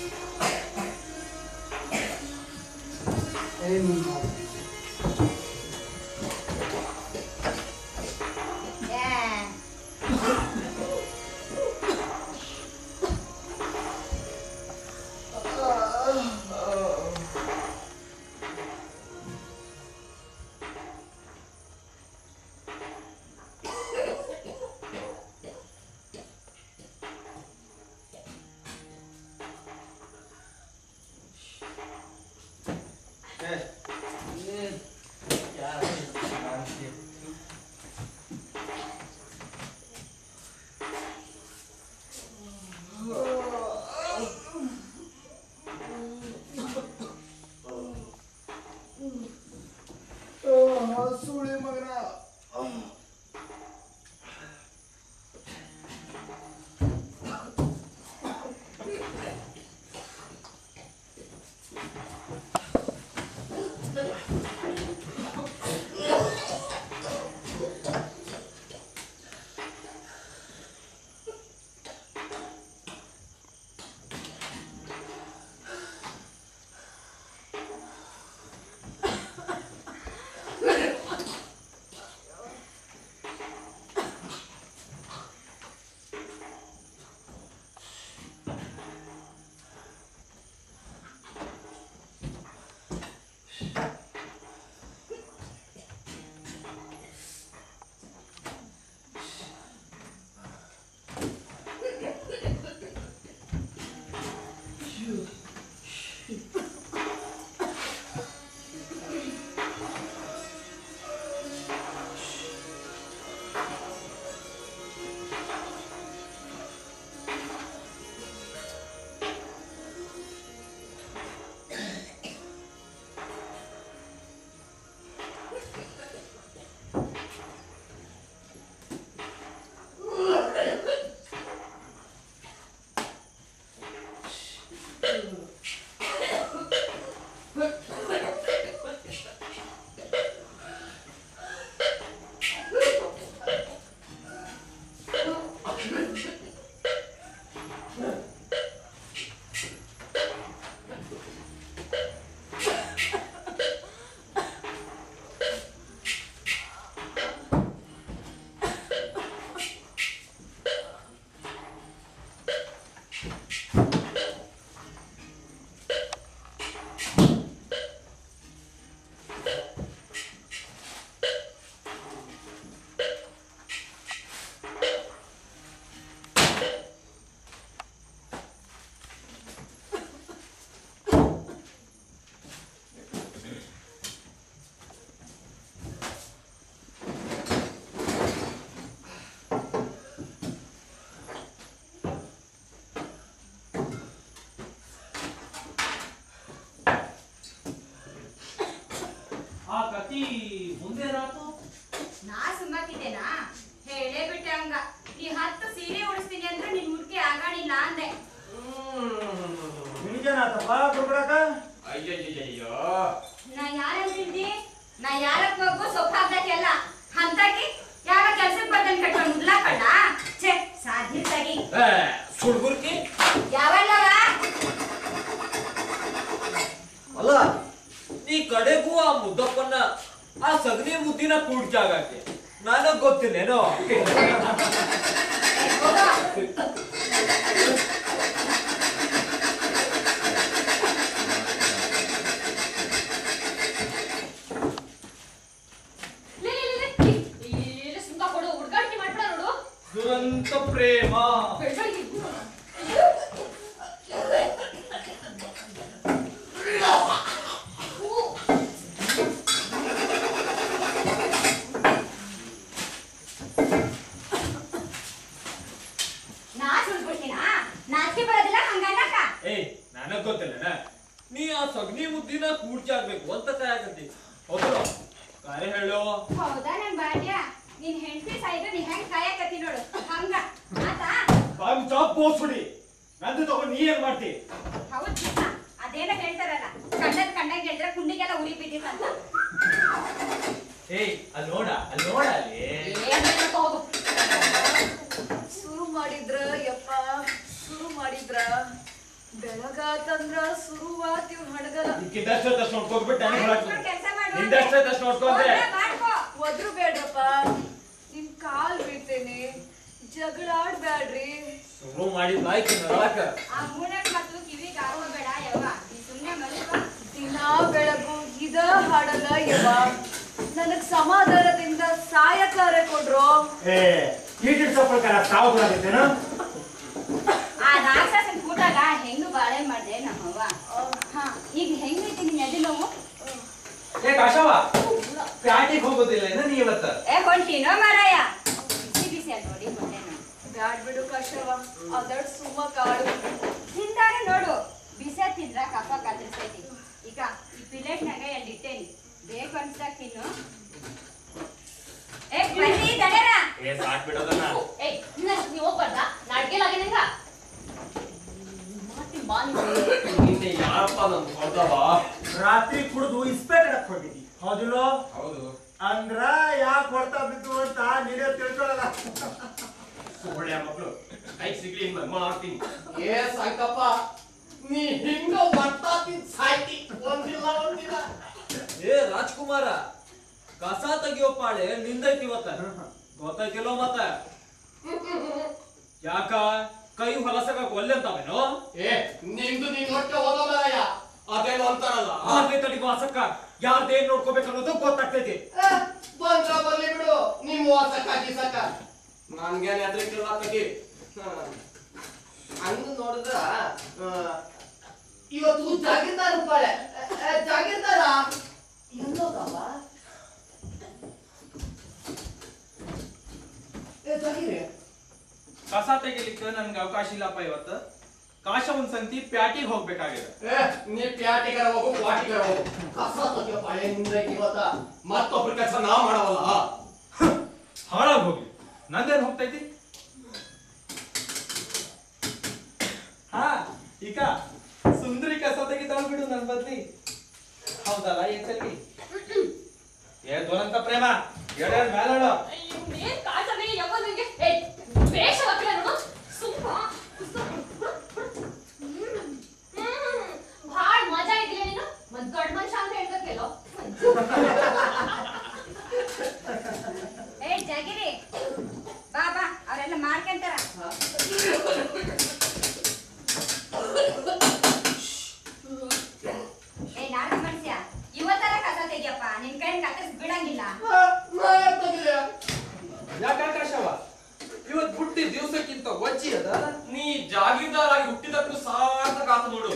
ಏನು ಸುಳಿ ಮಗನ ಆ ಕತಿ ಮುಂದೆ ರಾತು ನಾ ಸುಮ್ಮಕಿದ್ದೇನಾ ಹೇಳೇ ಬಿಟ್ಟೆ ಹಂಗ ನೀ ಹತ್ತು ಸೀರೆ ಉಡಿಸ್ತೀನಿ ಅಂದ್ರೆ ನಿನ್ ಹುಡ್ಗಿ ಆಗಾಣಿಲ್ಲ ಅಂದೆ ನಿನಗೇನಾತಪ್ಪ ಗುರುಗಳಕ ಅಯ್ಯಯ್ಯಯ್ಯೋ ನಾ ಯಾರಂತಿದ್ದಿ ನಾ ಯಾರಕ್ ಹೋಗು ಸೊಪ್ಪು ಹಾಕ್ದಕ್ಕೆಲ್ಲ ಹಂತಾಗಿ ಯಾವ ಕೆಲ್ಸಕ್ಕೆ ಬರ್ತಾನೆ ಕಟ್ಕೊಂಡು ಮುದ್ಲಾಕಣ್ಣ ಛೇ ಸಾಧ್ಯ ಸರಿ ಸುಳ್ಗುರ್ಕಿ ಯಾವಲ್ಲವ ಅಲ್ಲ ಈ ಕಡೆಗೂ ಆ ಮುದ್ದಪ್ಪನ್ನ ಆ ಸಗಣಿ ಮುದ್ದಿನ ಕೂಡ್ಚಾಗಕ್ಕೆ ನನಗ್ ಗೊತ್ತಿಲ್ಲೇನೋ ಏ, ಹೋಗೋ. ಲೇ, ಲೇ, ಲೇ, ಲೇ. ಇಲ್ಲಿ ಸುಮ್ಕ ಕೊಡು ಹುಡ್ಗಾಟಿಕೆ ಮಾಡ್ಬಿಡ ನೋಡು ದುರಂತ ಪ್ರೇಮ ಬೆಳ್ಬೆಳ್ಗೆ ಇದ್ದು. ಹೂ. ನಾ ಸುಳ್ಬಿಡ್ತೀನಾ ನಾಚಿಕೆ ಬರೋದಿಲ್ಲ ಹಂಗನ್ನಕ್ಕ ಏಯ್ ನನಗ್ ಗೊತ್ತಿಲ್ಲನ ನೀ ಆ ಸಗಣಿ ಮುದ್ದಿನ ಕೂಡ್ಚಾಗ್ಬೇಕು ಅಂತ ಕಾಯಕತ್ತಿ ಹೌದು ಕಾರ್ಯ ಹೇಳು ಹೌದಾ ನನ್ ಬಾಡ್ಯ ನಿನ್ ಹೆಂಡತಿ ಸಾಯಿದ್ರೆ ನೀ ಹೆಂಗ್ ಕಾಯಕತ್ತಿ ನೋಡು ಹಂಗ ಆತಾ ಬಾವಿ ಜಾಬ್ ಬೋಸ್ಬಿಡಿ ನಂದು ತಗೊಂಡು ನೀ ಏನ್ ಮಾಡ್ತಿ ಹೌದ್ ಚಿಕ್ಕ ಅದೇನ ಹೇಳ್ತಾರಲ್ಲ ಕಂಡದ್ ಕಂಡಂಗ್ ಹೇಳಿದ್ರೆ ಕುಂಡಿಗೆಲ್ಲ ಉರಿ ಬಿದ್ದಿತ್ತಂತ ಏಯ್ ಅಲ್ಲಿ ನೋಡ ಅಲ್ಲಿ ನೋಡ ಅಲ್ಲಿ ಏನ್ ಹೇಳ್ಬೇಕು ಹೋಗು ಶುರು ಮಾಡಿದ್ರ ಯಪ್ಪ ಶುರು ಮಾಡಿದ್ರ ಬೆಳಗಾತಂದ್ರ ಶುರುವಾತಿವ್ ಹಣಗಲ ಇದಕ್ಕಿದ್ದಷ್ಟು ತಷ್ಟು ನೋಡ್ಕೊಂಡ್ಬಿಟ್ಟು ನನಗೆ ಮಾಡ್ಕೊಂಡು ಹೇಳಕ್ ಕೆಲ್ಸ ಮಾಡು. ನಿಂದಷ್ಟೇ ತಷ್ಟು ನೋಡ್ಕೊಂಡೆ ಹೋಗ್ಲೇ ಮಾಡ್ಕೋ. ಒದ್ರು ಬೇಡ್ರಪ್ಪ ನಿಮ್ ಕಾಲ್ ಬೀಳ್ತೇನೆ ಜಗಳ ಆಡ್ಬ್ಯಾಡ್ರಿ ಶುರು ಮಾಡಿದ್ ಆಯ್ತು ನರಳಕ ಆ ಮೂರ್ನಾಲ್ಕು ಮಕ್ಳು ಕಿವಿಗ್ ಹಾಕೋಬೇಡ ಯವ್ವ. ನೀ ಸುಮ್ನೆ ಮಲ್ಕೋ. ದಿನಾ ಬೆಳಗು ಇದ ಹಾಡಲ್ಲ ಯವ್ವ ನನಗ್ ಸಮಾಧಾನದಿಂದ ಸಾಯಕಾರ ಕೊಡ್ರೋ ಏ ಈಟಿಡ್ ಸಫಲಕಾರ ಸಾವು ಬರಾಕತ್ತೇನು ಆ ರಾಕ್ಷಸನ್ ಕೂಟಾಗ ಹೆಂಗ್ ಬಾಳೆ ಮಾಡ್ದೆ ನಮ್ಮವ್ವ ಹಾ ಈಗ ಹೆಂಗೈತಿ ನಿನ್ ಎದೆ ನೋವು ಏ ಕಾಶವ ಪ್ಯಾಟಿಗೆ ಹೋಗೋದಿಲ್ಲ ಏನ ನೀ ಇವತ್ತ ಏ ಹೊಂಟಿನೋ ಮಾರಾಯ ಬಿಸಿ ಬಿಸಿ ಅದ್ ನೋಡಿ ಹೊಟ್ಟೆನು ಬ್ಯಾಡ್ ಬಿಡು ಕಶವ ಅದಡ್ ಸುಮ್ಮ ಕಾಳು ತಿಂದಾರ ನೋಡು ಬಿಸಿ ತಿಂದ್ರ ಕಫ ಕತ್ತರಿಸೈತಿ ಈಗ ಈ ಪ್ಲೇಟ್ನಾಗ ಎರಡು ಇಟ್ಟೇನಿ ಬೇಕು ಅನ್ಸ್ದಾಗ ತಿನ್ನು ಏ ಬನ್ನಿ ದಡರ ಏ ಸಾಕ್ ಬಿಡೋದನ್ನ ಏಯ್ ನಿನ್ನ ನೀವು ಹೋಗ್ಬಾರ್ದಾ ನಾ ಅಡ್ಗೆಲಾಗೆ ನಿಂಗ ಮಾತಿನ ಬಾ ನಿಂಗೆ ನಿನ್ನೆ ಯಾರಪ್ಪ ನನ್ ಹೊಡೆದವ ರಾತ್ರಿ ಕುಡಿದು ಇಸ್ಪೇಟ್ ಹೋಗಿದ್ದಿ ಹೌದಿಲ್ಲೋ ಹೌದು ಅಂದ್ರ ಯಾಕೆ ಹೊಡ್ತಾ ಬಿದ್ದು ಅಂತ ನೀನೇ ತಿಳ್ಕೊಳ್ಳಲ್ಲ ಒಳ್ಳೆಯ ಮಕ್ಕಳು ಕೈ ಸಿಗ್ಲಿ ಇನ್ ಮಾಡ್ತೀನಿ ಏ ಸಾಕಪ್ಪ ನೀ ಹಿಂಗ ಬರ್ತಾತೀನಿ ಸಾಯ್ತಿ ಒಂದಿಲ್ಲ ಒಂದಿಲ್ಲ ಏ ರಾಜ್ಕುಮಾರ ಕಸ ತೆಗಿಯೋ ಪಾಳೆ ನಿಂದೈತಿ ಇವತ್ತ ಗೊತ್ತೈತಿಲ್ಲೋ ಮತ್ತ ಯಾಕ ಕೈ ಹೊಲಸಕ ಒಲ್ಲೆ ಅಂತಾವೇನೋ ಏ ನಿಂದು ನೀನ್ ಹೊಟ್ಟೆ ಹೋಗೋ ಮಾರಾಯ ಅದೇನು ಅಂತಾರಲ್ಲ ಆದ್ರೆ ತಡಿಗೋ ಹಸಕ್ಕ ಯಾರ್ದೇನ್ ನೋಡ್ಕೋಬೇಕು ಅನ್ನೋದು ಗೊತ್ತಾಗ್ತೈತಿ ಏ, ಬಂದ್ರ ಬರ್ಲಿ ಬಿಡು ನಿಮ್ ವಾಸಕ್ಕ ಗಿಸಕ್ಕ ನನ್ಗೇನ್ ಎದ್ರಿಕಿಲ್ಲ ತಗಿ ಹಂಗ ನೋಡಿದ್ರ ಆ, ಇವತ್ತು ಜಾಗೀರ್ದಾರ್ ರೂಪಾಳೆ ಜಾಗೀರ್ದಾರ ಎಲ್ಲೋದವ ಏ ಜಾಗೀರಿ ಕಸ ತೆಗಿಲಿಕ್ಕೆ ನನ್ಗೆ ಅವಕಾಶ ಇಲ್ಲಪ್ಪ ಇವತ್ತು ಕಾಶ ಒಂದ್ ಸಂತಿ ಪ್ಯಾಟಿಗೆ ಹೋಗ್ಬೇಕಾಗಿದೆ ಏ ನೀ ಪ್ಯಾಟಿಗರ ಹೋಗು ಪ್ಲಾಟಿಗರ ಹೋಗು ಕಸ ತೆಗಿಯೋ ಪಾಳೆ ನಿಂದ ಇವತ್ತ ಮತ್ತೊಬ್ರ ಕೆಲಸ ನಾ ಮಾಡವಲ್ಲ ಹಾಳಾಗ್ ಹೋಗ್ಲಿ ನಂದೇನ್ ಹೋಗ್ತೈತಿ ಹಾ ಈಗ ಸುಂದರಿ ಕಸ ತೆಗಿತಾಳ್ ಬಿಡು ನನ್ ಬದ್ಲಿ ಹೌದಲ್ಲ ಏನ್ ಚೆಲ್ವಿ ಏ ದುರಂತ ಪ್ರೇಮ ಎಡೆ ಮೇಲಾಡೋ ಏನ್ ಕಾಟನೆ ಯಾವಾಗ ನಿಂಗೆ ಏಯ್ ವೇಷ ಹಾಕಿಲ್ಲ ನೋಡು ಸುಮ್ಮ ಭಾಳ ಮಜಾ ಇದಿಲ್ಲ ನೀನು ಒಂದ್ ದೊಡ್ಡ ಮನುಷ್ಯ ಅಂತ ಹೇಳ್ಬೇಕಲ್ಲೋ ಏ ಜಗಿರಿ ಬಾ ಬಾ ಅವರೆಲ್ಲ ಮಾಡ್ಕೊಂತಾರ ಏ ನಾಳೆ ಮನುಷ್ಯ ಇವತ್ತರ ಕಸ ತೆಗಿಯಪ್ಪ ನಿನ್ ಕೈ ಕತ್ತರಿಸ್ ಬಿಡಂಗಿಲ್ಲ ನಾ ಯಾಕ್ ತೆಗಿಲೆ? ಯಾಕೆ ಆಕಾಶವ ಇವತ್ ಬುಟ್ಟಿ ದಿವ್ಸಕ್ಕಿಂತ ವಜ್ಜಿ ಅದ ನೀ ಜಾಗೀರ್ದಾರಾಗಿ ಹುಟ್ಟಿದಕ್ಕೂ ಸಾರ್ಥಕ ಆತು ನೋಡು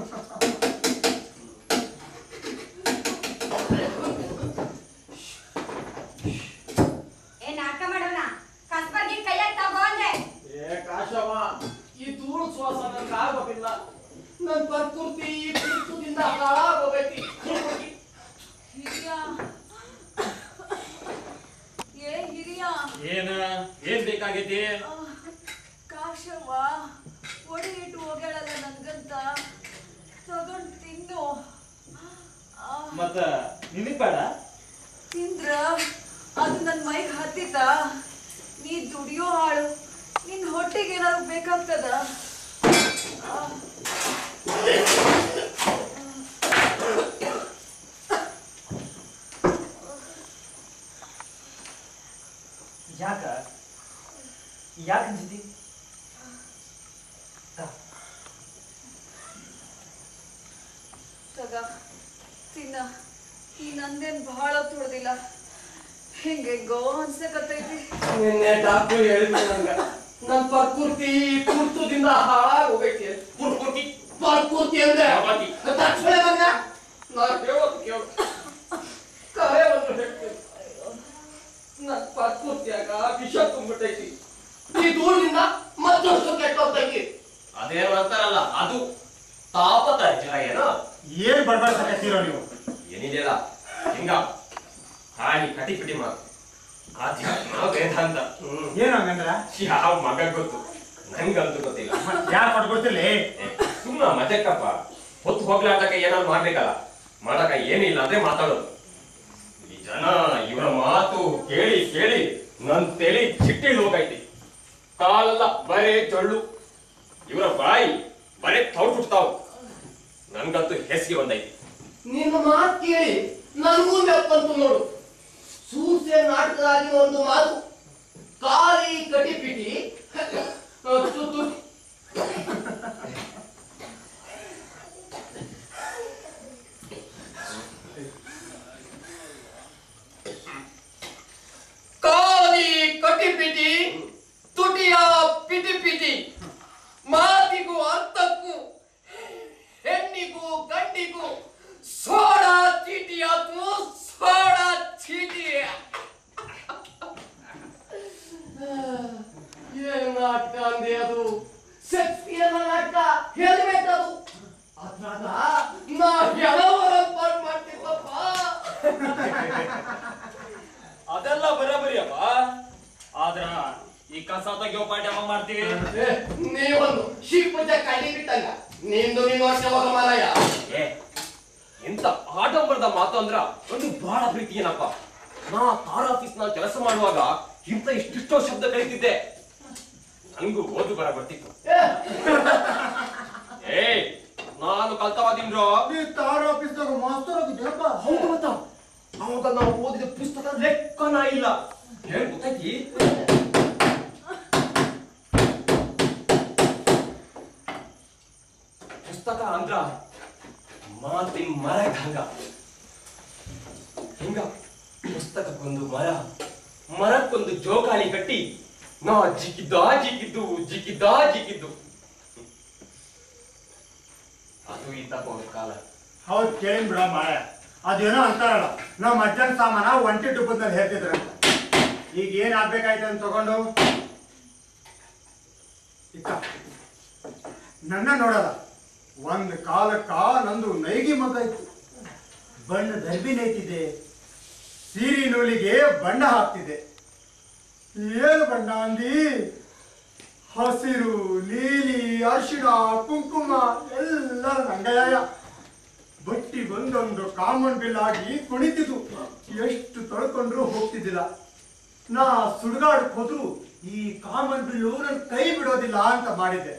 ಏ ನಾಟಕ ಮಾಡೋಣ ಕಸ್ಬರ್ಗಿ ಕೈಯಾಗ ತಗೋ ಅಂದೆ ಏ ಕಾಶವ ಈ ಧೂಳು ಶ್ವಾಸ ನನ್ಗೆ ಆಗೋದಿಲ್ಲ ನನ್ ಪ್ರಕೃತಿ ಈ ಕುರ್ತದಿಂದ ಹಾಳಾಗೋಗೈತಿ ಹಿರಿಯ ಏ ಹಿರಿಯ ಏನ ಏನ್ ಬೇಕಾಗೈತಿ ಆ, ಕಾಶವ್ವ ಒಡಿ ಇಟ್ಟು ಹೋಗ್ಯಾಳಲ್ಲ ನನ್ಗಂತ ತಗೊಂಡ್ ತಿನ್ನು ಆ, ಮತ್ತ ನಿನಗ್ ಬೇಡ ತಿಂದ್ರ ಅದು ನನ್ ಮೈಗ್ ಹತ್ತಿತ ನೀ ದುಡಿಯೋ ಹಾಳು ನಿನ್ ಹೊಟ್ಟೆಗೆ ಏನಾದ್ರು ಬೇಕಾಗ್ತದ ಆ, ಯಾಕ ಯಾಕೆ ಅನ್ಸಿತಿ ತಗ ತಿನ್ನ ಈ ನಂದೇನ್ ಬಹಳ ತುಳ್ದಿಲ್ಲ ಹೆಂಗೆಂಗೋ ಅನ್ಸಕತ್ತೈತಿ ನಿನ್ನೆ ಡಾಕ್ಟರ್ ಹೇಳಿದ್ರು ನಂಗ ನನ್ ಪ್ರಕೃತಿ ಈ ಕುರ್ತದಿಂದ ಹಾಳಾಗೋಗೈತಿ ಪ್ರಕೃತಿ ಪ್ರಕೃತಿ ಅಂದ್ರೆ ತಕ್ಷಣ ಬಂದ ನಾ ಹೇಳೋದು ಕೇಳು ಕರೆ ಒಂದು ಹೇಳ್ತೀನಿ ನನ್ ಪ್ರಕೃತಿಯಾಗ ವಿಷ ತುಂಬಿಟ್ಟೈತಿ ಈ ಧೂಳಿನಿಂದ ಮತ್ತಷ್ಟು ಕೆಟ್ಟೋಗ್ತೈತಿ ಅದೇನು ಅಂತಾರಲ್ಲ ಅದು ತಾಪತ ಜರ ಏನೋ ಏನ್ ಬಡ್ಬಡ್ಸಕತ್ತೀರೋ ನೀವು ಏನಿದೆಯಲ್ಲ ಹಿಂಗ ಹಾಳಿ ಕಟಿ ಪಿಟಿ ಮಾತು ಆಧ್ಯಾತ್ಮ ವೇದಾಂತ ಹ್ಮ್ ಏನು ಹಂಗಂದ್ರ ಯಾವ ಮಗ ಗೊತ್ತು ನಂಗಂತೂ ಗೊತ್ತಿಲ್ಲ ಯಾಕೆ ಮಾಡ್ಕೊಡ್ತಿಲ್ಲ ಸುಮ್ಮನೆ ಮಜಕ್ಕಪ್ಪ ಹೊತ್ತು ಹೋಗ್ಲಾರ್ದಕ್ಕೆ ಏನಾದ್ರು ಮಾಡ್ಬೇಕಲ್ಲ ಮಾಡಕ ಏನಿಲ್ಲ ಅಂದ್ರೆ ಮಾತಾಡೋದು ಈ ಜನ ಇವರ ಮಾತು ಕೇಳಿ ಕೇಳಿ ನನ್ ತಲೆ ಚಿಟ್ಟಿಲ್ ಹೋಗೈತಿ ಕಾಲೆಲ್ಲ ಬರೇ ಜೊಳ್ಳು ಇವರ ಬಾಯಿ ಬರೇ ತೌಡ್ ಬೇಸಿಗೆ ಬಂದೈತಿ ನಿನ್ನ ಮಾತು ಕೇಳಿ ನನಗೂ ನೆಪ್ಪಂತು ನೋಡು ಸೂಸೆ ನಾಟಕದಾಗಿ ಒಂದು ಮಾತು ಕಾಲಿ ಕಟಿಪಿಟಿ ತುತ್ತು ಕಾಲಿ ಕಟಿಪಿಟಿ ತುಟಿಯ ಪಿಟಿ ಪಿಟಿ ಮಾತಿಗೂ ಅರ್ಥಕ್ಕೂ ಹೆಣ್ಣಿಗೂ ಗಂಡಿಗೂ ಸೋಡ ಚೀಟಿ ಆತು ಸೋಡ ಚೀಟಿ ಏನ್ ನಾಟಕ ಅಂದೆ ಅದು ಶಕ್ತಿಯನ್ನ ನಾಟಕ ಹೇಳ್ಬೇಕದು ಅದ್ರಾಗ ನಾ ಎಲ್ಲವರ ಪಾಠ ಮಾಡ್ತಿದ್ದಪ್ಪ ಅದೆಲ್ಲ ಬರಬರಿ ಅಪ್ಪ ಆದ್ರ ಈ ಕಸ ತೆಗಿಯೋ ಪಾಠ ಯಾವಾಗ ಮಾಡ್ತೀವಿ ಏ, ನೀವೊಂದು ಶಿಲ್ಪಜ ಕಡ್ಡಿ ಬಿಟ್ಟಂಗ ನಿಂದು ನೀನು ವರ್ಷ ಹೋಗ ಮಾರಾಯ ಏ ಎಂತ ಆಡಂಬರದ ಮಾತು ಅಂದ್ರ ಒಂದು ಬಹಳ ಪ್ರೀತಿ ಏನಪ್ಪ ನಾ ತಾರ ಆಫೀಸ್ ನ ಕೆಲಸ ಮಾಡುವಾಗ ಇಂತ ಇಷ್ಟಿಷ್ಟೋ ಶಬ್ದ ಕಲಿತಿದ್ದೆ ನನಗೂ ಓದು ಬರ ಬರ್ತಿತ್ತು ಏ, ಏ ನಾನು ಕಲ್ತವಾದಿನ್ರೋ ತಾರ ಆಫೀಸ್ದಾಗ ಮಾಸ್ತರ್ ಆಗಿದ್ದಪ್ಪ ಹೌದು ಗೊತ್ತಾ ಅವಾಗ ನಾವು ಓದಿದ ಪುಸ್ತಕ ಲೆಕ್ಕನ ಇಲ್ಲ ಏನ್ ಗೊತ್ತೈತಿ ಪುಸ್ತಕ ಅಂದ್ರ ಮಾತಿನ ಮರ ಹಂಗ ಹಿಂಗ ಪುಸ್ತಕಕ್ಕೊಂದು ಮರ ಮರಕ್ಕೊಂದು ಜೋಕಾಲಿ ಕಟ್ಟಿ ನಾ ಜಿಕ್ಕಿದ್ದ ಜಿಕ್ಕಿದ್ದು ಜಿಕ್ಕಿದ್ದ ಜಿಕ್ಕಿದ್ದು ಅದು ಇದ್ದಪ್ಪ ಒಂದು ಕಾಲ ಹೌದ್ ಕೇಳಿನ್ ಬಿಡ ಮಾರ ಅದೇನೋ ಅಂತಾರಲ್ಲ ನಾವ್ ಮಧ್ಯಾಹ್ನ ಸಾಮಾನ ಒಂಟಿ ಡುಬ್ಬದಲ್ಲಿ ಹೇಳ್ತಿದ್ರಂತ ಈಗ ಏನ್ ಆಗ್ಬೇಕಾಯ್ತು ಅಂತ ತಗೊಂಡು ಇಕ್ಕ ನನ್ನ ನೋಡಲ್ಲ ಒಂದ್ ಕಾಲಕ್ಕ ನಂದು ನೈಗಿ ಮಗ ಇತ್ತು ಬಣ್ಣ ದರ್ಬಿ ನೈತಿದ್ದೆ ಸೀರಿ ನೂಲಿಗೆ ಬಣ್ಣ ಹಾಕ್ತಿದ್ದೆ ಏನು ಬಣ್ಣ ಅಂದಿ ಹಸಿರು ನೀಲಿ ಅರಿಶಿಣ ಕುಂಕುಮ ಎಲ್ಲ ನಂಗಯ್ಯ ಬಟ್ಟಿ ಬಂದೊಂದು ಕಾಮನ್ ಬಿಲ್ ಆಗಿ ಕುಣಿತಿದ್ವು ಎಷ್ಟು ತೊಳ್ಕೊಂಡ್ರು ಹೋಗ್ತಿದ್ದಿಲ್ಲ ನಾ ಸುಡ್ಗಾಡಕ್ ಹೋದ್ರು ಈ ಕಾಮನ್ ಬಿಲ್ಲು ನನ್ ಕೈ ಬಿಡೋದಿಲ್ಲ ಅಂತ ಮಾಡಿದ್ದೆ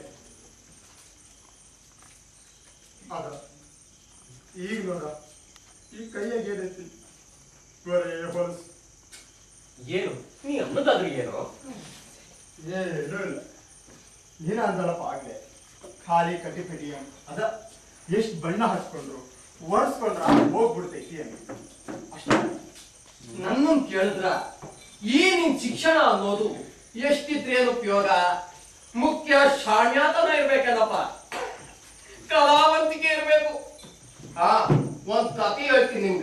ಅದ ಈಗ ನೋಡ ಈ ಕೈಯಾಗ ಏನೈತಿ ಬರೇ ಹೊಲಸು ಏನು ನೀ ಅನ್ನೋದಾದ್ರೂ ಏನು ಏನೂ ಇಲ್ಲ ನೀನ ಅಂದಳಪ್ಪ ಆಗ್ಲೇ ಖಾಲಿ ಕಟ್ಟಿ ಪಿಟಿ ಅಂತ ಅದ ಎಷ್ಟು ಬಣ್ಣ ಹಚ್ಕೊಂಡ್ರು ಒರೆಸ್ಕೊಂಡ್ರ ಹೋಗ್ಬಿಡ್ತೈತಿ ಅಂತ ಅಷ್ಟೇ ನನ್ನನ್ ಕೇಳಿದ್ರ ಈ ನಿನ್ ಶಿಕ್ಷಣ ಅನ್ನೋದು ಎಷ್ಟಿದ್ರೇನು ಉಪಯೋಗ ಮುಖ್ಯ ಶಾಣ್ಯಾತನ ಇರ್ಬೇಕೇನಪ್ಪ ಕಲಾವಂತಿಕೆ ಇರ್ಬೇಕು ಹಾ ಒಂದ್ ಕಥೆ ಹೇಳ್ತೀನಿ ನಿಮ್ಗ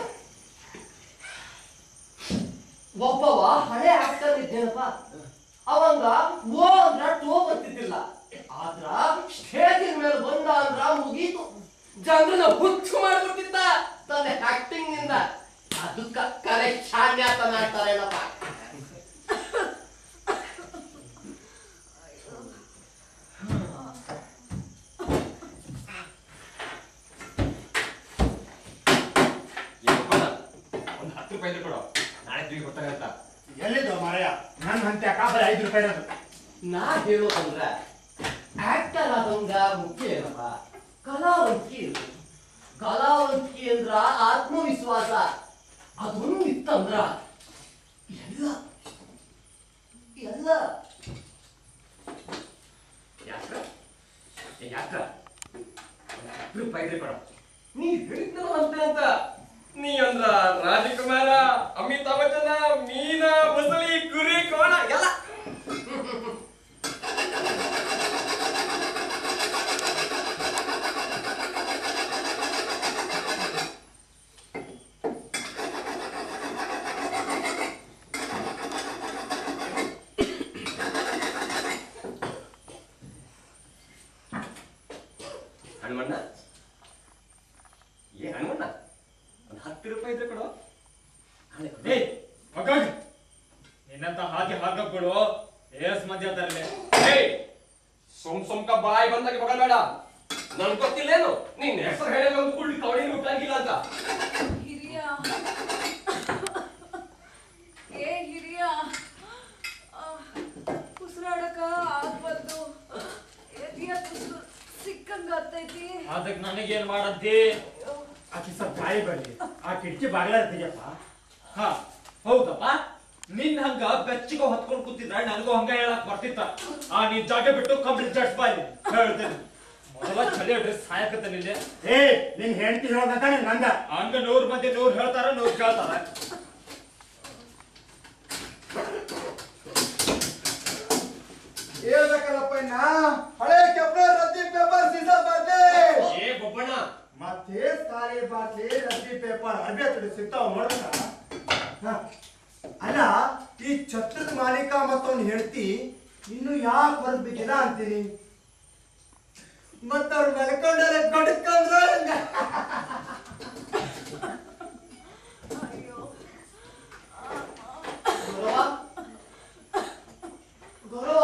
ಒಬ್ಬವ ಹಳೆ ಆಕ್ಟರ್ ಇದ್ದೇನಪ್ಪ ಅವಂಗ ಓ ಅಂದ್ರ ಟೋ ಬರ್ತಿದ್ದಿಲ್ಲ ಆದ್ರ ಸ್ಟೇಜಿನ ಮೇಲೆ ಬಂದ ಅಂದ್ರ ಮುಗೀತು ಜನರನ್ನ ಹುಚ್ಚು ಮಾಡ್ಬಿಟ್ಟಿದ್ದ ತನ್ನ ಆಕ್ಟಿಂಗ್ ನಿಂದ ಅದಕ್ಕ ಕರೆ ಶಾನ್ಯಾತನ ಅಂತಾರೇನಪ್ಪ ಏನು ಬೇಡ. ಒಂದ್ ಹತ್ತು ರೂಪಾಯಿ ಇದ್ರೆ ಕೊಡು ನಾಳೆ ತಿರುಗಿ ಗೊತ್ತಾಗತ್ತ ಎಲ್ಲಿದ್ದು ಮಾರಾಯ ನನ್ನ ಹಂತೆ ಕಾಬರಿ ಐದು ರೂಪಾಯಿ ಇರೋದು ನಾ ಹೇಳೋದಂದ್ರ ಆಕ್ಟರ್ ಆದಂಗ ಮುಖ್ಯ ಏನಪ್ಪ ಕಲಾವಂತಿಕೆ ಇರ್ಬೇಕು ಕಲಾವಂತಿಕೆ ಅಂದ್ರ ಆತ್ಮವಿಶ್ವಾಸ ಅದೊಂದು ಇತ್ತಂದ್ರ ಎಲ್ಲ ಎಲ್ಲ ಯಾಕ ಏ ಯಾಕ ಒಂದ್ ಹತ್ತು ರೂಪಾಯಿ ಇದ್ರೆ ಕೊಡು ನೀ ಹೇಳಿದ್ನಲ್ಲ ಅಂತೆ ಅಂತ ನೀ ಅಂದ್ರ ರಾಜಕುಮಾರ ಅಮಿತಾಬ್ ಬಚ್ಚನ ಮೀನಾ ಮೊಸಳಿ ಕುರಿ ಕೋಣ ಎಲ್ಲ ಹನುಮಣ್ಣ ಏ ಹನುಮಣ್ಣ ಒಂದು ಹತ್ತು ರೂಪಾಯಿ ಇದ್ರೆ ಕೊಡು ನಾಳೆ ಕೊಡು. ಏಯ್ ಮಗನ್ ನಿನ್ನಂತ ಹಾಗೆ ಹಾಕಕ್ ಬಿಡು ಏಸ್ ಮಧ್ಯ ತರಲೆ ಏಯ್ ಸುಮ್ ಸುಮ್ಕ ಬಾಯಿ ಬಂದಾಗ ಮಗ ಬೇಡ ನನ್ ಗೊತ್ತಿಲ್ಲೇನು ನೀನ್ ಹೆಸರು ಹೇಳಿ ಒಂದು ಕುಳ್ಳಿ ಕವಡಿ ಮುಟ್ಟಂಗಿಲ್ಲ ಅಂತ ಹಿರಿಯ ಏ ಹಿರಿಯ ಆ, ಉಸಿರಾಡಕ ಆಗ್ಬಲ್ದು ಎದೆಯ ತುಸು ಸಿಕ್ಕಂಗ ಆಗ್ತೈತಿ ಅದಕ್ಕೆ ನನಗೇನ್ ಮಾಡದ್ದಿ ಆಕಿ ಸ್ವಲ್ಪ ಗಾಳಿ ಬರ್ಲಿ ಆ ಕಿಟಕಿ ಬಾಗ್ಲಾರ ತೆಗಿಯಪ್ಪ ಹಾ ಹೌದಪ್ಪ ನಿನ್ ಹಂಗ ಬೆಚ್ಚಗ ಹೊತ್ಕೊಂಡ್ ಕೂತಿದ್ರ ನನಗೂ ಹಂಗ ಹೇಳಕ್ ಬರ್ತಿತ್ತ ಆ ನೀನ್ ಜಾಗ ಬಿಟ್ಟು ಕಂಪ್ಲೀಟ್ ಜಡ್ಸ್ ಬಾ ಇಲ್ಲಿ ಹೇಳ್ತೇನೆ ಮೊದಲ ಚಳಿ ಡ್ರೆಸ್ ಸಾಯಕತ್ತ ನಿಲ್ಲೆ ಏ ನಿನ್ ಹೆಂಡತಿ ಹೇಳ್ಬೇಕ ನಿನ್ ಗಂಡ ಹಂಗ ನೂರ್ ಮಂದಿ ನೂರ್ ಹೇಳ್ತಾರ ನೂರ್ ಕೇಳ್ತಾರ ಹೇಳ್ಬೇಕಲ್ಲಪ್ಪ ಇನ್ನ ಹಳೆ ಕೆಪ್ಲರ್ ರದ್ದಿ ಪೇಪರ್ ಸೀಸಾ ಬರ್ಲಿ ಏ ಬೊಬ್ಬಣ್ಣ ಮತ್ತೆ ಖಾಲಿ ಬಾಟ್ಲಿ ರದ್ದಿ ಪೇಪರ್ ಅರ್ಬಿ ಹತ್ತಿರ ಸಿಗ್ತಾವ ನೋಡ್ಬೇಕ ಹ. ಅಲ್ಲ ಈ ಛತ್ರದ ಮಾಲೀಕ ಮತ್ತವ್ನ ಹೆಂಡತಿ ಇನ್ನು ಯಾಕೆ ಹೊರಗ್ ಬಿದ್ದಿಲ್ಲ ಅಂತೀನಿ ಮತ್ತವ್ರು ಮಲ್ಕೊಂಡರೆ ಗಡ್ಕಂದ್ರ ಅಯ್ಯೋ ಗೌರವ ಗೌರವ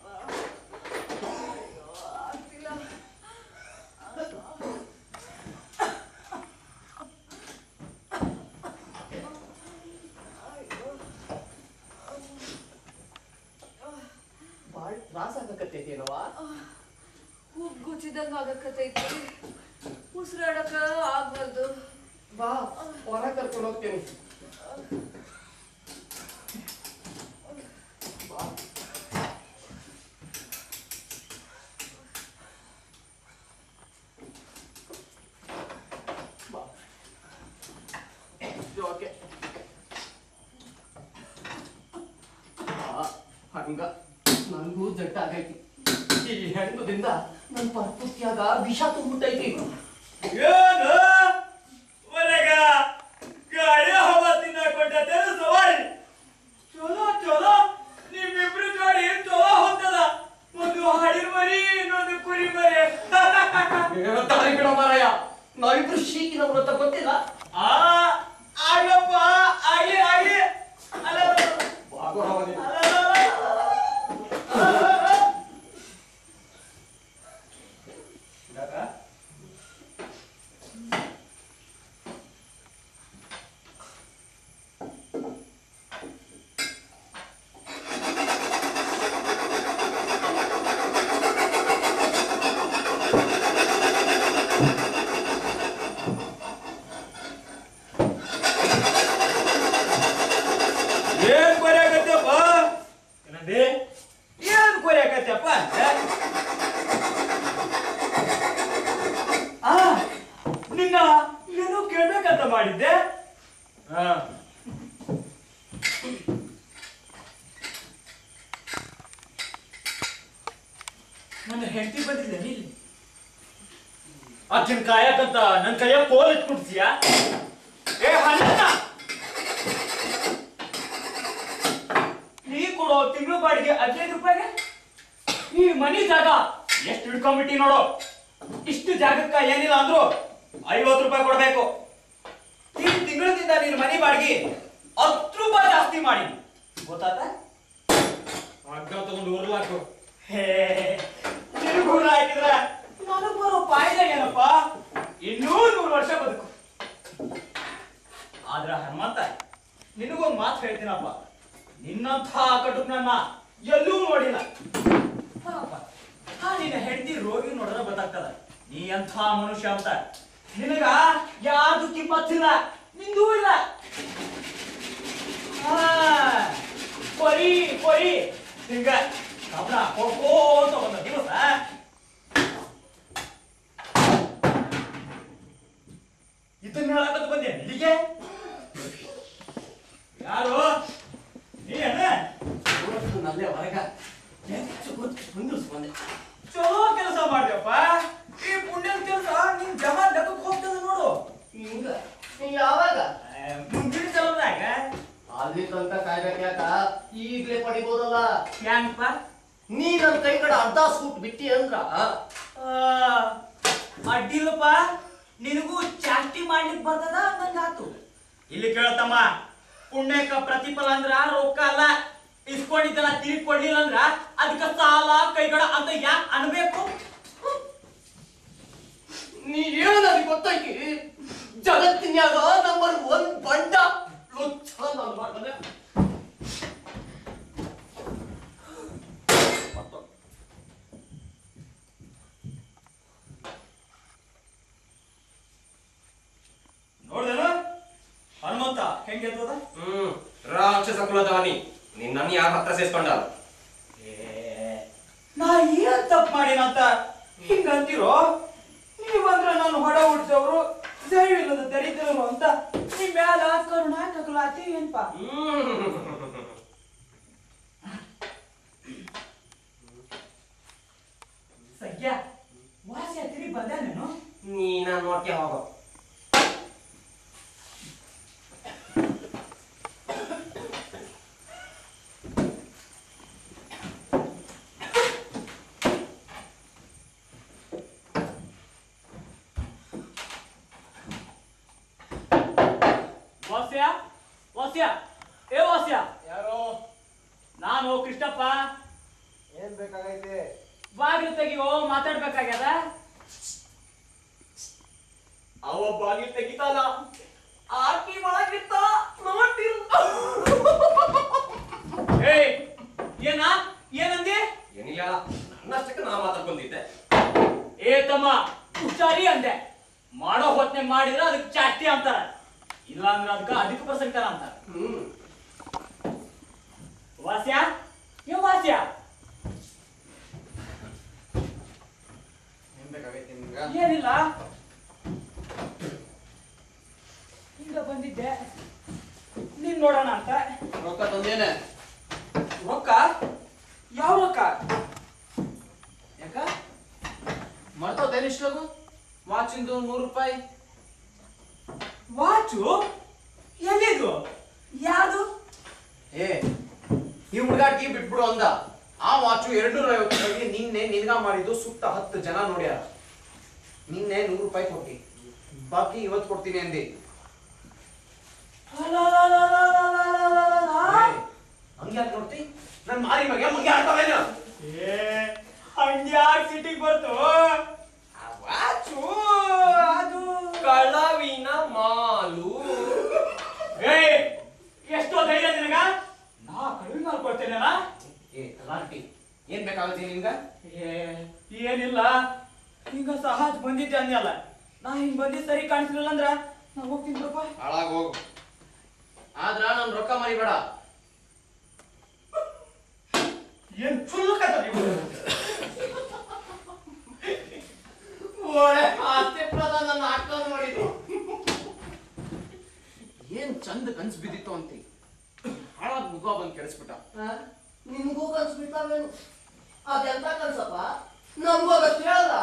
ಆಗ್ತಿಲ್ಲ ಬಾಳ ತ್ರಾಸ ಆಗಕತ್ತೈತೇನವ ಉಗ್ ಗುಚ್ಚಿದಂಗ ಆಗಕತ್ತೈತಿ ಉಸಿರಾಡಕ ಆಗ್ಬಾರ್ದು ಬಾ ಹೊರ ಕರ್ಕೊಂಡು ಹೋಗ್ತೇನೆ ಬಾ ಬಾ ಓಕೆ ಹಂಗ ನನಗೂ ಜಟ್ಟ ಆಗೈತಿ ಈ ಹೆಣ್ಣುದಿಂದ ನನ್ನ ಪರ್ಪುತ್ಯಾಗ ವಿಷ ತುಂಬಿಟ್ಟೈತಿ ಏನು ಒಲೆಗ ಗಾಡಿ ಹವಾ ತಿನ್ನಕೊಂಡೇ ಸವಾರಿ ಚಲೋ ಚಲೋ ನಿಮ್ಮಿಬ್ರು ಗಾಡಿ ಚಲೋ ಹೋಗ್ತದ ಒಂದು ಹಾಡಿನ ಮರಿ ಇನ್ನೊಂದು ಕುರಿ ಮರಿ ತಾಳಿ ಬಿಡ ಮಾರಾಯ ನಾವಿಬ್ರು ಶೀಕಿನ ವ್ರತ ಗೊತ್ತಿಲ್ಲ ಆ ಆಗಪ್ಪ ಆಗಿ ಆಗಿ ಅಲ್ಲ ಭಾಗವಹಿಸಿ. ಏನ್ ಕೊರೆಯಾಗತ್ತಪ್ಪ ಏನಂದಿ ಏನ್ ಕೊರೆಯಾಗತ್ತಪ್ಪ ಆ ನಿನ್ನ ಏನೋ ಕೇಳ್ಬೇಕಂತ ಮಾಡಿದ್ದೆ ಹಾ ನನ್ನ ಹೆಂಡತಿ ಬಂದಿಲ್ಲ ಇಲ್ಲಿ ಅಜ್ಜನ್ ಕಾಯಕಂತ ನನ್ನ ಕೈಯ ಕೋಲ್ ಇಟ್ಕೊಡ್ತೀಯಾ ಏ ಹಣ್ಣ ನೀ ಕೊಡೋ ತಿಂಗಳು ಬಾಡಿಗೆ ಹದಿನೈದು ರೂಪಾಯಿಗೆ ಈ ಮನಿ ಜಾಗ ಎಷ್ಟು ಹಿಡ್ಕೊಂಡ್ಬಿಟ್ಟಿ ನೋಡು ಇಷ್ಟು ಜಾಗಕ್ಕ ಏನಿಲ್ಲ ಅಂದ್ರು ಐವತ್ತು ರೂಪಾಯಿ ಕೊಡ್ಬೇಕು ಈ ತಿಂಗಳದಿಂದ ನೀನ್ ಮನಿ ಬಾಡಿಗೆ ಹತ್ತು ರೂಪಾಯಿ ಜಾಸ್ತಿ ಮಾಡಿ ಗೊತ್ತಾತ ಹಗ್ಗ ತಗೊಂಡು ಉರ್ಲಾಕು ಹೇ ನಿನಗ್ ಉರ್ಲ ಹಾಕಿದ್ರ ನನಗ್ ಬರೋ ಫಾಯ್ದೆ ಏನಪ್ಪ ಇನ್ನೂ ನೂರು ವರ್ಷ ಬದುಕು ಆದ್ರ ಹನುಮಂತ ನಿನಗೊಂದು ಮಾತು ಹೇಳ್ತೀನಪ್ಪ ನಿನ್ನಂಥ ಕಟುಕನನ್ನ ಎಲ್ಲೂ ನೋಡಿಲ್ಲ ಪಾಪ, ಆ ನಿನ್ನ ಹೆಂಡತಿ ರೋಗಿ ನೋಡಿದ್ರೆ ಗೊತ್ತಾಗ್ತದ ನೀ ಎಂಥ ಮನುಷ್ಯ ಅಂತ ನಿನಗ ಯಾರ್ದು ಕಿಮ್ಮತ್ತಿಲ್ಲ ನಿಂದೂ ಇಲ್ಲ ಆ, ಕೊರಿ ಕೊರಿ ಹಿಂಗ ಕಬ್ಣ ಕೊಡ್ಕೋತ ಬಂದ ದಿವಸ ಇದನ್ನ ಹೇಳಕತ್ತ ಬಂದೆ ಇಲ್ಲಿಗೆ ಯಾರು ನೀ ಅಣ್ಣ ಇವತ್ತು ನಲ್ಲೇ ಹೊರಗ ಹೆಚ್ಚು ಗೊತ್ತು ಕುಂದಿರ್ಸ್ ಬಂದೆ ಚಲೋ ಕೆಲಸ ಮಾಡ್ದಪ್ಪ ಈ ಪುಣ್ಯದ ಕೆಲಸ ನಿನ್ ಜಮಾ ಲೆಕ್ಕಕ್ಕೆ ಹೋಗ್ತದ ನೋಡು ಹಿಂಗ ನೀ ಯಾವಾಗ ಮುಂದಿನ ಚಲೋದಾಗ ಅಲ್ಲಿ ತನಕ ಕಾಯ್ಬೇಕಾಕ ಈಗ್ಲೇ ಪಡಿಬೋದಲ್ಲ ಹೆಂಗಪ್ಪ ನೀ ನನ್ ಕೈ ಕಡೆ ಅರ್ಧ ಸೂಟ್ ಬಿಟ್ಟಿ ಅಂದ್ರ ಅಡ್ಡಿಲ್ಲಪ್ಪ ನಿನಗೂ ಚಾಸ್ತಿ ಮಾಡ್ಲಿಕ್ ಬರ್ತದ ನಂಗಾತು ಇಲ್ಲಿ ಕೇಳತಮ್ಮ ಪುಣ್ಯಕ್ಕ ಪ್ರತಿಫಲ ಅಂದ್ರ ರೊಕ್ಕ ಅಲ್ಲ ಇಸ್ಕೊಂಡಿದ್ದಲ್ಲ ತಿರುಗಿ ಕೊಡ್ಲಿಲ್ಲ ಅಂದ್ರ ಅದಕ್ಕ ಸಾಲ ಕೈಗಡ ಅಂತ ಯಾಕೆ ಅನ್ಬೇಕು ನೀ ಏನು ನನಗೆ ಗೊತ್ತೈತಿ ಜಗತ್ತಿನ್ಯಾಗ ನಂಬರ್ ಒನ್ ಬಂಡ ಲುಚ್ಚ ನನ್ನ ಮಗನ ಕುಲದವನಿ ನಿನ್ನನ್ನು ಯಾರ ಹತ್ರ ಸೇರಿಸ್ಕೊಂಡ ನಾ ಏನ್ ತಪ್ಪು ಮಾಡಿನಂತ ಹಿಂಗಂತಿರೋ ನೀವಂದ್ರ ನಾನು ಹೊಡ ಹುಡ್ಸವ್ರು ದಯವಿಲ್ಲದ ದರಿದ್ರರು ಅಂತ ನಿಮ್ ಮ್ಯಾಲ ಕರುಣ ಕಗಲಾತಿ ಏನ್ಪಾ ಸದ್ಯ ವಾಸಿ ಹತ್ತಿರಿ ಬಂದಾನೇನು ನೀನ ನೋಡ್ಕೆ ಹೋಗೋ ವಾಸ್ಯ ವಾಸ್ಯ ಏ ವಾಸ್ಯ ಯಾರೋ ನಾನು ಕೃಷ್ಣಪ್ಪ ಏನ್ ಬೇಕಾಗೈತೆ ಬಾಗಿಲು ತೆಗಿಯೋ ಮಾತಾಡ್ಬೇಕಾಗ್ಯದ ಅವ ಬಾಗಿಲು ತೆಗಿತಾನ ಆಕಿ ಒಳಗಿತ್ತ ನೋಡ್ತಿರು ಏಯ್ ಏನ ಏನಂದಿ ಏನಿಲ್ಲ ನನ್ನಷ್ಟಕ್ಕೆ ನಾ ಮಾತಾಡ್ಕೊಂತಿದ್ದೆ ಏ ತಮ್ಮ ಹುಷಾರಿ ಅಂದೆ ಮಾಡೋ ಹೊತ್ನಾಗ ಮಾಡಿದ್ರೆ ಅದಕ್ಕೆ ಚಾಟಿ ಅಂತಾರ ಇಲ್ಲ ಅಂದ್ರೆ ಅದಕ್ಕೆ ಅಧಿಕ ಪ್ರಸಂಗತಾರ ಅಂತಾರ ಹ್ಮ್ ವಾಸ್ಯ ಏ ವಾಸ್ಯ ಏನ್ ಬೇಕಾಗೈತೆ ನಿಮ್ಗ ಏನಿಲ್ಲ ಈಗ ಬಂದಿದ್ದೆ ನೀನ್ ನೋಡೋಣ ಅಂತ ರೊಕ್ಕ ತಂದೇನೆ ರೊಕ್ಕ ಯಾವ ರೊಕ್ಕ ಯಾಕ ಮರ್ತೋದೇನು ಇಷ್ಟೊಂದು ವಾಚಿಂದು ನೂರು ರೂಪಾಯಿ ವಾಚು ಎಲ್ಲಿದು ಯಾವುದು ಏ ಈ ಹುಡುಗಾಟಿ ಬಿಟ್ಬಿಡು ಅಂದ ಆ ವಾಚು ಎರಡು ನೂರ ಐವತ್ತು ರೂಪಾಯಿಗೆ ನಿನ್ನೆ ನಿನ್ಗ ಮಾಡಿದ್ದು ಸುತ್ತ ಹತ್ತು ಜನ ನೋಡ್ಯಾರ ನಿನ್ನೆ ನೂರು ರೂಪಾಯಿ ಕೊಟ್ಟಿ ಬಾಕಿ ಇವತ್ತು ಕೊಡ್ತೀನಿ ಅಂದಿ ಹಂಗೆ ಯಾಕೆ ನೋಡ್ತಿ ನನ್ ಮಾರಿ ಮಗ ಮಂಗೆ ಆಡ್ತಾವೇನ ಏ ಹಂಗ್ಯಾಕ್ ಸಿಟಿಗೆ ಬರ್ತು ವಾಚು ಅದು ಕಳವಿನ ಮಾಲು ಏಯ್ ಎಷ್ಟೋ ಧೈರ್ಯ ನಿನಗ ನಾ ಕಡಿಮೆ ಮಾಡ್ಕೊಡ್ತೇನೆನಾ ಏ ತಲಾಂಟಿ ಏನ್ ಬೇಕಾಗುತ್ತೆ ನಿನ್ಗ ಏ ಏನಿಲ್ಲ ಈಗ ಸಹಜ ಬಂದಿದ್ದೆ ಅಂದ್ಯಲ್ಲ ನಾ ಹಿಂಗ್ ಬಂದಿದ್ ಸರಿ ಕಾಣಿಸ್ಲಿಲ್ಲ ಅಂದ್ರ ನಾ ಹೋಗ್ತೀನಿ ಬಿಡಪ್ಪ ಹಾಳಾಗ್ ಹೋಗು ಆದ್ರ ನನ್ ರೊಕ್ಕ ಮರಿಬೇಡ ಏನ್ ಚುಲ್ಲಕ ಒಳ್ಳೆ ಆಸ್ತಿ ಪ್ರಧಾನ ನನ್ನ ಅಕ್ಕ ಮಾಡಿದ್ರು ಏನ್ ಚಂದ ಕನ್ಸ್ ಬಿದ್ದಿತ್ತು ಅಂತಿ ಹಾಳಾಗ್ ಮುಖ ಬಂದ್ ಕೆಡಿಸ್ಬಿಟ್ಟ ನಿನ್ಗೂ ಕನ್ಸ್ಬಿಟ್ಟಾವೇನು ಅದೆಂತ ಕನ್ಸಪ್ಪ ನಮ್ಗೂ ಅದಕ್ಕೆ ಹೇಳ್ದ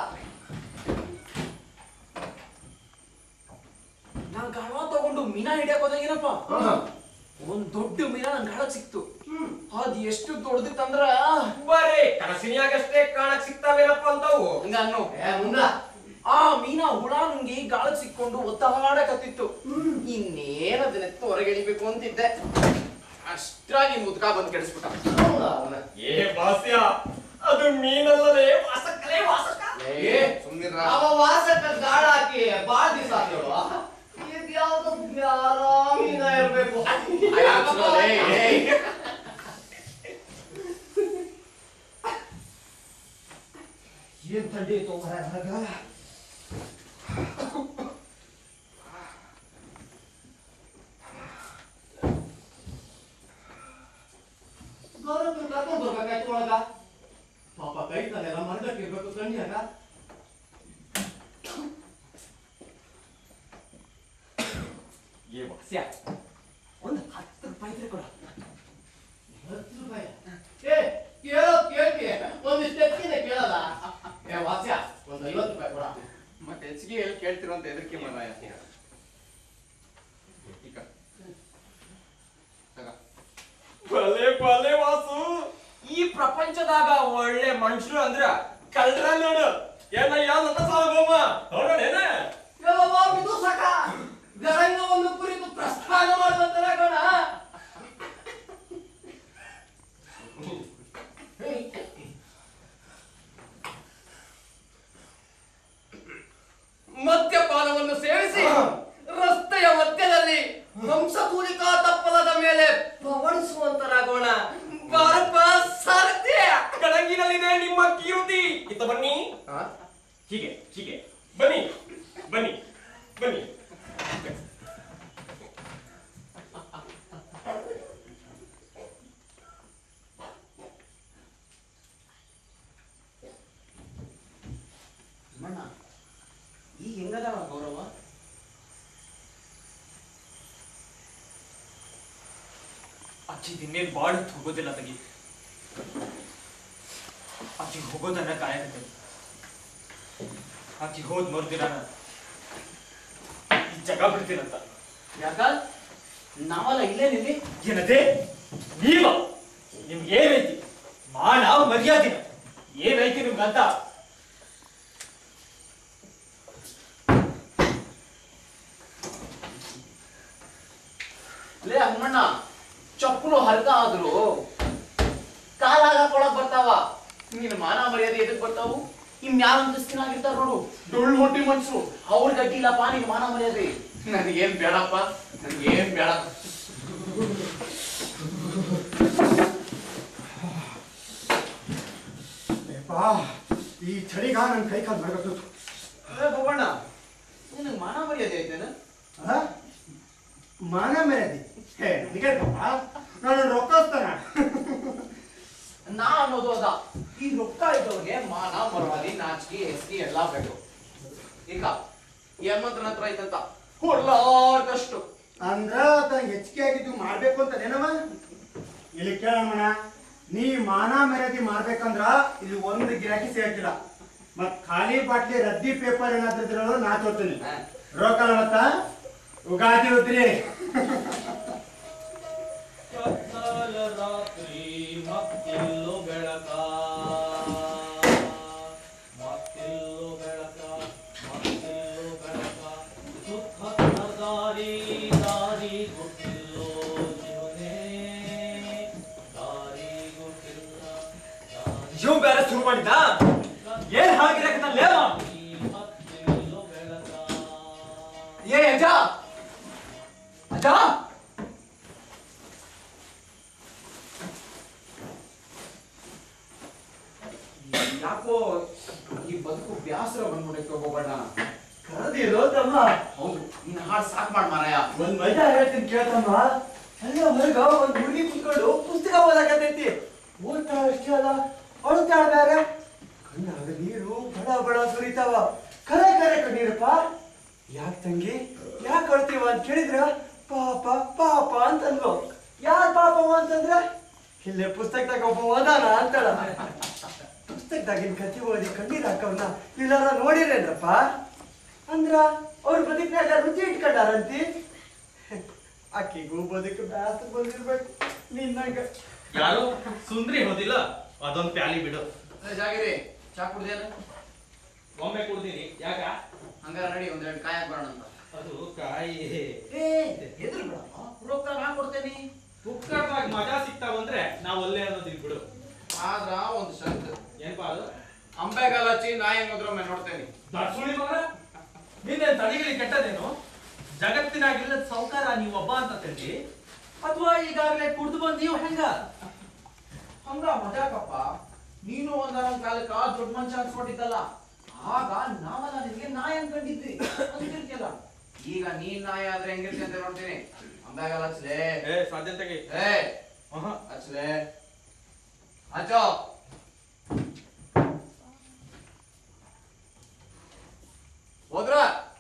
ನಾನ್ ಗಾಳ ತಗೊಂಡು ಮೀನಾ ಹಿಡಿಯಕ್ ಹೋದಾಗೇನಪ್ಪ ಒಂದ್ ದೊಡ್ಡ ಮೀನಾ ನನ್ ಗಾಳಕ್ ಸಿಕ್ತು ಅದ್ ಎಷ್ಟು ದೊಡ್ಡದಿತ್ತಂದ್ರ ಬರೇ ಕನಸಿನ್ಯಾಗಷ್ಟೇ ಕಾಣಕ್ ಸಿಗ್ತಾವೇನಪ್ಪ ಅಂತಾವು ಹಂಗ ಅನ್ನು ಏ ಮುಂದ ಆ ಮೀನಾ ಹುಳ ನಂಗೆ ಗಾಳಕ್ ಸಿಕ್ಕೊಂಡು ಒತ್ತಾಡಕತ್ತಿತ್ತು ಇನ್ನೇನ್ ಅದನ್ನೆತ್ತು ಹೊರಗೆ ಎಳಿಬೇಕು ಅಂತಿದ್ದೆ ಅಷ್ಟ್ರಾಗಿ ಮುದ್ಕ ಬಂದ್ ಕೆಡಿಸ್ಬಿಟ್ಟ ಅವ್ನ. ಏ ಭಾಸ್ಯ ಅದು ಮೀನಲ್ಲದೆ ವಾಸಕ್ಕಲೇ ವಾಸಕ ಏ ಸುಮ್ನಿರ ಅವ ವಾಸಕ್ಕ ಗಾಳ ಹಾಕಿ ಬಾಳ್ ದಿವಸ ಆತೇಳು ಇದ್ಯಾವ್ದು ಆರಾಮಿನ ಇರ್ಬೇಕು ಏನ್ ಥಂಡಿ ಐತೋ ಮಾರ್ರೆ ಹೊರಗ ಗೌರವ್ ಕರ್ಕೊಂಡ್ ಬರ್ಬೇಕಾಯ್ತು ಒಳಗ ಪಾಪ ಕೈ ತಾನೆಲ್ಲ ಮರಗಕ್ಕೆ ಇರ್ಬೇಕು ಕಣ್ಣಿಯಾಗ ಏ ಭಾಸ್ಯ ಒಂದು ಹತ್ತು ರೂಪಾಯಿ ಇದ್ರೆ ಕೊಡ ಹತ್ತು ರೂಪಾಯಿ ಏ ಕೇಳೋ ಕೇಳ್ತಿ ಒಂದಿಷ್ಟು ಹೆಚ್ಚಿನ ಕೇಳಲ್ಲ ಏ ವಾಸ್ಯ ಒಂದ್ ಐವತ್ತು ರೂಪಾಯಿ ಕೊಡ ಮತ್ತೆ ಹೆಚ್ಚಿಗೆ ಎಲ್ಲಿ ಕೇಳ್ತಿರೋ ಅಂತ ಎದಕ್ಕೆ ಮಾರಾಯ ಈಗ ತಗ. ಭಲೆ ಭಲೆ ವಾಸು ಈ ಪ್ರಪಂಚದಾಗ ಒಳ್ಳೆ ಮನುಷ್ಯರು ಅಂದ್ರ ಕಳ್ರ ನೋಡು ಏನಯ್ಯ ನನ್ನ ಸಾಗೋಮ ನೋಡೋಣೇನ ಯವ್ವ ಇದು ಸಕ ಗರಂಗವನ್ನು ಕುರಿತು ಪ್ರಸ್ಥಾನ ಮಾಡುವಂತರ ಗಣ ಮದ್ಯಪಾನವನ್ನು ಸೇವಿಸಿ ರಸ್ತೆಯ ಮಧ್ಯದಲ್ಲಿ ಹಂಸತೂಲಿಕಾ ತಪ್ಪಲದ ಮೇಲೆ ಪವಣಿಸುವಂತರಾಗೋಣ ಬಾರಪ್ಪ ಸಾರಥ್ಯ ಕಡಂಗಿನಲ್ಲಿದೆ ನಿಮ್ಮ ಕೀರ್ತಿ ಇತ್ತ ಬನ್ನಿ ಹೀಗೆ ಹೀಗೆ ಬನ್ನಿ ಬನ್ನಿ ಬನ್ನಿ ಹೆಂಗದವ ಗೌರವ ಅಜ್ಜಿ ದಿನ್ನೇನ್ ಬಾಳ ಹೊತ್ತು ಹೋಗೋದಿಲ್ಲ ತಗಿ ಅಜ್ಜಿ ಹೋಗೋದನ್ನ ಕಾಯಕತ್ತೆ ಅಜ್ಜಿ ಹೋದ್ ಮರ್ದಿನ ಈ ಜಗ ಬಿಡ್ತೀನಂತ ಯಾಕ ನಾವಲ್ಲ ಇಲ್ಲೇ ನಿಲ್ಲಿ ಏನದೆ ನೀವ ನಿಮ್ಗೆ ಏನೈತಿ ಮಾನ ಮರ್ಯಾದಿನ ಏನೈತಿ ನಿಮ್ಗಂತ ಲೇ ಹನುಮಣ್ಣ ಚಪ್ಪಲು ಹರಿದ ಆದ್ರು ಕಾಲಾಗ ಹಾಕೊಳಕ್ ಬರ್ತಾವ ನಿನ್ನ ಮಾನ ಮರ್ಯಾದೆ ಎದಕ್ ಬರ್ತಾವು ಇನ್ಯಾವ ಅಂತಸ್ತಿನಾಗಿರ್ತಾರ ನೋಡು ಡೊಳ್ಳು ಹೊಟ್ಟಿ ಮನ್ಸು ಅವ್ರ ಗಟ್ಟಿ ಇಲ್ಲಪ್ಪ ನಿನ್ ಮಾನ ಮರ್ಯಾದೆ ನನಗೇನ್ ಬೇಡಪ್ಪ ನನಗೇನ್ ಬೇಡ ಯಪ್ಪಾ, ಈ ಚಳಿಗ ನನ್ನ ಕೈ ಕಾಲು ಮರಗತ್ತು ಅದೇ ಬೋಬಣ್ಣ ನಿನಗೆ ಮಾನ ಮರ್ಯಾದೆ ಐತೇನ ಆ? ಮಾನ ಮರ್ಯಾದೆ ಹೇ ನನಗೆ ನಾನು ರೊಕ್ಕಿಸ್ತಾನ ನಾ ಅನ್ನೋದು ಅದ ಈ ರೊಕ್ಕ ಇದ್ದವ್ರಿಗೆ ಮಾನ ಮರ್ಯಾದೆ ನಾಚಿಕೆ ಹೆಸ್ಗಿ ಎಲ್ಲಾ ಬೇಕು ಈಗ ಯಮಂತ್ರನ ಹತ್ರ ಐತಂತ ಹೊಡ್ಲಾರ್ದಷ್ಟು ಅಂದ್ರ ತನಗೆ ಹೆಚ್ಚಿಗೆ ಆಗಿದ್ದು ಮಾಡ್ಬೇಕು ಅಂತ ನೆನವ ಇಲ್ಲಿ ಕೇಳೋಣ ನೀ ಮಾನ ಮರ್ಯಾದೆ ಮಾಡ್ಬೇಕಂದ್ರ ಇಲ್ಲಿ ಒಂದು ಗಿರಾಕಿ ಸೇರ್ತಿಲ್ಲ ಮತ್ ಖಾಲಿ ಬಾಟ್ಲಿ ರದ್ದಿ ಪೇಪರ್ ಏನಾದ್ರು ಇದ್ರಲ್ಲೂ ನಾ ತೋತೀನಿ ರೊಕ್ಕ ಮತ್ತ ಉಗಾದಿ ಉದ್ರಿ ಕತ್ತಲ ರಾತ್ರಿ ಮತ್ತಿಲ್ಲು ಬೆಳಕ ಮತ್ತಿಲ್ಲು ಬೆಳಕ ಮತ್ತಿಲ್ಲು ಬೆಳಕ ಸುತ್ತ ದಾರಿ ದಾರಿ ಗೊತ್ತಿಲ್ಲೋ ಜೀವನೇ ದಾರಿ ಗೊತ್ತಿಲ್ಲ ದಾರಿ ಇವ್ ಬೇರೆ ಶುರು ಮಾಡಿದ್ದ ಏನ್ ಹಾಗಿರಕತ್ತ ಲೇವ ಮತ್ತಿಲ್ಲು ಬೆಳಕ ಏ ಅಜ್ಜ ಅಜ್ಜ ಯಾಕೋ ಈ ಬದುಕು ಬ್ಯಾಸರ ಬಂದ್ಬಿಡಕ್ಕೆ ಹೋಗೋಣ ಕರೆದಿರೋ ತಮ್ಮ ಹೌದು ನಿನ್ನ ಹಾಡು ಸಾಕ್ ಮಾಡ್ ಮಾರಾಯ ಒಂದ್ ಮಜಾ ಹೇಳ್ತೀನಿ ಕೇಳ್ತಮ್ಮ ಅಲ್ಲೇ ಹೊರಗ ಒಂದ್ ಹುಡುಗಿ ಕುತ್ಕೊಂಡು ಪುಸ್ತಕ ಓದಾಕತೈತಿ ಓದ್ತಾಳ ಅಷ್ಟೇ ಅಲ್ಲ ಅಳ್ತಾಳ ಬೇರೆ ಕಣ್ಣಾಗ ನೀರು ಬಡ ಬಡ ಸುರಿತಾವ ಕರೆ ಕರೆ ಕಣ್ಣೀರಪ್ಪ ಯಾಕ್ ತಂಗಿ ಯಾಕೆ ಅಳ್ತೀವ ಅಂತ ಕೇಳಿದ್ರ ಪಾಪ ಪಾಪ ಅಂತಂದ್ಲು ಯಾರ್ ಪಾಪವ ಅಂತಂದ್ರ ಇಲ್ಲೇ ಪುಸ್ತಕದಾಗ ಒಬ್ಬ ಓದಾನ ಅಂತಾಳ ಪುಸ್ತಕದಾಗಿನ ಕಥೆ ಓದಿ ಕಣ್ಣೀರ್ ಹಾಕವ್ನ ಇಲ್ಲಾರ ನೋಡಿರೇನ್ರಪ್ಪ ಅಂದ್ರ ಅವ್ರ ಬದುಕಿನಾಗ ರುಚಿ ಇಟ್ಕೊಂಡಾರಂತಿ ಆಕಿಗೂ ಬದುಕು ಬ್ಯಾಸರ ಬಂದಿರ್ಬೇಕು ನಿನ್ನಂಗ ಯಾರು ಸುಂದ್ರಿ ಹೋದಿಲ್ಲ ಅದೊಂದ್ ಪ್ಯಾಲಿ ಬಿಡು ಅದೇ ಜಾಗಿರಿ ಚಾ ಕುಡ್ದೇನ ಒಮ್ಮೆ ಕುಡ್ದೀನಿ ಯಾಕ ಹಂಗಾರ ನಡಿ ಒಂದೆರಡು ಕಾಯಕ್ ಬರೋಣ ಅಂತ ಅದು ಕಾಯಿ ಏ ಎದುರು ಬಿಡಪ್ಪ ರೊಕ್ಕ ನಾ ಕೊಡ್ತೇನಿ ಪುಕ್ಕಟವಾಗಿ ಮಜಾ ಸಿಗ್ತಾವಂದ್ರೆ ನಾವ್ ಒಲ್ಲೆ ಅನ್ನೋದಿಲ್ ಬಿಡು ಆದ್ರ ಒಂದು ಶರ್ತ್ ಏನ್ಪಾ ಅದು ಅಂಬೆಗಾಲ ಹಚ್ಚಿ ನಾ ಹೆಂಗ್ ಹೋದ್ರೊಮ್ಮೆ ನೋಡ್ತೇನಿ ದರ್ಸುಳಿ ಮಗ ನಿನ್ನೆ ತಳಿಗಳಿಗೆ ಕೆಟ್ಟದೇನು ಜಗತ್ತಿನಾಗಿಲ್ಲ ಸೌಕಾರ ನೀವು ಒಬ್ಬ ಅಂತ ತಿಳ್ದಿ ಅಥವಾ ಈಗಾಗಲೇ ಕುಡ್ದು ಬಂದ್ ನೀವು ಹೆಂಗ ಹಂಗ ಮಜಾಕಪ್ಪ ನೀನು ಒಂದೊಂದ್ ಕಾಲಕ್ಕ ದೊಡ್ಡ ಮನುಷ್ಯ ಅನ್ಸ್ಕೊಂಡಿದ್ದಲ್ಲ ಆಗ ನಾವೆಲ್ಲ ನಿನ್ಗೆ ನಾಯಿ ಅನ್ಕೊಂಡಿದ್ವಿ ಅಂತಿರ್ತಿಯಲ್ಲ ಈಗ ನೀನ್ ನಾಯಿ ಆದ್ರೆ ಹೆಂಗಿರ್ತಿ ಅಂತ ನೋಡ್ತೀನಿ ಅಂಬೆಗಾಲ ಹಚ್ಲೇ ಏ ಸಾಧ್ಯತೆಗೆ ಏ ಹಚ್ಲೇ ಹಚ್ಚೋ ಹೋದ್ರ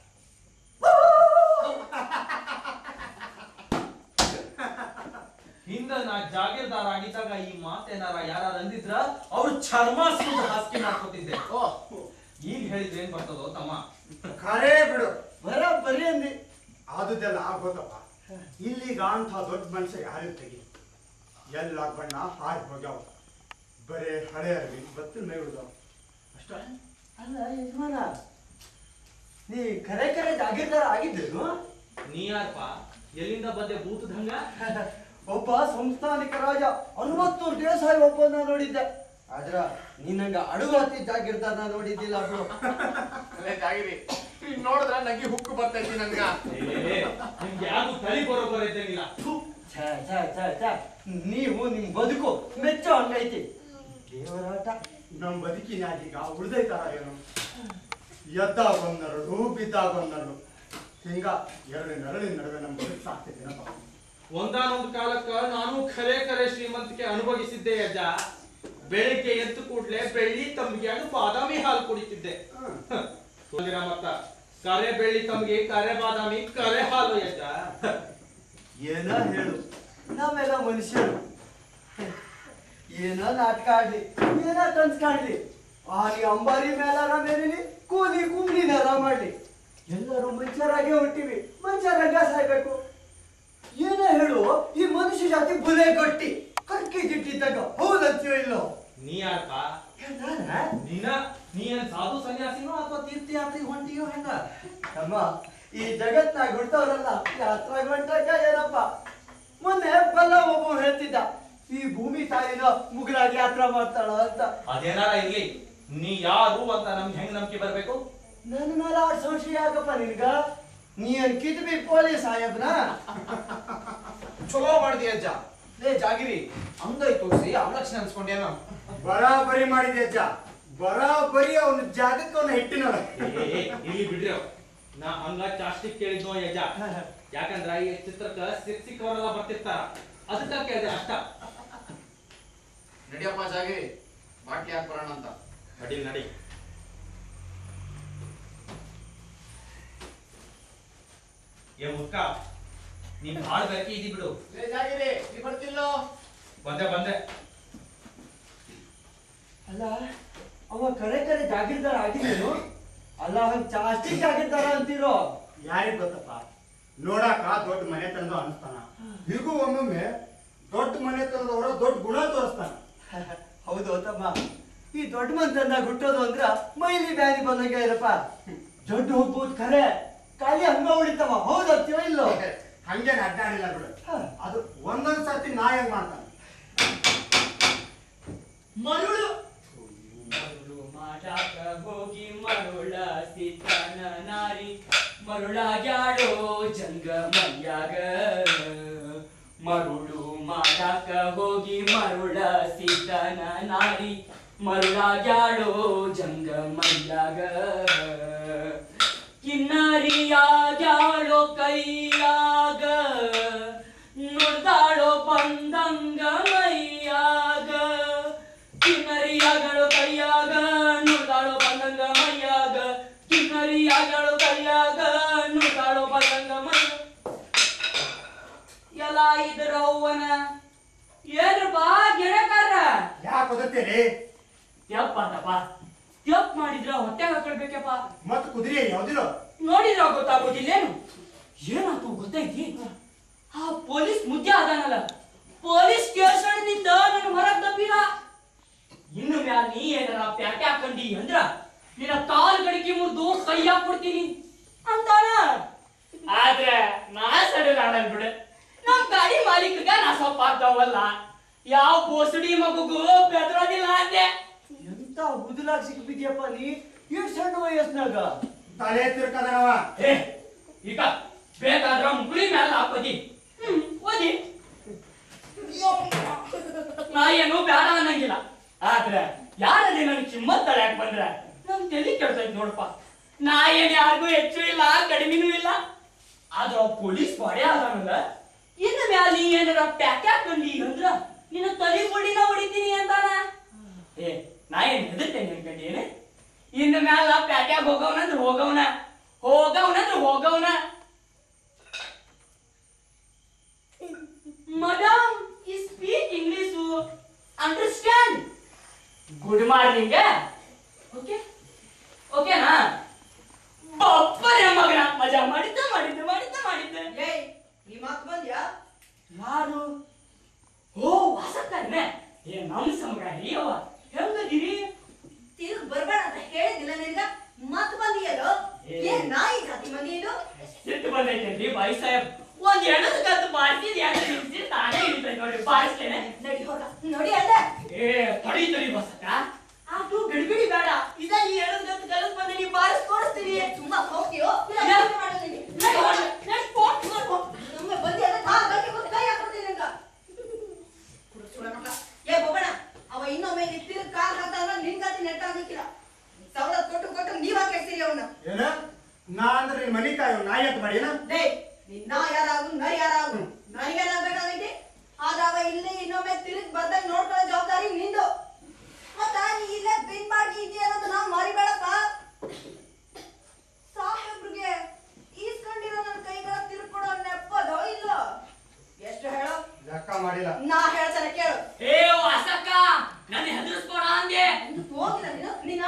ಹಿಂದ ನಾ ಜಾಗೀರ್ದಾರ ಆಗಿದ್ದಾಗ ಈ ಮಾತೇನಾರ ಯಾರು ಅಂದಿದ್ರ ಅವ್ರು ಚರ್ಮ ಸುಂದ ಹಾಸಿಗೆ ಮಾಡ್ಕೊತಿದ್ದೆ ಓ ಈಗ ಹೇಳಿದ್ರೆ ಏನ್ ಬರ್ತದೋ ತಮ್ಮ ಖರೇ ಬಿಡು ಬರ ಬರೀ ಅಂದಿ ಆದುದೆಲ್ಲ ಆಗೋದಪ್ಪ ಇಲ್ಲಿಗ ಅಂತ ದೊಡ್ಡ ಮನುಷ್ಯ ಯಾರು ತೆಗಿ ಎಲ್ಲ ಬಣ್ಣ ಹಾರಿ ಹೋಗ್ಯಾವ ಬರೇ ಹಳೆ ಅರ್ವಿ ಬತ್ತಿನ ಮೈ ಉಳ್ದಾವ ಅಷ್ಟ ಅಲ್ಲ ಯಜಮಾನ ನೀ ಕರೆ ಕರೆ ಜಾಗೀರ್ದಾರ ಆಗಿದ್ದೇನು ನೀ ಯಾರಪ್ಪ ಎಲ್ಲಿಂದ ಬಂದೆ ಭೂತದಂಗ ಒಬ್ಬ ಸಂಸ್ಥಾನಿಕ ರಾಜ ಅರವತ್ತು ದೇಸಾಯಿ ಒಬ್ಬನ ನೋಡಿದ್ದೆ ಆದ್ರ ನಿನ್ನಂಗ ಅಡುಗೆ ಹತ್ತಿ ಜಾಗಿರ್ದಾರ ನೋಡಿದ್ದಿಲ್ಲ ಬಿಡು ಅಲ್ಲೇ ಜಾಗಿರಿ ನೀನ್ ನೋಡಿದ್ರ ನಗಿ ಹುಕ್ಕು ಬರ್ತೈತಿ ನನ್ಗ ಏ, ನಿಮ್ಗೆ ಯಾವ್ದು ತಳಿ ಬರೋಬ್ಬರ ಇದ್ದಂಗಿಲ್ಲ ಥು. ಛೇ ಛೇ ಛೇ ಛೇ ನೀವು ನಿಮ್ ಬದುಕು ಮೆಚ್ಚೋ ಹಂಗೈತಿ ದೇವರಾಟ ನಮ್ ಬದುಕಿನಾಗ ಈಗ ಉಳ್ದೈತಾರ ಏನು ಎದ್ದಾಗ ಒಂದರಡು ಬಿದ್ದಾಗ ಒಂದರಡು ಹಿಂಗ ಎರಡು ನರಳಿನ ನಡುವೆ ನಮ್ ಬದುಕು ಸಾಕ್ತೈತೇನಪ್ಪ ಒಂದಾನೊಂದು ಕಾಲಕ್ಕ ನಾನು ಖರೆ ಖರೆ ಶ್ರೀಮಂತಿಕೆ ಅನುಭವಿಸಿದ್ದೆ ಅಜ್ಜ ಬೆಳಿಗ್ಗೆ ಎದ್ದು ಕೂಡ್ಲೆ ಬೆಳ್ಳಿ ತಂಬಿಗೆ ಬಾದಾಮಿ ಹಾಲು ಕುಡಿತಿದ್ದೆ ಹ್ಮ್. ಹ. ಹೋಗಿರ ಮತ್ತ ಕರೆ ಬೆಳ್ಳಿ ತಮ್ಗೆ ಕರೆ ಬಾದಾಮಿ ಕರೆ ಹಾಲು ಯಜ್ಜ ಏನ ಹೇಳು ನಾವೆಲ್ಲ ಮನುಷ್ಯರು ಏನೋ ನಾಟಕ ಆಡ್ಲಿ ಏನೋ ಕನ್ಸ್ ಕಾಡ್ಲಿ ಆನಿ ಅಂಬಾರಿ ಮೇಲಾರ ಮೇಲಿಲಿ ಕೂಲಿ ಕುಂಬ್ಲಿನಾರ ಮಾಡ್ಲಿ ಎಲ್ಲರೂ ಮನುಷ್ಯರಾಗೆ ಹುಟ್ಟಿವಿ ಮನುಷ್ಯರಾಗ ಸಾಯ್ಬೇಕು ಏನೋ ಹೇಳು ಈ ಮನುಷ್ಯ ಜಾತಿ ಬುಲೆ ಗಟ್ಟಿ ಕರ್ಕಿ ಜಿಟ್ಟಿದ್ದಾಗ ಹೌದಂತೀಯೋ ಇಲ್ಲೋ ನೀ ಯಾರಪ್ಪ ನಾನಾ? ನೀನ ನೀ ಏನ್ ಸಾಧು ಸನ್ಯಾಸಿನೋ ಅಥವಾ ತೀರ್ಥಯಾತ್ರೆಗೆ ಹೊಂಟಿಯೋ ಹೆಂಗ ಅಮ್ಮ ಈ ಜಗತ್ನಾಗ ಹುಡ್ತವ್ರಲ್ಲ ಯಾತ್ರಾಗ ಹೊಂಟಾಗ ಏನಪ್ಪ ಮೊನ್ನೆ ಬಲ್ಲ ಒಬ್ಬ ಹೇಳ್ತಿದ್ದ ಈ ಭೂಮಿ ತಾಯಿನ ಮುಗುರಾಗಿ ಯಾತ್ರಾ ಮಾಡ್ತಾಳ ಅಂತ ಅದೇನಾರ ಇರ್ಲಿ ನೀ ಯಾರು ಅಂತ ನಮ್ಗೆ ಹೆಂಗ್ ನಂಬಿಕೆ ಬರ್ಬೇಕು ನನ್ನ ಮೇಲೆ ಆಡ್ ಸಂಶಯ ಯಾಕಪ್ಪ ನಿನ್ಗ ನೀ ಏನ್ ಕಿದ್ಬಿ ಪೊಲೀಸ್ ಸಾಹೇಬ್ನ ಚಲೋ ಮಾಡ್ದಿ ಅಜ್ಜ ಲೇ ಜಾಗಿರಿ ಅಂಗೈ ತೋರಿಸಿ ಅವಲಕ್ಷಣ ಅನ್ಸ್ಕೊಂಡೇನೋ ಬರಾಬರಿ ಮಾಡಿದೆ ಅಜ್ಜ ಬರಾಬರಿ ಅವನ ಜಾಗಕ್ಕೆ ಅವನ ಹಿಟ್ಟಿನವ ಏ, ಏ, ಇಲ್ಲಿ ಬಿಡ್ರಿ ಅವ್. ನಾ ಹಂಗ ಚಾಸ್ಟಿಕ್ ಕೇಳಿದ್ನೋ ಯಜ ಯಾಕಂದ್ರ ಈ ಚಿತ್ರಕ್ಕ ಸಿಕ್ ಸಿಕ್ಕವರೆಲ್ಲ ಬರ್ತಿರ್ತಾರ ಅದಕ್ಕ ಕೇಳಿದೆ ಅಷ್ಟ ನಡಿಯಪ್ಪ ಜಾಗಿರಿ ಬಾಟ್ಲಿ ಹಾಕ್ ಬರೋಣ ಅಂತ ನಡಿ ನಡಿ ಏ ಮುಕ್ಕ ನೀನ್ ಭಾಳ ಬೇಕಿ ಇದಿ ಬಿಡು ಲೇ ಜಾಗಿರಿ ನೀ ಬರ್ತಿಲ್ಲೋ ಬಂದೆ ಬಂದೆ ಅಲ್ಲ ಅವ ಕರೆ ಕರೆ ಜಾಗೀರ್ದಾರ ಆಗಿದ್ದೇನು ಅಲ್ಲ ಹಂಗ ಜಾಸ್ತಿ ಜಾಗೀರ್ದಾರ ಅಂತೀರೋ ಯಾರಿಗ್ ಗೊತ್ತಪ್ಪ ನೋಡಾಕ ದೊಡ್ಡ ಮನೆ ತಂದು ಅನಿಸ್ತಾನ ಹೀಗೂ ಒಮ್ಮೊಮ್ಮೆ ದೊಡ್ಡ ಮನೆ ತಂದವರ ದೊಡ್ಡ ಗುಣ ತೋರಿಸ್ತಾನ ಹೌದು ತಮ್ಮ ಈ ದೊಡ್ಡ ಮಂತಂದಾಗ ಹುಟ್ಟೋದು ಅಂದ್ರ ಮೈಲಿ ಬ್ಯಾನಿ ಬಂದಂಗೆ ಇರಪ್ಪ ದೊಡ್ಡ ಹೋಗ್ಬೋದು ಖರೆ ಖಾಲಿ ಹಂಗ ಉಳಿತವ ಹೌದಂತೀವೋ ಇಲ್ಲೋ ಹಂಗೇನ್ ಅಡ್ಡಾಡಿಲ್ಲ ಬಿಡು ಹ. ಅದು ಒಂದೊಂದ್ ಸರ್ತಿ ನಾ ಹೆಂಗ್ ಮಾಡ್ತಾನ ಮರುಳು ಮರುಳು ಮಾಡಾಕ ಹೋಗಿ ಮರುಳ ಸಿದ್ದನ ನಾರಿ ಮರುಳಾಗ್ಯಾಡೋ ಜಂಗಮಯ್ಯಾಗ ಮರುಳು ಮಾಡಾಕ ಹೋಗಿ ಮರುಳ ಸಿದ್ದನ ನಾರಿ ಮರುಳಾಗ್ಯಾಡೋ ಜಂಗಮಯ್ಯಾಗ ಕಿನ್ನರಿಯಾಗ್ಯಾಳೋ ಕೈಯಾಗ ನುಡ್ದಾಳೋ ಬಂದಂಗ ಮೈಯಾಗ ಕಿನ್ನರಿಯಾಗಳು ಕೈಯಾಗ ನುಡ್ದಾಳೋ ಬಂದಂಗ ಮೈಯಾಗ ಕಿನ್ನರಿಯಾಗಳು ಕೈಯಾಗ ನುಡ್ದಾಳೋ ಬಂದಂಗ ಮೈಯಾಗ ಎಲ್ಲ ಇದ್ರ ಅವ್ವನ ಏನ್ರಪ್ಪ ಗೆಳಕಾರ ಯಾಕೆ ಓದುತ್ತೀರಿ ತೆಪ್ಪ ತಪ್ಪ ತೆಪ್ ಮಾಡಿದ್ರ ಹೊಟ್ಟೆ ಹಾಕೊಳ್ಬೇಕಪ್ಪ ಮತ್ ಕುದುರೆ ಯಾವ್ದಿರೋ ನೋಡಿದ್ರ ಗೊತ್ತಾಗೋದಿಲ್ಲೇನು ಏನಾಯ್ತು ಗೊತ್ತೈತಿ ಆ ಪೊಲೀಸ್ ಮುದ್ದೆ ಅದಾನಲ್ಲ ಪೊಲೀಸ್ ಕೇಳ್ಸಣಿಂದ ನನ್ನ ಹೊರಗ್ ತಪ್ಪಿಲ್ಲ ಇನ್ನು ಮ್ಯಾಲ ನೀ ಏನಾರ ಪ್ಯಾಟೆ ಹಾಕೊಂಡಿ ಅಂದ್ರ ನಿನ್ನ ಕಾಲ್ ಗಡಿಗೆ ಮುರಿದು ಕೈ ಹಾಕ್ಬಿಡ್ತೀನಿ ಅಂತಾನ ಆದ್ರೆ ನಾ ಸಡಲ್ ಆಡಲ್ ಬಿಡು ನಮ್ ಗಾಡಿ ಮಾಲೀಕಗ ನಾ ಸ್ವಲ್ಪ ಆಗ್ತಾವಲ್ಲ ಯಾವ ಬೋಸಡಿ ಮಗುಗೂ ಬೆದರೋದಿಲ್ಲ ಅಂದೆ ಎಂತ ಬುದಲಾಗ್ ಸಿಕ್ಬಿದ್ಯಪ್ಪ ನೀ ಎಷ್ಟು ಸಣ್ಣ ವಯಸ್ಸಿನಾಗ ತಲೆ ತಿರ್ಕದನವ ಏ ಈಗ ಬೇಕಾದ್ರ ಮುಗುಳಿ ಮ್ಯಾಲ ಹಾಕೋದಿ ಹ್ಮ್ ಓದಿ ನಾ ಏನು ಬೇಡ ಅನ್ನಂಗಿಲ್ಲ ಆದ್ರೆ ಯಾರಲ್ಲಿ ನನ್ ಕಿಮ್ಮತ್ ತಳ್ಯಾಕ್ ಬಂದ್ರ ನನ್ ತಲೆ ಕೆಡ್ತೈತಿ ನೋಡಪ್ಪ ನಾ ಏನ್ ಯಾರಿಗೂ ಹೆಚ್ಚು ಇಲ್ಲ ಕಡಿಮೆನೂ ಇಲ್ಲ ಆದ್ರ ಅವ್ ಪೊಲೀಸ್ ಬಾಡೆ ಅದಾನಲ್ಲ ಇನ್ನು ಮ್ಯಾಲ ನೀ ಏನಾರ ಪ್ಯಾಕ್ ಹಾಕೊಂಡಿ ಅಂದ್ರ ನಿನ್ನ ತಲೆ ಮುಡಿನ ಹೊಡಿತೀನಿ ಅಂತಾನ ಏ ನಾ ಏನ್ ಹೆದರ್ತೇನೆ ಅನ್ಕಂಡಿ ಏನೇ ಇನ್ನು ಮ್ಯಾಲ ಪ್ಯಾಟ್ಯಾಗ ಹೋಗವನಂದ್ರ ಹೋಗವನ ಹೋಗವನಂದ್ರ ಹೋಗವನ madam I speak English understand good morning okay ಓಕೆನಾ ಬಪ್ಪರೆ ಮಗನ ಮಜಾ ಮಾಡಿದ್ದ ಮಾಡಿದ್ದೆ ಮಾಡಿದ್ದ ಮಾಡಿದ್ದೆ ಏಯ್ ಈ ಮಾತು ಬಂದ್ಯಾ ಯಾರು ಓ ವಾಸಕ್ಕನ್ನೆ ಏ ನಮ್ ಸಮಗ ಹಿರಿಯವ ಹೆಂಗದಿರಿ ತಿರುಗ್ ಬರ್ಬೇಡ ಅಂತ ಹೇಳಿದಿಲ್ಲ ನಿನ್ಗ ಮತ್ ಬಂದಿಯಲ್ಲೋ ಏನ್ ನಾಯಿ ಜಾತಿ ಮಂದಿ ಇದು ಸಿಟ್ಟು ಬಂದೈತೇನ್ರಿ ಬಾಯಿ ಸಾಹೇಬ್ ಒಂದ್ ಎಣದ ಕತ್ತು ಬಾರಿಸಿದ್ ಎರಡು ನಿಮಿಷ ತಾನೇ ಹಿಡಿತೈತೆ ನೋಡಿ ಬಾರಿಸ್ತೇನೆ ನಡಿ ಹೋಗ ನೋಡಿ ಅಲ್ಲ ಏ ತಡಿ ತಡಿ ಬಸಕ್ಕ ಅದು ಗಡಿಬಿಡಿ ಬೇಡ ಇದ ಈ ಎಣದ ಕತ್ತು ಕಲಸ್ ಬಂದೆ ನೀ ಬಾರಿಸ್ ತೋರಿಸ್ತೀನಿ ತುಂಬಾ ಹೋಗ್ತೀಯೋ ಇಲ್ಲ ಇಲ್ಲ. ಕೆಲಸ ಮಾಡೋದು ನಿಂಗೆ. ನಡಿ ಹೋಗ. ನಮ್ಗೆ ಬಂದಿಯಲ್ಲ ನಾ ಗಟ್ಟಿ ಬಂದು ಕೈ ಹಾಕ್ಬಿಡ್ತೀನಿ ನಿನ್ಗ. ಕುಡು ಸುಳ ಮಗ. ಏ ಬೊಬ್ಬಣ ಅವ ಇನ್ನೊಮ್ಮೆ ನೀ ತಿರುಗ್ ಕಾಲ್ ಹಾಕ್ದಾಗ ನಿನ್ ಗತಿ ನೆಟ್ಟ ಆಗಿಕ್ಕಿಲ್ಲ ಸವಲತ್ ಕೊಟ್ಟು ಕೊಟ್ಟು ನೀವ ಕೆಡ್ಸಿರಿ ಅವನ್ನ ಏನ ನಾ ಅಂದ್ರೆ ನಿನ್ ಮನಿ ಕಾಯೋ ನಾಯಿ ಅಂತ ಮಾಡಿ ಏನ ಡೇ ನಿನ್ನ ಯಾರಾಗು ನರಿ ಯಾರಾಗು ನನಗೇನಾಗಬೇಕಾಗೈತಿ ಆದ್ರೆ ಅವ ಇಲ್ಲಿ ಇನ್ನೊಮ್ಮೆ ತಿರುಗ್ ಬರ್ದಂಗ್ ನೋಡ್ಕೊಳ್ಳೋ ಜವಾಬ್ದಾರಿ ನಿಂದು ಮತ್ತ ನೀ ಇಲ್ಲೇ ಬಿನ್ ಮಾಡಿ ಇದೆಯಾ ಅನ್ನೋದು ನಾವು ಮರಿಬೇಡಪ್ಪ ಸಾಹೇಬ್ರಿಗೆ ಮಾಡಿಲ್ಲ ನಾ ಹೇಳ್ತಾನೆ ಕೇಳು ಏ ವಾಸಕ್ಕ ನನ್ನ ಹೆದರ್ಸ್ಬೇಡ ಅಂದೆ ಒಂದು ಹೋಗಿಲ್ಲ ನೀನು ನೀನಾ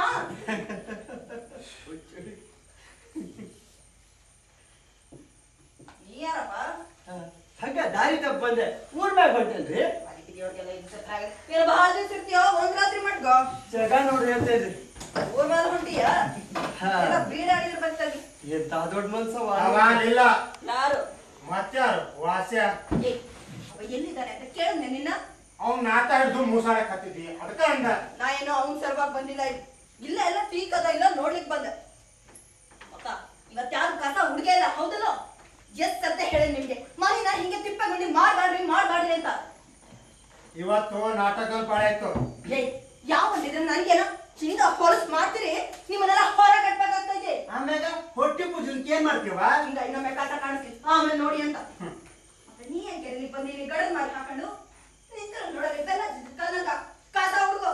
ನೀ ಯಾರಪ್ಪ ಹಂಗ ದಾರಿ ತಪ್ಪ ಬಂದೆ ಊರ್ ಮ್ಯಾಗ ಹೊಂಟೇನ್ರಿ ಅದಕ್ಕೆ ದೇವ್ರಿಗೆಲ್ಲ ಇದು ಸತ್ರ ಆಗಿದೆ. ನೀನು ಬಹಳ ದಿವಸ ಇರ್ತೀಯೋ ಒಂದ್ ರಾತ್ರಿ ಮಟ್ಗೋ ಜಗ ನೋಡ್ರಿ ಅಂತ ಇದ್ರಿ ಊರ್ ಮೇಲೆ ಹೊಂಟಿಯ ಹಾ. ಎಲ್ಲ ಬೀಡಾಡಿದ್ರೆ ಬರ್ತಾಗಿ ಎಂತ ದೊಡ್ಡ ಮನ್ಸವ ಅವಾಗಿಲ್ಲ ಯಾರು ಮತ್ಯಾರು ವಾಸ್ಯ ಏ ಅವ ಎಲ್ಲಿದ್ದಾನೆ ಅಂತ ಕೇಳಿದ್ನೆ ನಿನ್ನ ಅವ್ನ್ ನಾಟ ಹಿಡ್ದು ಮೂಸಾಡಕ್ ಹತ್ತಿದ್ದಿ ಅದಕ್ಕ ಅಂದ ನಾ ಏನೋ ಅವನ್ ಸಲುವಾಗಿ ಬಂದಿಲ್ಲ ಇಲ್ಲ ಎಲ್ಲ ಟೀಕ್ ಅದ ಇಲ್ಲ ನೋಡ್ಲಿಕ್ ಬಂದೆ ಅಕ್ಕ ಇವತ್ ಯಾರು ಕಸ ಹುಡುಗ ಇಲ್ಲ ಹೌದಲ್ಲ ಎಷ್ಟ್ ಅಂತ ಹೇಳಿ ನಿಮ್ಗೆ ಮನಿನ ಹಿಂಗೆ ತಿಪ್ಪಗೊಂಡಿ ಮಾಡ್ಬಾಡ್ರಿ ಮಾಡ್ಬಾಡ್ರಿ ಅಂತ ಇವತ್ತು ನಾಟಕ ಪಾಳಾಯ್ತು ಏಯ್ ಯಾವ ಬಂದಿದ್ರೆ ನನ್ಗೇನೋ ಚಿಂಗ ಹೊಲಸ್ ಮಾಡ್ತೀರಿ ನಿಮ್ಮನ್ನೆಲ್ಲ ಹೊರ ಕಟ್ಬೇಕಾಗ್ತೈತೆ ಆಮ್ಯಾಗ ಹೊಟ್ಟಿ ಪೂಜನ್ಕ್ ಏನ್ ಮಾಡ್ತೀವ ಹಿಂಗ ಇನ್ನೊಮ್ಮೆ ಕಸ ಕಾಣಿಸ್ತೀವಿ ಆಮೇಲೆ ನೋಡಿ ಅಂತ ಮತ್ತೆ ನೀ ಏನ್ ಕೆರೆ ಬಂದಿರಿ ಗಡದ್ ಮಾಡಿ ಹಾಕೊಂಡು ನಿಂತ ನೋಡೋದು ಬೆಲ್ಲ ಕಲ್ಲಂಗ ಕಸ ಹುಡುಗೋ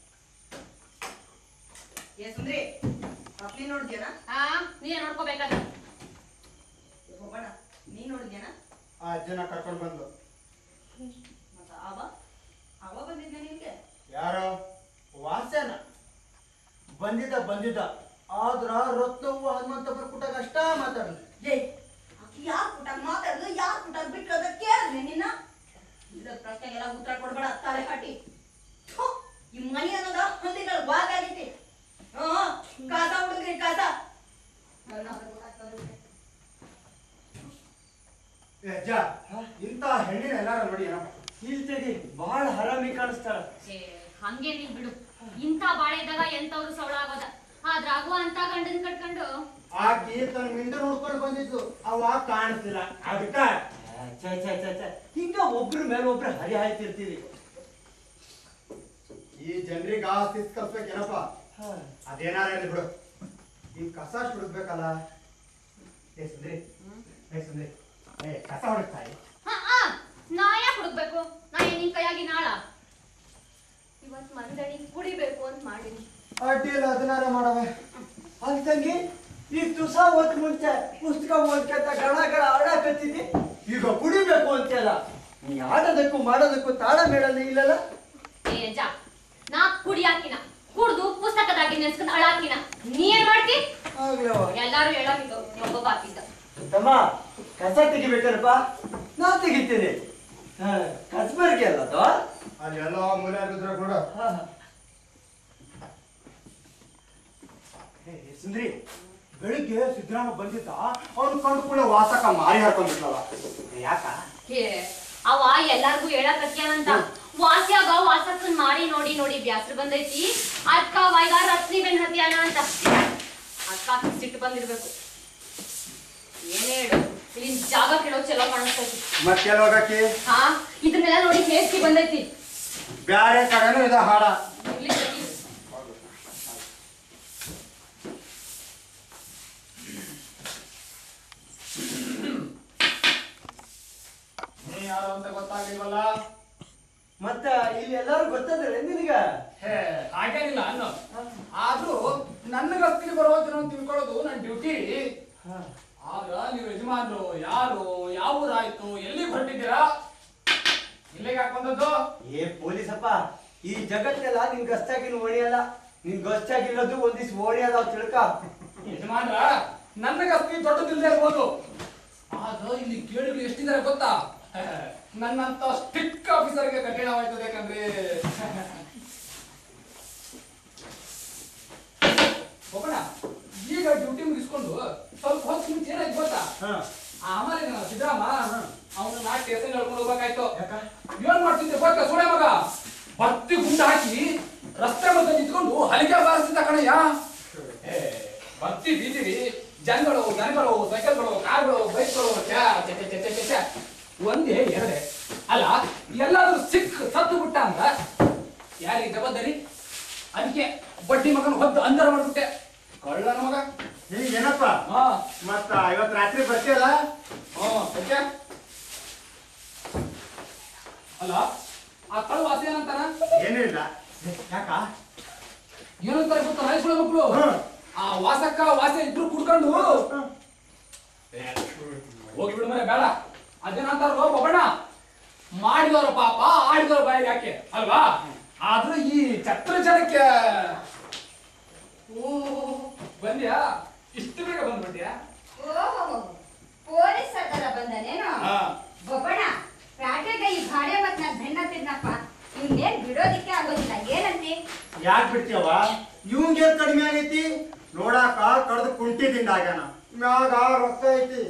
ಏ ಸುಂದ್ರಿ ನೀ ನೋಡಿದ್ಯಾನ ಆ ನೀನೇ ನೋಡ್ಕೋಬೇಕಾದ್ರೆ ಹೋಗೋಣ ನೀ ನೋಡಿದ್ಯಾನ ಆ ಅಜ್ಜನ ಕರ್ಕೊಂಡ್ ಬಂದು ಮತ್ತ ಅವ ಅವ ಬಂದಿದ್ನ ನಿನ್ಗೆ ಯಾರೋ ವಾಸ್ಯನ ಬಂದಿದ್ದ ಬಂದಿದ್ದ ಆದ್ರ ರತ್ನವ್ವ ಹನುಮಂತಪ್ಪರ ಕುಟಾಗ ಅಷ್ಟ ಮಾತಾಡಲಿ ಏಯ್ ಆಕಿ ಯಾರ್ ಪುಟಾಗ ಮಾತಾಡ್ದು ಯಾರ್ ಪುಟಾಗ ಬಿಟ್ಟು ಅದ ಕೇಳಿದ್ನೆ ನಿನ್ನ ಇಲ್ಲದ ಪ್ರಶ್ನೆಗೆಲ್ಲ ಉತ್ತರ ಕೊಡ್ಬೇಡ ತಲೆ ಹಾಟಿ ಥು, ಈ ಮನಿ ಅನ್ನೋದ ಹಂದಿಗಳ ಭಾಗ ಆಗೈತಿ ಹ್ಮ್ ಕಾಸ ಹುಡುಗ್ರಿ ಕಾಸ ನನ್ನ ಹತ್ರ ಗೊತ್ತಾಗ್ತದೆ ಬಿಡ್ರಿ. ಏ ಅಜ್ಜ ಇಂತ ಹೆಣ್ಣಿನ ಎಲ್ಲಾರ ನೋಡಿ ಏನಪ್ಪ ಇಲ್ಲಿ ತೆಗಿ ಬಹಳ ಹರಾಮಿ ಕಾಣಿಸ್ತಾಳ ಛೇ, ಹಂಗೆ ನೀನ್ ಬಿಡು ಇಂಥ ಬಾಳೆ ಇದ್ದಾಗ ಎಂತವ್ರು ಸೌಳ ಆಗೋದ ಆದ್ರಾಗುವ ಅಂತ ಗಂಡನ್ ಕಟ್ಕೊಂಡು ಆಕಿ ತನ್ನ ಮಿಂಡ ನೋಡ್ಕೊಂಡು ಬಂದಿದ್ದು ಅವ ಕಾಣಿಸ್ತಿಲ್ಲ ಅದಕ್ಕ ಛೆ, ಛೆ, ಛೆ, ಛೆ. ಹಿಂಗ ಒಬ್ರ ಮೇಲೆ ಒಬ್ರು ಹರಿ ಹಾಯ್ತಿರ್ತೀರಿ ಈ ಜನರಿಗೆ ಆ ಸ್ಥಿತಿ ಕಲ್ಸ್ಬೇಕೇನಪ್ಪ ಅದೇನಾರ ಇರ್ಲಿ ಬಿಡು ಈ ಕಸ ಹುಡುಕ್ಬೇಕಲ್ಲ ಏ ಸುಂದ್ರಿ ಏ ಸುಂದ್ರಿ ಏ ಕಸ ಹುಡುಕ್ತಾಯಿ ಹಾ ಆ, ನಾ ಯಾಕೆ ಹುಡುಕ್ಬೇಕು ನಾ ಏನ್ ನಿನ್ ಕೈಯಾಗಿ ನಾಳ ಇವತ್ ಮಂದಣಿ ಕುಡಿಬೇಕು ಅಂತ ಮಾಡೀನಿ ಅಡ್ಡಿಲ್ಲ ಅದನ್ನಾರ ಮಾಡವೆ ಅಲ್ಲಿ ತಂಗಿ ಈ ತುಸ ಓದ್ ಮುಂಚೆ ಪುಸ್ತಕ ಓದ್ಕೊಂತ ಗಣ ಗಣ ಆಡಾಕತ್ತಿದ್ದಿ ಈಗ ಕುಡಿಬೇಕು ಅಂತೆಲ್ಲ ನೀ ಆಡೋದಕ್ಕೂ ಮಾಡೋದಕ್ಕೂ ತಾಳ ಮೇಳಲ್ಲಿ ಇಲ್ಲಲ್ಲ ಏ ಅಜ್ಜ ನಾ ಕುಡಿಯಾಕಿನ ಕುಡ್ದು ಪುಸ್ತಕದಾಗಿ ನೆನ್ಸ್ಕೊಂಡ್ ಅಳಾಕಿನ ನೀ ಏನ್ ಮಾಡ್ತಿ ಆಗ್ಲವ ಎಲ್ಲಾರು ಹೇಳಾಕಿದ್ದು ಒಬ್ಬ ಬಾಕಿದ್ದ ತಮ್ಮ ಕಸ ತೆಗಿಬೇಕಲ್ಲಪ್ಪ ನಾ ತೆಗಿತೀನಿ ಹಾ ಕಸ್ಬರ್ಗೆ ಅಲ್ಲ ಅದು ಅಲ್ಲಿ ಎಲ್ಲೋ ಮೂಲೆ ಆಗಿದ್ರೆ ಕೂಡ ಹಾ, ಹಾ. ಏ, ಸುಂದ್ರಿ ಬೆಳಿಗ್ಗೆ ಸಿದ್ದರಾಮ ಬಂದಿದ್ದ ಅವ್ನು ಕಂಡು ಕೂಡ ವಾಸಕ ಮಾರಿ ಹಾಕೊಂಡ್ಬಿಟ್ಲವ ಯಾಕ ಹೇ ಅವ ಎಲ್ಲಾರ್ಗೂ ಹೇಳಕತ್ಯಾನಂತ ವಾಸ್ಯಾಗ ವಾಸಕ್ಕನ್ ಮಾಡಿ ನೋಡಿ ನೋಡಿ ಬ್ಯಾಸ್ರ ಬಂದೈತಿ ಅದ್ಕ ಅವ ಈಗ ರತ್ನಿ ಬೆನ್ ಹತ್ಯಾನ ಅಂತ ಅದ್ಕ ಆಕಿಗ್ ಸಿಟ್ಟು ಬಂದಿರ್ಬೇಕು ಏನೇ ಹೇಳು ಇಲ್ಲಿ ಜಾಗ ಕೆಡೋ ಚಲೋ ಕಾಣಿಸ್ತೈತಿ ಮತ್ತೆ ಹೋಗಕ್ಕೆ ಹಾ ಇದನ್ನೆಲ್ಲ ನೋಡಿ ಹೇಸ್ತಿ ಬಂದೈತಿ ಬ್ಯಾರೆ ಕಡೆನೂ ಇದ ಹಾಡ ಇರ್ಲಿ ಬಿಡಿ. ನೀ ಯಾರು ಅಂತ ಗೊತ್ತಾಗ್ಲಿಲ್ವಲ್ಲ ಮತ್ತ ಇಲ್ಲಿ ಎಲ್ಲಾರು ಗೊತ್ತದಲ್ಲ ನಿನಗ ಹೇ ಹಾಗೇನಿಲ್ಲ ಅನ್ನು ಆದ್ರೂ ನನ್ನ ಗಸ್ತಿಗೆ ಬರೋದನ್ನ ಅಂತ ತಿಳ್ಕೊಳ್ಳೋದು ನನ್ನ ಡ್ಯೂಟಿ ಆಗ ನೀವು ಯಜಮಾನ್ರು ಯಾರು ಯಾವ ಊರಾಯ್ತು ಎಲ್ಲಿ ಹೊರಟಿದ್ದೀರಾ ಇಲ್ಲಿಗೆ ಯಾಕೆ ಬಂದದ್ದು ಏ ಪೊಲೀಸಪ್ಪ ಈ ಜಗತ್ತೆಲ್ಲ ನಿನ್ ಗಸ್ತಾಗಿನ ಓಣಿಯಲ್ಲ ನಿನ್ ಗಸ್ತಾಗಿರೋದು ಒಂದಿಸ್ ಓಣಿ ಅದಾವ ತಿಳ್ಕ ಯಜಮಾನ್ರ ನನ್ನ ಗಸ್ತಿ ದೊಡ್ಡದಿಲ್ಲದೆ ಇರ್ಬೋದು ಆಗ ಇಲ್ಲಿ ಕೇಳುಗಳು ಎಷ್ಟಿದ್ದಾರೆ ಗೊತ್ತಾ ನನ್ನಂತ ಸ್ಟಿಕ್ ಆಫೀಸರ್ಗೆ ಕಠಿಣವಾಯ್ತದೆ ಯಾಕಂದ್ರೆ ಹೋಗೋಣ ಈಗ ಡ್ಯೂಟಿ ಮುಗಿಸ್ಕೊಂಡು ಸ್ವಲ್ಪ ಹೊತ್ತು ಮುಂಚೆ ಏನಾಯ್ತು ಗೊತ್ತಾ ಆಮೇಲೆ ನಾನು ಸಿದ್ದರಾಮ ಅವನು ನಾ ಸ್ಟೇಷನ್ ಹೇಳ್ಕೊಂಡು ಹೋಗ್ಬೇಕಾಯ್ತು ಏನ್ ಮಾಡ್ತಿದ್ದೆ ಗೊತ್ತಾ ಸುಳೆ ಮಗ ಬತ್ತಿ ಗುಂಡ ಹಾಕಿ ರಸ್ತೆ ಮಧ್ಯೆ ನಿಂತ್ಕೊಂಡು ಹಲಿಗೆ ಬಾರಿಸಿದ ಕಣಯ್ಯ ಏ, ಬತ್ತಿ ಬೀದಿರಿ ಜನಗಳು ಜನಗಳು ಸೈಕಲ್ಗಳು ಕಾರ್ಗಳು ಬೈಕ್ಗಳು ಛೆ, ಛೆ, ಛೆ, ಛೆ, ಛೆ, ಛೆ, ಛೆ. ಒಂದೇ ಎರಡೇ ಅಲ್ಲ ಎಲ್ಲಾದ್ರೂ ಸಿಕ್ ಸತ್ತು ಬಿಟ್ಟ ಅಂತ ಯಾರಿಗೆ ಜವಾಬ್ದಾರಿ ಅದಕ್ಕೆ ಬಡ್ಡಿ ಮಗನ ಹೊದ್ದು ಅಂದರ ಮಾಡ್ಬಿಟ್ಟೆ ಕಳ್ಳನ ಮಗ ಈಗ ಏನಪ್ಪ ಹಾ ಮತ್ತ ಇವತ್ ರಾತ್ರಿ ಬರ್ತೀಯಲ್ಲ ಹ್ಮ್, ಯಾಕೆ? ಅಲ್ಲ ಆ ಕಳು ವಾಸಿ ಏನಂತಾನ ಏನೂ ಇಲ್ಲ ಯಾಕ ಏನಂತಾರೆ ಗೊತ್ತಾ ರಾಯಸುಳ ಮಕ್ಕಳು ಹ್ಮ್. ಆ ವಾಸಕ್ಕ ವಾಸ ಇಬ್ರು ಕುಡ್ಕೊಂಡು ಏ, ಹೋಗಿ ಬಿಡು ಮರೆ ಬೇಡ ಅದೇನಂತಾರ ಬಣ್ಣ ಮಾಡಿದವರ ಪಾಪ ಆಡಿದವರ ಬಾಯಿಗೆ ಯಾಕೆ ಅಲ್ವಾ ಆದ್ರೂ ಈ ಛತ್ರ ಜನಕ್ಕೆ ಓ ಬಂದ್ಯಾ ಇಷ್ಟು ಬೇಗ ಬಂದ್ಬಿಟ್ಯಾ ಪೊಲೀಸ್ ಸರ್ದಾರ ಬಂದನೇನು ಹಾ. ಬೊಬ್ಬಣ ಪ್ಯಾಟೆಗೆ ಈ ಭಾಡೆ ಮತ್ ನಾನ್ ಬೆನ್ನ ತಿನ್ನಪ್ಪ ಇವ್ನೇನ್ ಬಿಡೋದಿಕ್ಕೆ ಆಗೋದಿಲ್ಲ ಏನಂತಿ ಯಾಕೆ ಬಿಡ್ತೀಯವ ಇವಂಗೇನ್ ಕಡಿಮೆ ಆಗೈತಿ ನೋಡಾಕ ಕಡ್ದು ಕುಂಟಿದಿಂದ ಆಗ್ಯಾನ ಮ್ಯಾಗ ರೊಕ್ಕ ಐತಿ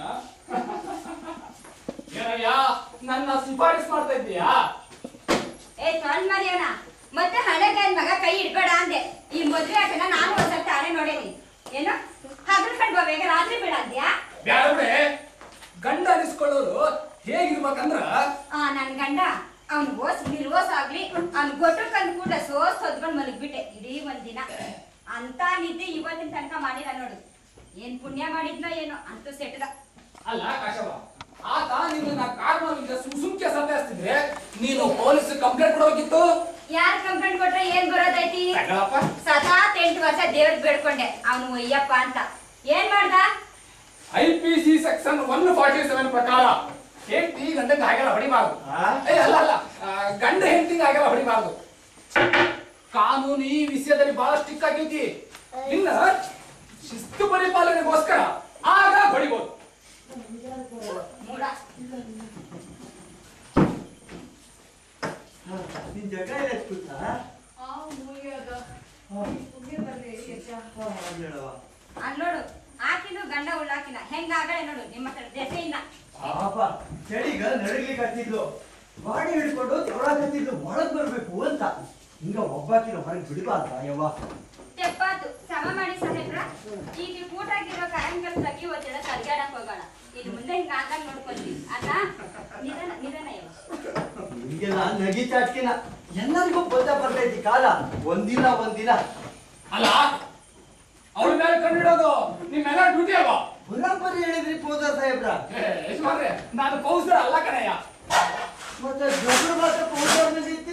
ಏನಯ್ಯ ನನ್ನ ಶಿಫಾರಸ್ ಮಾಡ್ತಾ ಇದ್ದೀಯಾ ಏ ತೊಳ್ ಮರಿಯೋಣ ಮತ್ತೆ ಹಣೆಗೆ ಮಗ ಕೈ ಇಡ್ಬೇಡ ಅಂದೆ ಈ ಮದ್ವೆ ಆಟನ ನಾನು ಒಂದ್ಸಲ ತಾಳೆ ನೋಡೇನಿ ಏನು ಹಗಲು ಕಂಡು ಬೇಗ ರಾತ್ರಿ ಬೇಡ ಅಂದ್ಯಾ ಬ್ಯಾಡ ಬಿಡೆ ಗಂಡ ಅನಿಸ್ಕೊಳ್ಳೋರು ಹೇಗಿರ್ಬೇಕಂದ್ರ ಆ ನನ್ ಗಂಡ ಅವ್ನ್ ಓಸ್ ನಿರ್ವೋಸ್ ಆಗ್ಲಿ ಅವ್ನ್ ಗೊಟ್ಟು ಕಂದ್ ಕೂಡ ಸೋಸ್ ಹೊದ್ಕೊಂಡ್ ಮಲಗ್ಬಿಟ್ಟೆ ಇಡೀ ಒಂದ್ ದಿನ ಅಂತ ನಿದ್ದೆ ಇವತ್ತಿನ ತನಕ ಮಾಡಿಲ್ಲ ನೋಡು ಏನ್ ಪುಣ್ಯ ಮಾಡಿದ್ನೋ ಏನೋ ಅಂತೂ ಸೆಟ್ದ ಅಲ್ಲ ಕಾಶವ ಆತ ನಿನ್ನ ಕಾರಣವಿಲ್ಲದೆ ಸುಮ್ಕೆ ಸಂತೈಸ್ತಿದ್ರೆ ನೀನು ಪೊಲೀಸ್ ಕಂಪ್ಲೇಂಟ್ ಕೊಡಬೇಕಿತ್ತು ಯಾರ್ ಕಂಪ್ಲೇಂಟ್ ಕೊಟ್ರೆ ಏನ್ ಬರೋದೈತಿ ತಗೊಳಪ್ಪ. ಸತಾತ್ ಎಂಟು ವರ್ಷ ದೇವ್ರಿಗೆ ಬೇಡ್ಕೊಂಡೆ ಅವನು ಒಯ್ಯಪ್ಪ ಅಂತ ಏನ್ ಮಾಡ್ದ I P C section one forty seven ಪ್ರಕಾರ ಹೆಂಡತಿ ಗಂಡಂಗೆ ಹಾಗೆಲ್ಲ ಹೊಡಿಬಾರ್ದು ಏ ಅಲ್ಲ ಅಲ್ಲ ಆ, ಗಂಡ ಹೆಂಡತಿಗೆ ಹಾಗೆಲ್ಲ ಹೊಡಿಬಾರ್ದು ಕಾನೂನು ಈ ವಿಷಯದಲ್ಲಿ ಬಹಳ ಸ್ಟಿಕ್ ಆಗೈತಿ ಇನ್ನ ಶಿಸ್ತು ಪರಿಪಾಲನೆಗೋಸ್ಕರ ಆಗ ಹೊಡಿಬೋದು ಮೂಡ ನಿನ್ ಜಗ ಇಲ್ಲ ಕೂತ ಆ ಮುಗಿಯದ ಮುಗಿ ಬರ್ಲಿ ಯಜ ಅಲ್ ನೋಡು ಆಕಿನು ಗಂಡ ಉಳ್ಳಾಕಿನ ಹೆಂಗ ಆಗಳೆ ನೋಡು ನಿಮ್ಮ ಕಡೆ ದೆಸೆಯಿಂದ ಪಾಪ ಚಳಿಗ ನಡಗ್ಲಿಕ್ಕೆ ಹತ್ತಿದ್ಲು ಗಾಡಿ ಹಿಡ್ಕೊಂಡು ತೆವಳಾಕತ್ತಿದ್ಲು ಒಳಗ್ ಬರ್ಬೇಕು ಅಂತ ಹಿಂಗ ಒಬ್ಬಾಕಿನ ಹೊರಗೆ ಬಿಡಬಾರ್ದ ಯವ್ವ ತೆಪ್ಪಾತು ಸಮ ಮಾಡಿ ಸಾಹೇಬ್ರ ಈಗ ಕೂಟಾಗಿರೋ ಕರಂಗಲ್ ತಗಿ ಒತ್ತಡ ಸರ್ಗಾಡಕ್ ಹೋಗೋಣ ಇನ್ನು ಮುಂದೆ ಹಿಂಗ ಆದಾಗ ನೋಡ್ಕೊಂತೀವಿ ಅಲ್ಲ ನಿಧಾನ ನಿಧಾನ ಯಾವ ನಿಮ್ಗೆಲ್ಲ ನಗಿ ಚಾಟ್ಕಿನ ಎಲ್ಲರಿಗೂ ಬಂದ ಬರ್ತೈತಿ ಕಾಲ ಒಂದಿನ ಒಂದಿನ ಅಲ್ಲ ಅವಳ ಮೇಲೆ ಕಂಡಿಡೋದು ನಿಮ್ಮೆಲ್ಲ ಡ್ಯೂಟಿ ಅಲ್ವಾ ಬರಾಬರಿ ಹೇಳಿದ್ರಿ ಪೋದ ಸಾಹೇಬ್ರ ಏ, ಯಜಮಾನ್ರೆ ನಾನು ಪೌಸರ್ ಅಲ್ಲ ಕಣಯ್ಯ ಮತ್ತೆ ಜೊಬ್ರು ಮಾತ್ರ ಪೂಜಾರ್ನದೈತಿ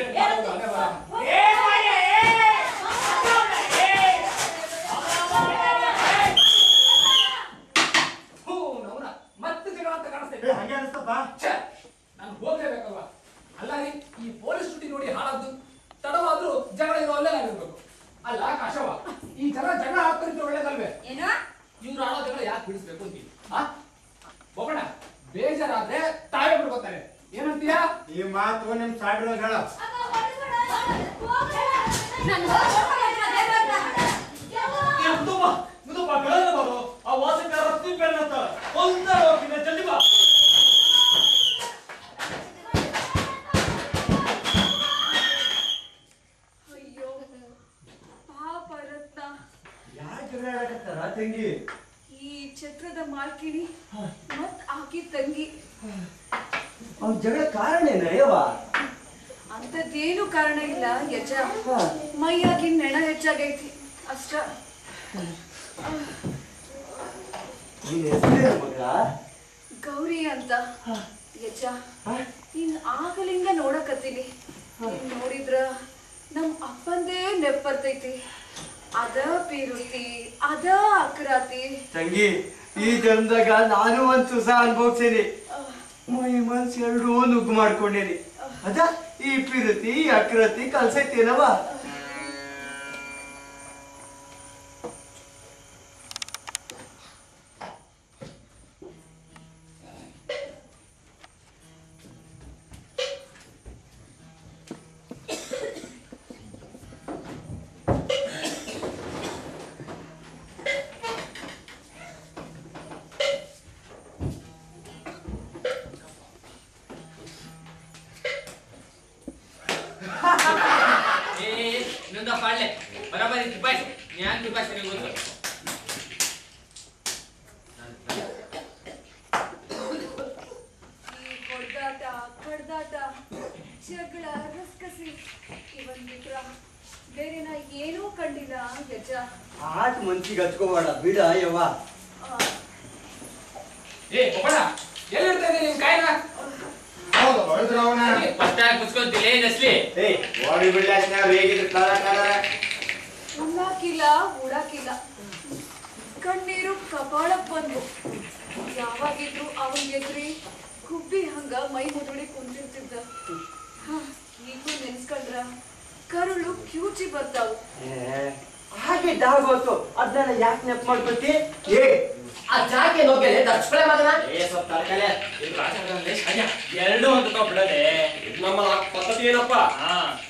ಹೂ, ನವ್ನ. ಮತ್ತೆ ಜಗಳ ಅಂತ ಏ, ಕಾಣಿಸ್ತೈತೆ ಹಂಗೆ ಅನಿಸ್ತಪ್ಪ ಛೆ, ನಾನು ಹೋಗ್ಲೇಬೇಕಲ್ವಾ ಅಲ್ಲ ರೀ ಈ ಪೊಲೀಸ್ ಡ್ಯೂಟಿ ನೋಡಿ ಹಾಳಾದ್ದು ತಡವಾದ್ರೂ ಜಗಳ ಇರೋ ಅಲ್ಲೇ ನಾವಿರ್ಬೇಕು ಅಲ್ಲ ಕಾಶವ ಈ ಜನ ಜಗಳ ಆಗ್ತಿದ್ರೆ ಒಳ್ಳೇದಲ್ವೇ ಏನು ಇವ್ರು ಆಡೋ ಜಗಳ ಯಾಕೆ ಬಿಡಿಸ್ಬೇಕು ಅಂತೀವಿ ಆ ಹೋಗೋಣ ಬೇಜಾರಾದ್ರೆ ತಾವೇ ಬಿಡ್ಕೋತಾರೆ ಏನಂತೀಯಾ ಈ ಮಾತು ನಿಮ್ ಸಾಡ್ರ ಹೇಳ ಆ ವಾಸಕ ರಸ್ತಿ ಬೆನ್ನತ್ತ ಒಂದ ಹೋಗಿನ ಜಲ್ದಿ ಬಾ ಅಯ್ಯೋ ಪಾಪ ರತ್ನ ಯಾಕೆ ಜಗಳ ಆಡಕತ್ತಾರ ತಂಗಿ ಈ ಛತ್ರದ ಮಾಲ್ಕಿಣಿ ಮತ್ ಆಕಿ ತಂಗಿ ಅವ್ರ ಜಗಳ ಕಾರಣ ಏನ ಯವ್ವ ಅಂತದ್ದೇನು ಕಾರಣ ಇಲ್ಲ ಯಜ ಮೈಯಾಗಿ ನೆಣ ಹೆಚ್ಚಾಗೈತಿ ಅಷ್ಟ ನಿನ್ ಹೆಸರೇನು ಮಗ ಗೌರಿ ಅಂತ ಯಜ ನೀನ್ ಆಗಲಿಂದ ನೋಡಕತ್ತೀನಿ ನೀನ್ ನೋಡಿದ್ರ ನಮ್ ಅಪ್ಪಂದೇ ನೆಪ್ಪರ್ತೈತಿ ಅದ ಪೀರುತಿ ಅದ ಅಕ್ರಾತಿ ತಂಗಿ ಈ ಜನ್ಮದಾಗ ನಾನು ಒಂದ್ ಸುಸ ಅನ್ಭೋಗ್ಸೇನಿ ಮೈ ಮನ್ಸ್ ಎರಡೂ ನುಗ್ಗು ಮಾಡ್ಕೊಂಡೇನಿ ಅದ ಈ ಪಿರುತಿ ಈ ಅಕ್ರತಿ ಕಲ್ಸೈತೇನವ ಏ ಇನ್ನೊಂದ ಪಾಡ್ಲೆ ಬರಬರಿ ಕಿಪಾಯ್ಸು ನ್ಯಾನ್ ಕಿಪಾಯ್ಸು ನಿಂಗೆ ಗೊತ್ತು ಈ ಹೊಡ್ದಾಟ ಕಡ್ದಾಟ ಜಗಳ ರಸ್ಕಸಿ ಇವನ್ ಬಿಟ್ರ ಬೇರೆ ನಾ ಏನೂ ಕಂಡಿಲ್ಲ ಯಜ ಆಟ ಮನ್ಸಿಗೆ ಹಚ್ಕೋಬೇಡ ಬಿಡ ಯವ್ವ ಆ, ಏ ಒಬ್ಬಣ ಎಲ್ಲಿಡ್ತಾ ಇದ್ದೀನಿ ನಿಮ್ ಕಾಯಿನ ಹೌದು ಹೊಡೆದ್ರು ಅವನ ಫಸ್ಟ್ ಆಗಿ ಕುಚ್ಕೊಂತಿಲ್ಲ ನಸ್ಲಿ ಏ ಓಡಿ ಬಿಡ್ಲಿ ಹೇಗಿದ್ರು ಕಾಲ ಕಾಲ ಉಣ್ಣಾಕಿಲ್ಲ ಉಡಾಕಿಲ್ಲ ಕಣ್ಣೀರು ಕಪಾಳಕ್ ಬಂದು ಯಾವಾಗಿದ್ರು ಅವನ್ ಎದ್ರಿ ಗುಬ್ಬಿ ಹಂಗ ಮೈ ಮುದುಡಿ ಕುಂತಿರ್ತಿದ್ದ ಹ, ಈಗೂ ನೆನ್ಸ್ಕೊಂಡ್ರ ಕರುಳು ಕ್ಯೂಚಿ ಬರ್ತಾವು ಹಾಗೆ ಡಾಗೋತು ಅದನ್ನ ಯಾಕೆ ನೆಪ್ ಮಾಡ್ಕೊತಿ ಏ ಆ ಜಾಕೆ ನೋಗೆ ದಕ್ಷಿಣ ಮಗನ ಏ ಸ್ವಲ್ಪ ತರಕಾಲೆ ಇದು ರಾಜಕಾರಣದಲ್ಲಿ ಸಣ್ಣ ಎರಡು ಅಂತ ಬಿಡದೆ ಇದು ನಮ್ಮ ಪದ್ಧತಿ ಏನಪ್ಪ ಹಾ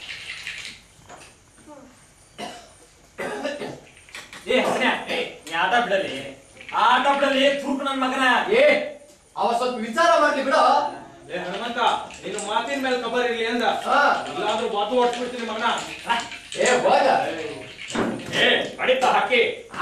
ಏ ಹಸನ್ಯ ಏ ನೀ ಆಟ ಬಿಡಲಿ ಆಟ ಬಿಡಲಿ ತುರ್ಕು ನನ್ ಮಗನ ಏ ಅವ ಸ್ವಲ್ಪ ವಿಚಾರ ಮಾಡ್ಲಿ ಬಿಡು ಏ ಹನುಮಂತ ನೀನು ಮಾತಿನ ಮೇಲೆ ಕಬರ್ ಇರ್ಲಿ ಅಂದ ಹಾ. ಇಲ್ಲಾಂದ್ರೂ ಮಾತು ಹೊಡ್ಸ್ಬಿಡ್ತೀನಿ ಮಗನ ಏ ಹೋಗ ಏ ಅಡಿತ ಹಾಕಿ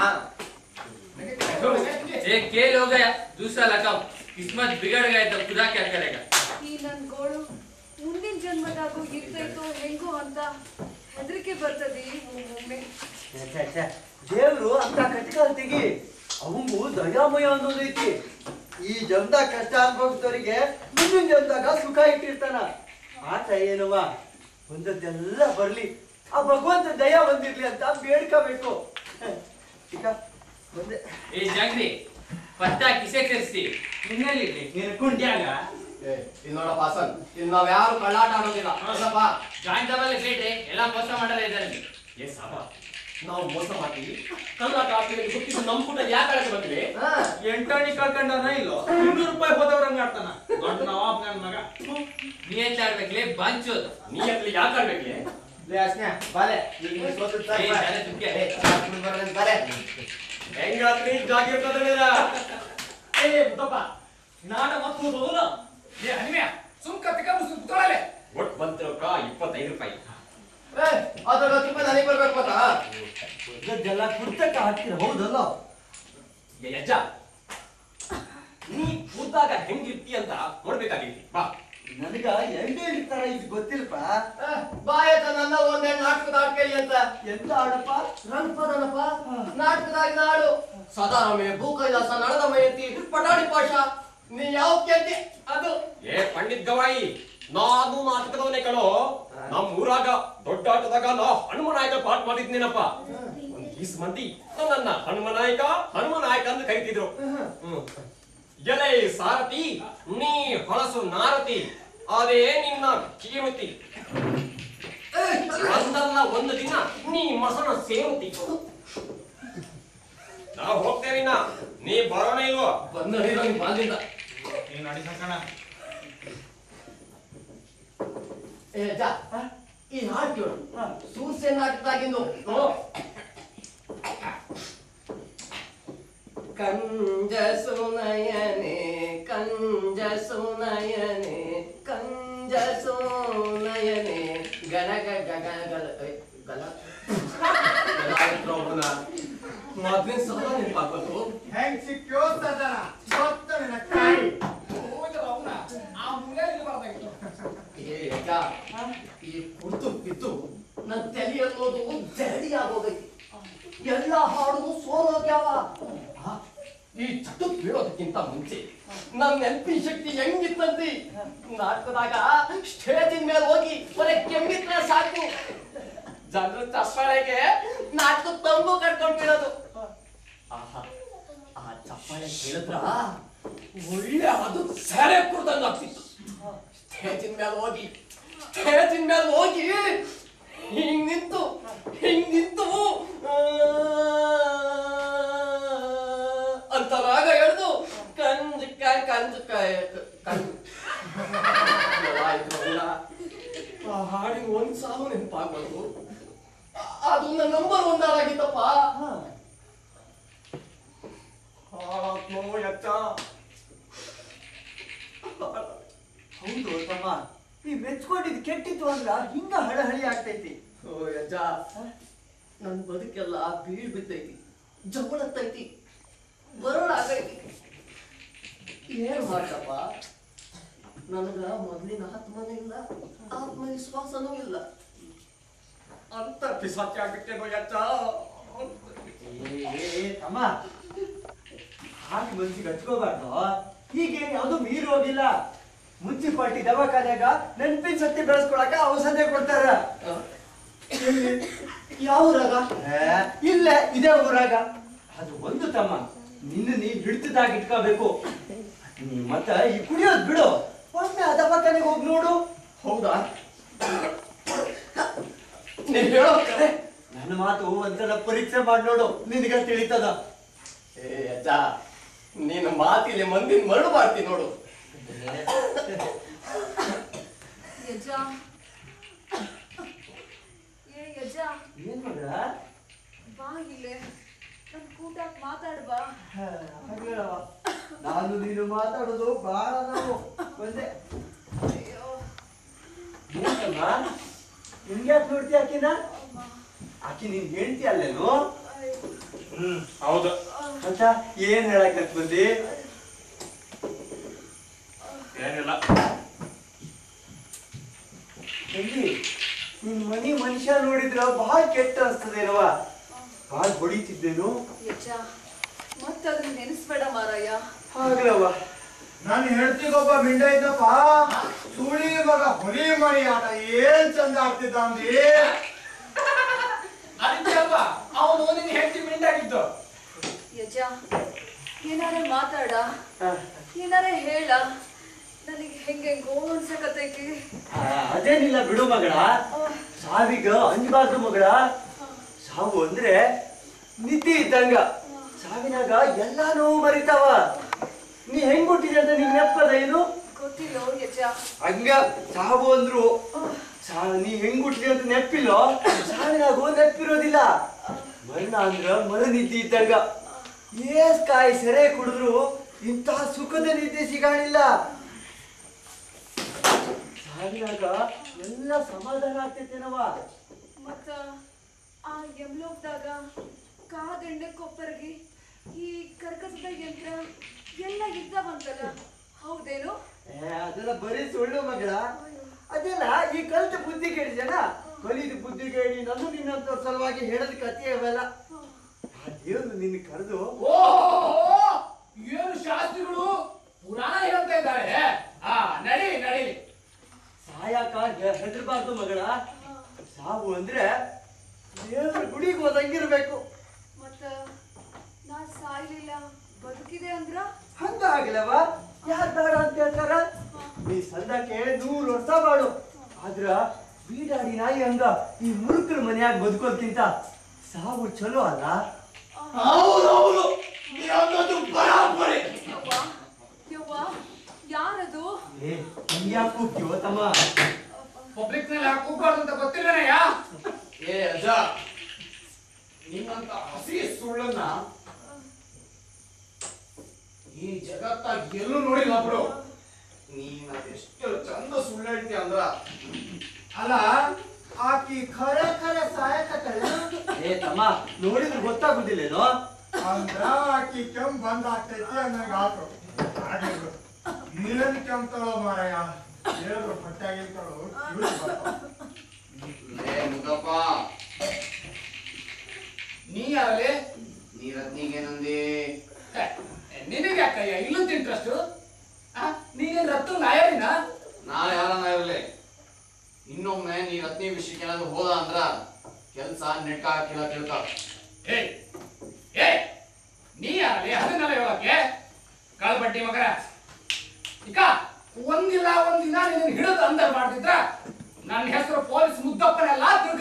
एक खेल हो गया दूसरा लगाओ किस्मत बिगड़ गया तो खुदा क्या करेगा ಈ ನನ್ ಗೋಳು ಮುಂದಿನ ಜನ್ಮದಾಗೂ ಇರ್ತೈತೋ ಹೆಂಗೋ ಅಂತ ಹೆದರಿಕೆ ಬರ್ತದೆ ಒಮ್ಮೊಮ್ಮೆ ದೇವ್ರು ಅಂತ ಕಟ್ಕಾಲ್ ತೆಗಿ ಅವಂಗು ದಯಾಮಯ ಅನ್ನೋದೈತಿ ಈ ಜನ್ದಾಗ ಕಷ್ಟ ಅನ್ಭವಿಸಿದವರಿಗೆ ಮುಂದಿನ ಜನ್ದಾಗ ಸುಖ ಇಟ್ಟಿರ್ತಾನ ಆತ ಏನವ ಬಂದದ್ದೆಲ್ಲ ಬರ್ಲಿ ಆ ಭಗವಂತ ದಯ ಬಂದಿರ್ಲಿ ಅಂತ ಬೇಡ್ಕೋಬೇಕು ಈಗ ಬಂದೆ ए जागरी पत्ता किसे ಕರೆಸಿ ನಿನ್ನಲ್ಲಿ ನೀನು ಕುಂಟ್ಯಾಗ ಏ ಇಲ್ಲಿ ನೋಡಪ್ಪ ಹಾಸನ್ ಇಲ್ಲಿ ನಾವ್ ಯಾರು ಕಳ್ಳಾಟ ಆಡೋದಿಲ್ಲ ನೋಡಪ್ಪ ಜಾಯಿಂಟ್ ಡಬಲ್ ಬೇಟೆ ಎಲ್ಲ ಮೋಸ ಮಾಡಲ್ಲ ಇದ್ದಾರೆ ಏ ಸಾಬ ನಾವು ಮೋಸ ಮಾಡ್ತೀವಿ ಕರ್ನಾಟಕ ಆಡ್ತೀವಿ ಗೊತ್ತಿದ್ದು ನಮ್ ಕೂಡ ಯಾಕೆ ಆಡಕ್ಕೆ ಬಂದ್ವಿ ಹಾ ಎಂಟಾಣಿ ಕಳ್ಕೊಂಡನ ಇಲ್ಲೋ ಇನ್ನೂರು ರೂಪಾಯಿ ಹೋದವ್ರಂಗ ಆಡ್ತಾನ ದೊಡ್ಡ ನವಾಬ್ ನನ್ ಮಗ ನೀ ಎಂತ ಆಡ್ಬೇಕ್ಲೆ ಬಾಂಚೋದು ನೀ ಅಲ್ಲಿ ಯಾಕೆ ಆಡ್ಬೇಕ್ಲೆ ಲೇ ಅಸ್ನ್ಯಾ, ಬಾಲೆ ಈಗ ನೀ ಸೋತು ಏ ಬಾ. ಜನ ತುಕ್ಕೆ ಏ, ಸಾಕು ಬರೋಣ, ಬಾಲೆ. ಹೆಂಗಾತ್ರಿ ಜಾಗಿರ್ತದ ಏ ಮುತ್ತಪ್ಪ ನಾಡ ಮತ್ತು ಹೋದಲ್ಲ ಏ ಹನಿಮ್ಯ ಸುಮ್ ಕತ್ತಿಕ ಮುಸ್ತು ಕುತ್ಕೊಳ್ಳಲೆ ಒಟ್ ಬಂತಿರೋಕ ಇಪ್ಪತ್ತೈದು ರೂಪಾಯಿ ಏ ಅದ್ರ ಹತ್ತು ರೂಪಾಯಿ ನನಗೆ ಬರ್ಬೇಕು ಗೊತ್ತಾ ಇದೆಲ್ಲ ಕುರ್ತಕ್ಕ ಹಾಕ್ತೀರ ಹೌದಲ್ಲ ಏ ಯಜ್ಜ ನೀ ಕೂತಾಗ ಹೆಂಗಿರ್ತಿ ಅಂತ ನೋಡ್ಬೇಕಾಗಿತ್ತು ಬಾ ನನಗ ಎಂಟೇ ತರ ಇದು ಗೊತ್ತಿಲ್ಲಪ್ಪ ಏ, ಬಾಯತ ನನ್ನ ಒಂದೆರಡು ನಾಟಕದ ಆಡ್ಕೇಳಿ ಅಂತ ಎಂತ ಆಡಪ್ಪ ರಣಪದನಪ್ಪ ನಾಟಕದಾಗ ನಾಡು ಸದಾರಮೆ ಭೂಕೈಲಾಸ ನಳದ ಮಯತಿ ಪಟಾಡಿ ಪಾಷ ನೀ ಯಾವ ಕೇಳ್ತಿ ಅದು ಏ ಪಂಡಿತ್ ಗವಾಯಿ ನಾನು ನಾಟಕದವನೇ ಕಣೋ ನಮ್ ಊರಾಗ ದೊಡ್ಡ ಆಟದಾಗ ನಾ ಹನುಮನಾಯಕ ಪಾಠ ಮಾಡಿದ್ನೇನಪ್ಪ ಒಂದ್ ಈಸ್ ಮಂದಿ ನನ್ನ ಹನುಮನಾಯಕ ಹನುಮನಾಯಕ ಅಂತ ಕರಿತಿದ್ರು ಹ್ಮ್. ಎಲೆ ಸಾರಥಿ ನೀ ಹೊಳಸು ನಾರತಿ ಅದೇ ನಿನ್ನ ಕೀರುತಿ ಒಂದಲ್ಲ ಒಂದು ದಿನ ನೀ ಮಸನ ಸೇರುತಿ ನಾವು ಹೋಗ್ತೇವಿನ ನೀ ಬರೋಣ ಇಲ್ವೋ ಬಂದು ಹಿಡಿದು ನೀನ್ ಬಾಲ್ದಿಂದ ನೀನ್ ಅಡಿ ಸಂಕಣ ಏ ಜಾ ಈ ಹಾಡು ಕೇಳು ಸೂರ್ಸೆ ನಾಟಕದಾಗಿಂದು ನೋಡು ಕಂಜ ಸುನಯನೆ ಕಂಜ ಸುನಯನೆ ಕಂಜ ಸುನಯನೆ ಗಣ ಗ ಗ ಗ ಗಲ ಏ, ಗಲ ಮೊದ್ಲಿನ ಸಲ ನೆನಪಾಗ್ಬೇಕು ಹೆಂಗ್ ಸಿಕ್ಕೋ ಸದನ ಸತ್ತ ನಿನ್ನ ಕಾಯಿ ಹೋಗಿಲ್ಲ ಅವನ ಆ ಮುಂದೆ ಇರಬಾರ್ದಾಗಿತ್ತು ಏ ಅಕ್ಕ, ಈ ಕುರ್ತು ಬಿದ್ದು ನನ್ನ ತಲೆ ಅನ್ನೋದು ಜಡಿ ಆಗೋಗೈತಿ ಎಲ್ಲ ಹಾಡು ಸೋಲೋಗ್ಯಾವ ಆ, ಈ ಚಟಕ್ ಬೀಳೋದಕ್ಕಿಂತ ಮುಂಚೆ ನನ್ನ ನೆನಪಿನ ಶಕ್ತಿ ಹೆಂಗಿತ್ತಂತಿ ನಾಟಕದಾಗ ಸ್ಟೇಜಿನ ಮೇಲೆ ಹೋಗಿ ಬರೀ ಕೆಮ್ಮಿದ್ರೆ ಸಾಕು ಜನರ ಚಪ್ಪಾಳೆಗೆ ನಾಟಕ ತಂಬು ಕಟ್ಕೊಂಡ್ ಬೀಳೋದು ಆಹಾ ಆ ಚಪ್ಪಾಳೆ ಕೇಳಿದ್ರ ಒಳ್ಳೆ ಅದು ಸೆರೆ ಕುಡ್ದಂಗ ಆಗ್ತಿತ್ತು ಸ್ಟೇಜಿನ ಮೇಲೆ ಹೋಗಿ ಸ್ಟೇಜಿನ ಮೇಲೆ ಹೋಗಿ ಹಿಂಗ್ ನಿಂತು ಹಿಂಗ್ ನಿಂತು ಆ, ಅಂತ ರಾಗ ಎಳ್ದು ಕಂಜ ಕಾಯ್ ಕಂಜ ಕಾಯ್ ಕಂಜ ಆ ಹಾಡಿನ ಒಂದ್ ಸಾಲು ನೆನಪಾಗ್ಬಾರ್ದು ಅದು ನನ್ನ ನಂಬರ್ ಒನ್ ಆಗಿತ್ತಪ್ಪ ಆತ್ಮೋ ಯಚ್ಚ ಹೌದು ತಮ್ಮ ಈ ಮೆಚ್ಕೊಂಡಿದ್ ಕೆಟ್ಟಿತ್ತು ಅಂದ್ರ ಹಿಂಗ ಹಳಹಳಿ ಆಗ್ತೈತಿ ಓ ಯಜ್ಜ ನನ್ ಬದುಕೆಲ್ಲ ಬೀಳ್ ಬಿದ್ದೈತಿ ಜಗಳತ್ತೈತಿ ಬರಡಾಗೈತಿ ಏನ್ ಮಾಡ್ತಪ್ಪ ನನಗ ಮೊದ್ಲಿನ ಆತ್ಮನೂ ಇಲ್ಲ ಆತ್ಮವಿಶ್ವಾಸನೂ ಇಲ್ಲ ಅಂತ ಪಿಸಾಚಿ ಆಗ್ಬಿಟ್ಟೇನೋ ಯಚ್ಚ ಏ, ಏ, ತಮ್ಮ ಹಾಗೆ ಮನ್ಸಿಗೆ ಹಚ್ಕೋಬಾರ್ದು ಹೀಗೇನ್ ಯಾವ್ದು ಮೀರಿ ಹೋಗಿಲ್ಲ ಮುನ್ಸಿಪಾಲ್ಟಿ ದವಾಖಾನ್ಯಾಗ ನೆನ್ಪಿನ ಶಕ್ತಿ ಬೆಳೆಸ್ಕೊಳಕ ಔಷಧಿ ಕೊಡ್ತಾರ ಎಲ್ಲಿ? ಯಾವ ಊರಾಗ ಏ, ಇಲ್ಲ ಇದೇ ಊರಾಗ ಅದು ಒಂದು ತಮ್ಮ ನಿನ್ನ ನೀ ಹಿಡಿತದಾಗ ಇಟ್ಕೋಬೇಕು ನೀ ಮತ್ತ ಈ ಕುಡಿಯೋದ್ ಬಿಡು ಒಮ್ಮೆ ಅದ ಪಕ್ಕನೆಗೆ ಹೋಗಿ ನೋಡು ಹೌದಾ ನೀನ್ ಹೇಳೋ ಕರೆ ನನ್ನ ಮಾತು ಒಂದ್ಸಲ ಪರೀಕ್ಷೆ ಮಾಡಿ ನೋಡು ನಿನಗ ತಿಳಿತದ ಏ ಅಜ್ಜ ನೀನು ಮಾತಿಲಿ ಮಂದಿನ ಮರಳು ಮಾಡ್ತೀನಿ ನೋಡು ಯಜ ಏ ಯಜ ಏನ್ ಮಗ ಬಾ ಇಲ್ಲೇ ನನ್ ಕೂಟಾಕ್ ಮಾತಾಡ್ಬಾ ಹಾಗೇಳವ. ನಾನು ನೀನು ಮಾತಾಡೋದು ಬಹಳ ನಾವು ಬಂದೆ ಅಯ್ಯೋ ಏನಮ್ಮ ನಿನ್ಗ್ಯಾಕ್ ನೋಡ್ತಿ ಆಕಿನ ಆಕಿ ನೀನ್ ಹೇಳ್ತಿ ಅಲ್ಲೇನು ಹ್ಮ್ ಹೌದು ಅಂತ ಏನ್ ಹೇಳಕ್ ಬಂದಿ ಏನಿಲ್ಲ ತಂಗಿ ನಿನ್ ಮನಿ ಮನುಷ್ಯ ನೋಡಿದ್ರ ಬಹಳ ಕೆಟ್ಟ ಅನ್ಸ್ತದೇನವ ಬಹಳ ಹೊಡಿತಿದ್ದೇನು ಯಜ ಮತ್ತದನ್ನ ನೆನೆಸ್ಬೇಡ ಮಾರಾಯ ಆಗ್ಲವ ನಾನು ಹೇಳ್ತಿಗೊಬ್ಬ ಮಿಂಡ ಇದ್ದಪ್ಪ ಸುಳಿ ಮಗ ಹುಲಿ ಮರಿ ಆಟ ಏನ್ ಚಂದ ಆಡ್ತಿದ್ದ ಅಂದಿ ಅದಕ್ಕೆ ಅಲ್ವಾ ಅವನು ನಿನ್ನ ಹೆಂಡತಿ ಮಿಂಡಾಗಿದ್ದು ಯಜ ಏನಾರ ಮಾತಾಡ ಏನಾರ ಹೇಳ ನನಗೆ ಹೆಂಗೆಂಗೋ ಅನ್ಸಕತ್ತೈತಿ ಆ, ಅದೇನಿಲ್ಲ ಬಿಡು ಮಗಳ ಸಾವಿಗ ಅಂಜಬಾರ್ದು ಮಗಳ ಸಾವು ಅಂದ್ರೆ ನಿದ್ದೆ ಇದ್ದಂಗ ಸಾವಿನಾಗ ಎಲ್ಲಾ ನೋವು ಮರಿತಾವ ನೀ ಹೆಂಗ್ ಹುಟ್ಟಿದೆ ಅಂತ ನಿಂಗ್ ನೆಪ್ಪದ ಏನು ಗೊತ್ತಿಲ್ಲ ಯಜ ಹಂಗ ಸಾವು ಅಂದ್ರು ಸಾ ನೀ ಹೆಂಗ್ ಹುಟ್ಟಿದೆ ಅಂತ ನೆಪ್ಪಿಲ್ಲೋ ಸಾವಿನಾಗೂ ನೆಪ್ಪಿರೋದಿಲ್ಲ ಮರಣ ಅಂದ್ರ ಮರ ನಿದ್ದೆ ಇದ್ದಂಗ ಏಸ್ ಕಾಯಿ ಸೆರೆ ಕುಡಿದ್ರು ಇಂಥ ಸುಖದ ನಿದ್ದೆ ಸಿಗಾಣಿಲ್ಲ ಸಾವಿನಾಗ ಎಲ್ಲ ಸಮಾಧಾನ ಆಗ್ತೈತೇನವ ಮತ್ತ ಆ ಯಮ್ಲೋಕ್ದಾಗ ಕಾದಂಡ ಕೊಪ್ಪರ್ಗಿ ಈ ಕರ್ಕಸದ ಯಂತ್ರ ಎಲ್ಲ ಇದ್ದಾವಂತಲ್ಲ ಹೌದೇನು ಏ, ಅದೆಲ್ಲ ಬರೀ ಸುಳ್ಳು ಮಗಳ ಅದೆಲ್ಲ ಈ ಕಲ್ತ ಬುದ್ಧಿ ಕೇಳಿ ಜನ ಕಲಿದ ಬುದ್ಧಿ ಕೇಳಿ ನಾನು ನಿನ್ನಂತ ಸಲುವಾಗಿ ಹೇಳದ ಕಥೆ ಅವೆಲ್ಲ ಆ ದೇವ್ರು ನಿನ್ನ ಕರೆದು ಓಹೋ ಏನು ಶಾಸ್ತ್ರಿಗಳು ಪುರಾಣ ಹೇಳ್ತಾ ಇದ್ದಾರೆ ಆ ನಡಿ ನಡೀಲಿ ಸಾಯಕ ಹೆದರ್ಬಾರ್ದು ಮಗಳ ಸಾವು ಅಂದ್ರೆ ದೇವ್ರ ಗುಡಿಗೆ ಹೋದಂಗಿರ್ಬೇಕು ಮತ್ತ ನಾ ಸಾಯ್ಲಿಲ್ಲ ಬದುಕಿದೆ ಅಂದ್ರ ಹಂಗ ಆಗ್ಲವ ಯಾರ್ ಬೇಡ ಅಂತ ಹೇಳ್ತಾರ ನೀ ಸಂದಕ್ಕೆ ನೂರು ವರ್ಷ ಮಾಡು ಆದ್ರ ಬೀಡಾಡಿ ನಾಯಿ ಹಂಗ ಈ ಮುರುಕರ ಮನ್ಯಾಗ ಬದುಕೋದ್ಕಿಂತ ಸಾವು ಚಲೋ ಅಲ್ಲ ಹೌದೌದು ನೀ ಅನ್ನೋದು ಬರಾಬರಿ ಯವ್ವ ಯವ್ವ ಯಾರದು ಏ ಯಾಕೆ ಕೂಗ್ತೀವೋ ತಮ್ಮ ಪಬ್ಲಿಕ್ ನಲ್ಲಿ ಕೂಗ್ಬಾರ್ದು ಅಂತ ಗೊತ್ತಿಲ್ಲನಯ್ಯ ಏ ಅಜ್ಜ ನಿನ್ನಂತ ಹಸಿ ಸುಳ್ಳನ್ನ ಈ ಜಗತ್ತಾಗ ಎಲ್ಲೂ ನೋಡಿಲ್ಲ ಬಿಡು ನೀನ್ ಅದೆಷ್ಟು ಚಂದ ಸುಳ್ಳು ಹೇಳ್ತಿ ಅಂದ್ರ ಅಲ್ಲ ಆಕಿ ಖರೆ ಖರೆ ಸಾಯಕತ್ತಳ ಏ ತಮ್ಮ ನೋಡಿದ್ರೆ ಗೊತ್ತಾಗುದಿಲ್ಲೇನೋ ಅಂದ್ರ ಆಕಿ ಕೆಂಪ್ ಬಂದ್ ಆಗ್ತೈತಿ ಅನ್ನಂಗ ಆತು ಆಗಿರ್ಬೇಕು. ಏನ್ ಕೆಂಪ್ತಳೋ ಮಾರಾಯ ದೇವ್ರು ಹೊಟ್ಟಾಗಿರ್ತಾಳೋ ಲೇ ಮುದ್ದಪ್ಪ ನೀ ಯಾರಲ್ಲಿ ನೀ ರತ್ನಿಗೇನಂದಿ ನಿನಗೆ ಯಾಕಯ್ಯ ಇಲ್ಲದ ಇಂಟ್ರೆಸ್ಟ್ ನೀನೇನ್ ರತ್ತು ನಾಯರಿನ ನಾ ಯಾರನ್ನ ಇರ್ಲಿ ಇನ್ನೊಮ್ಮೆ ನೀ ರತ್ನಿ ವಿಷಯಕ್ಕೆ ಏನಾದ್ರು ಹೋದ ಅಂದ್ರ ಕೆಲ್ಸ ನೆಟ್ಕ ಹಾಕಿಲ್ಲ ತಿಳ್ಕ ಏ ಏ ನೀ ಯಾರಲ್ಲಿ ಅದನ್ನೆಲ್ಲ ಹೇಳಕ್ಕೆ ಕಾಳ್ಪಟ್ಟಿ ಮಗನ ಈಗ ಒಂದಿಲ್ಲ ಒಂದಿನ ನಿನ್ನ ಹಿಡಿದು ಅಂದರ್ ಮಾಡ್ತಿದ್ರ ನನ್ನ ಹೆಸರು ಪೊಲೀಸ್ ಮುದ್ದಪ್ಪನೆಲ್ಲ ತಿಳ್ಕ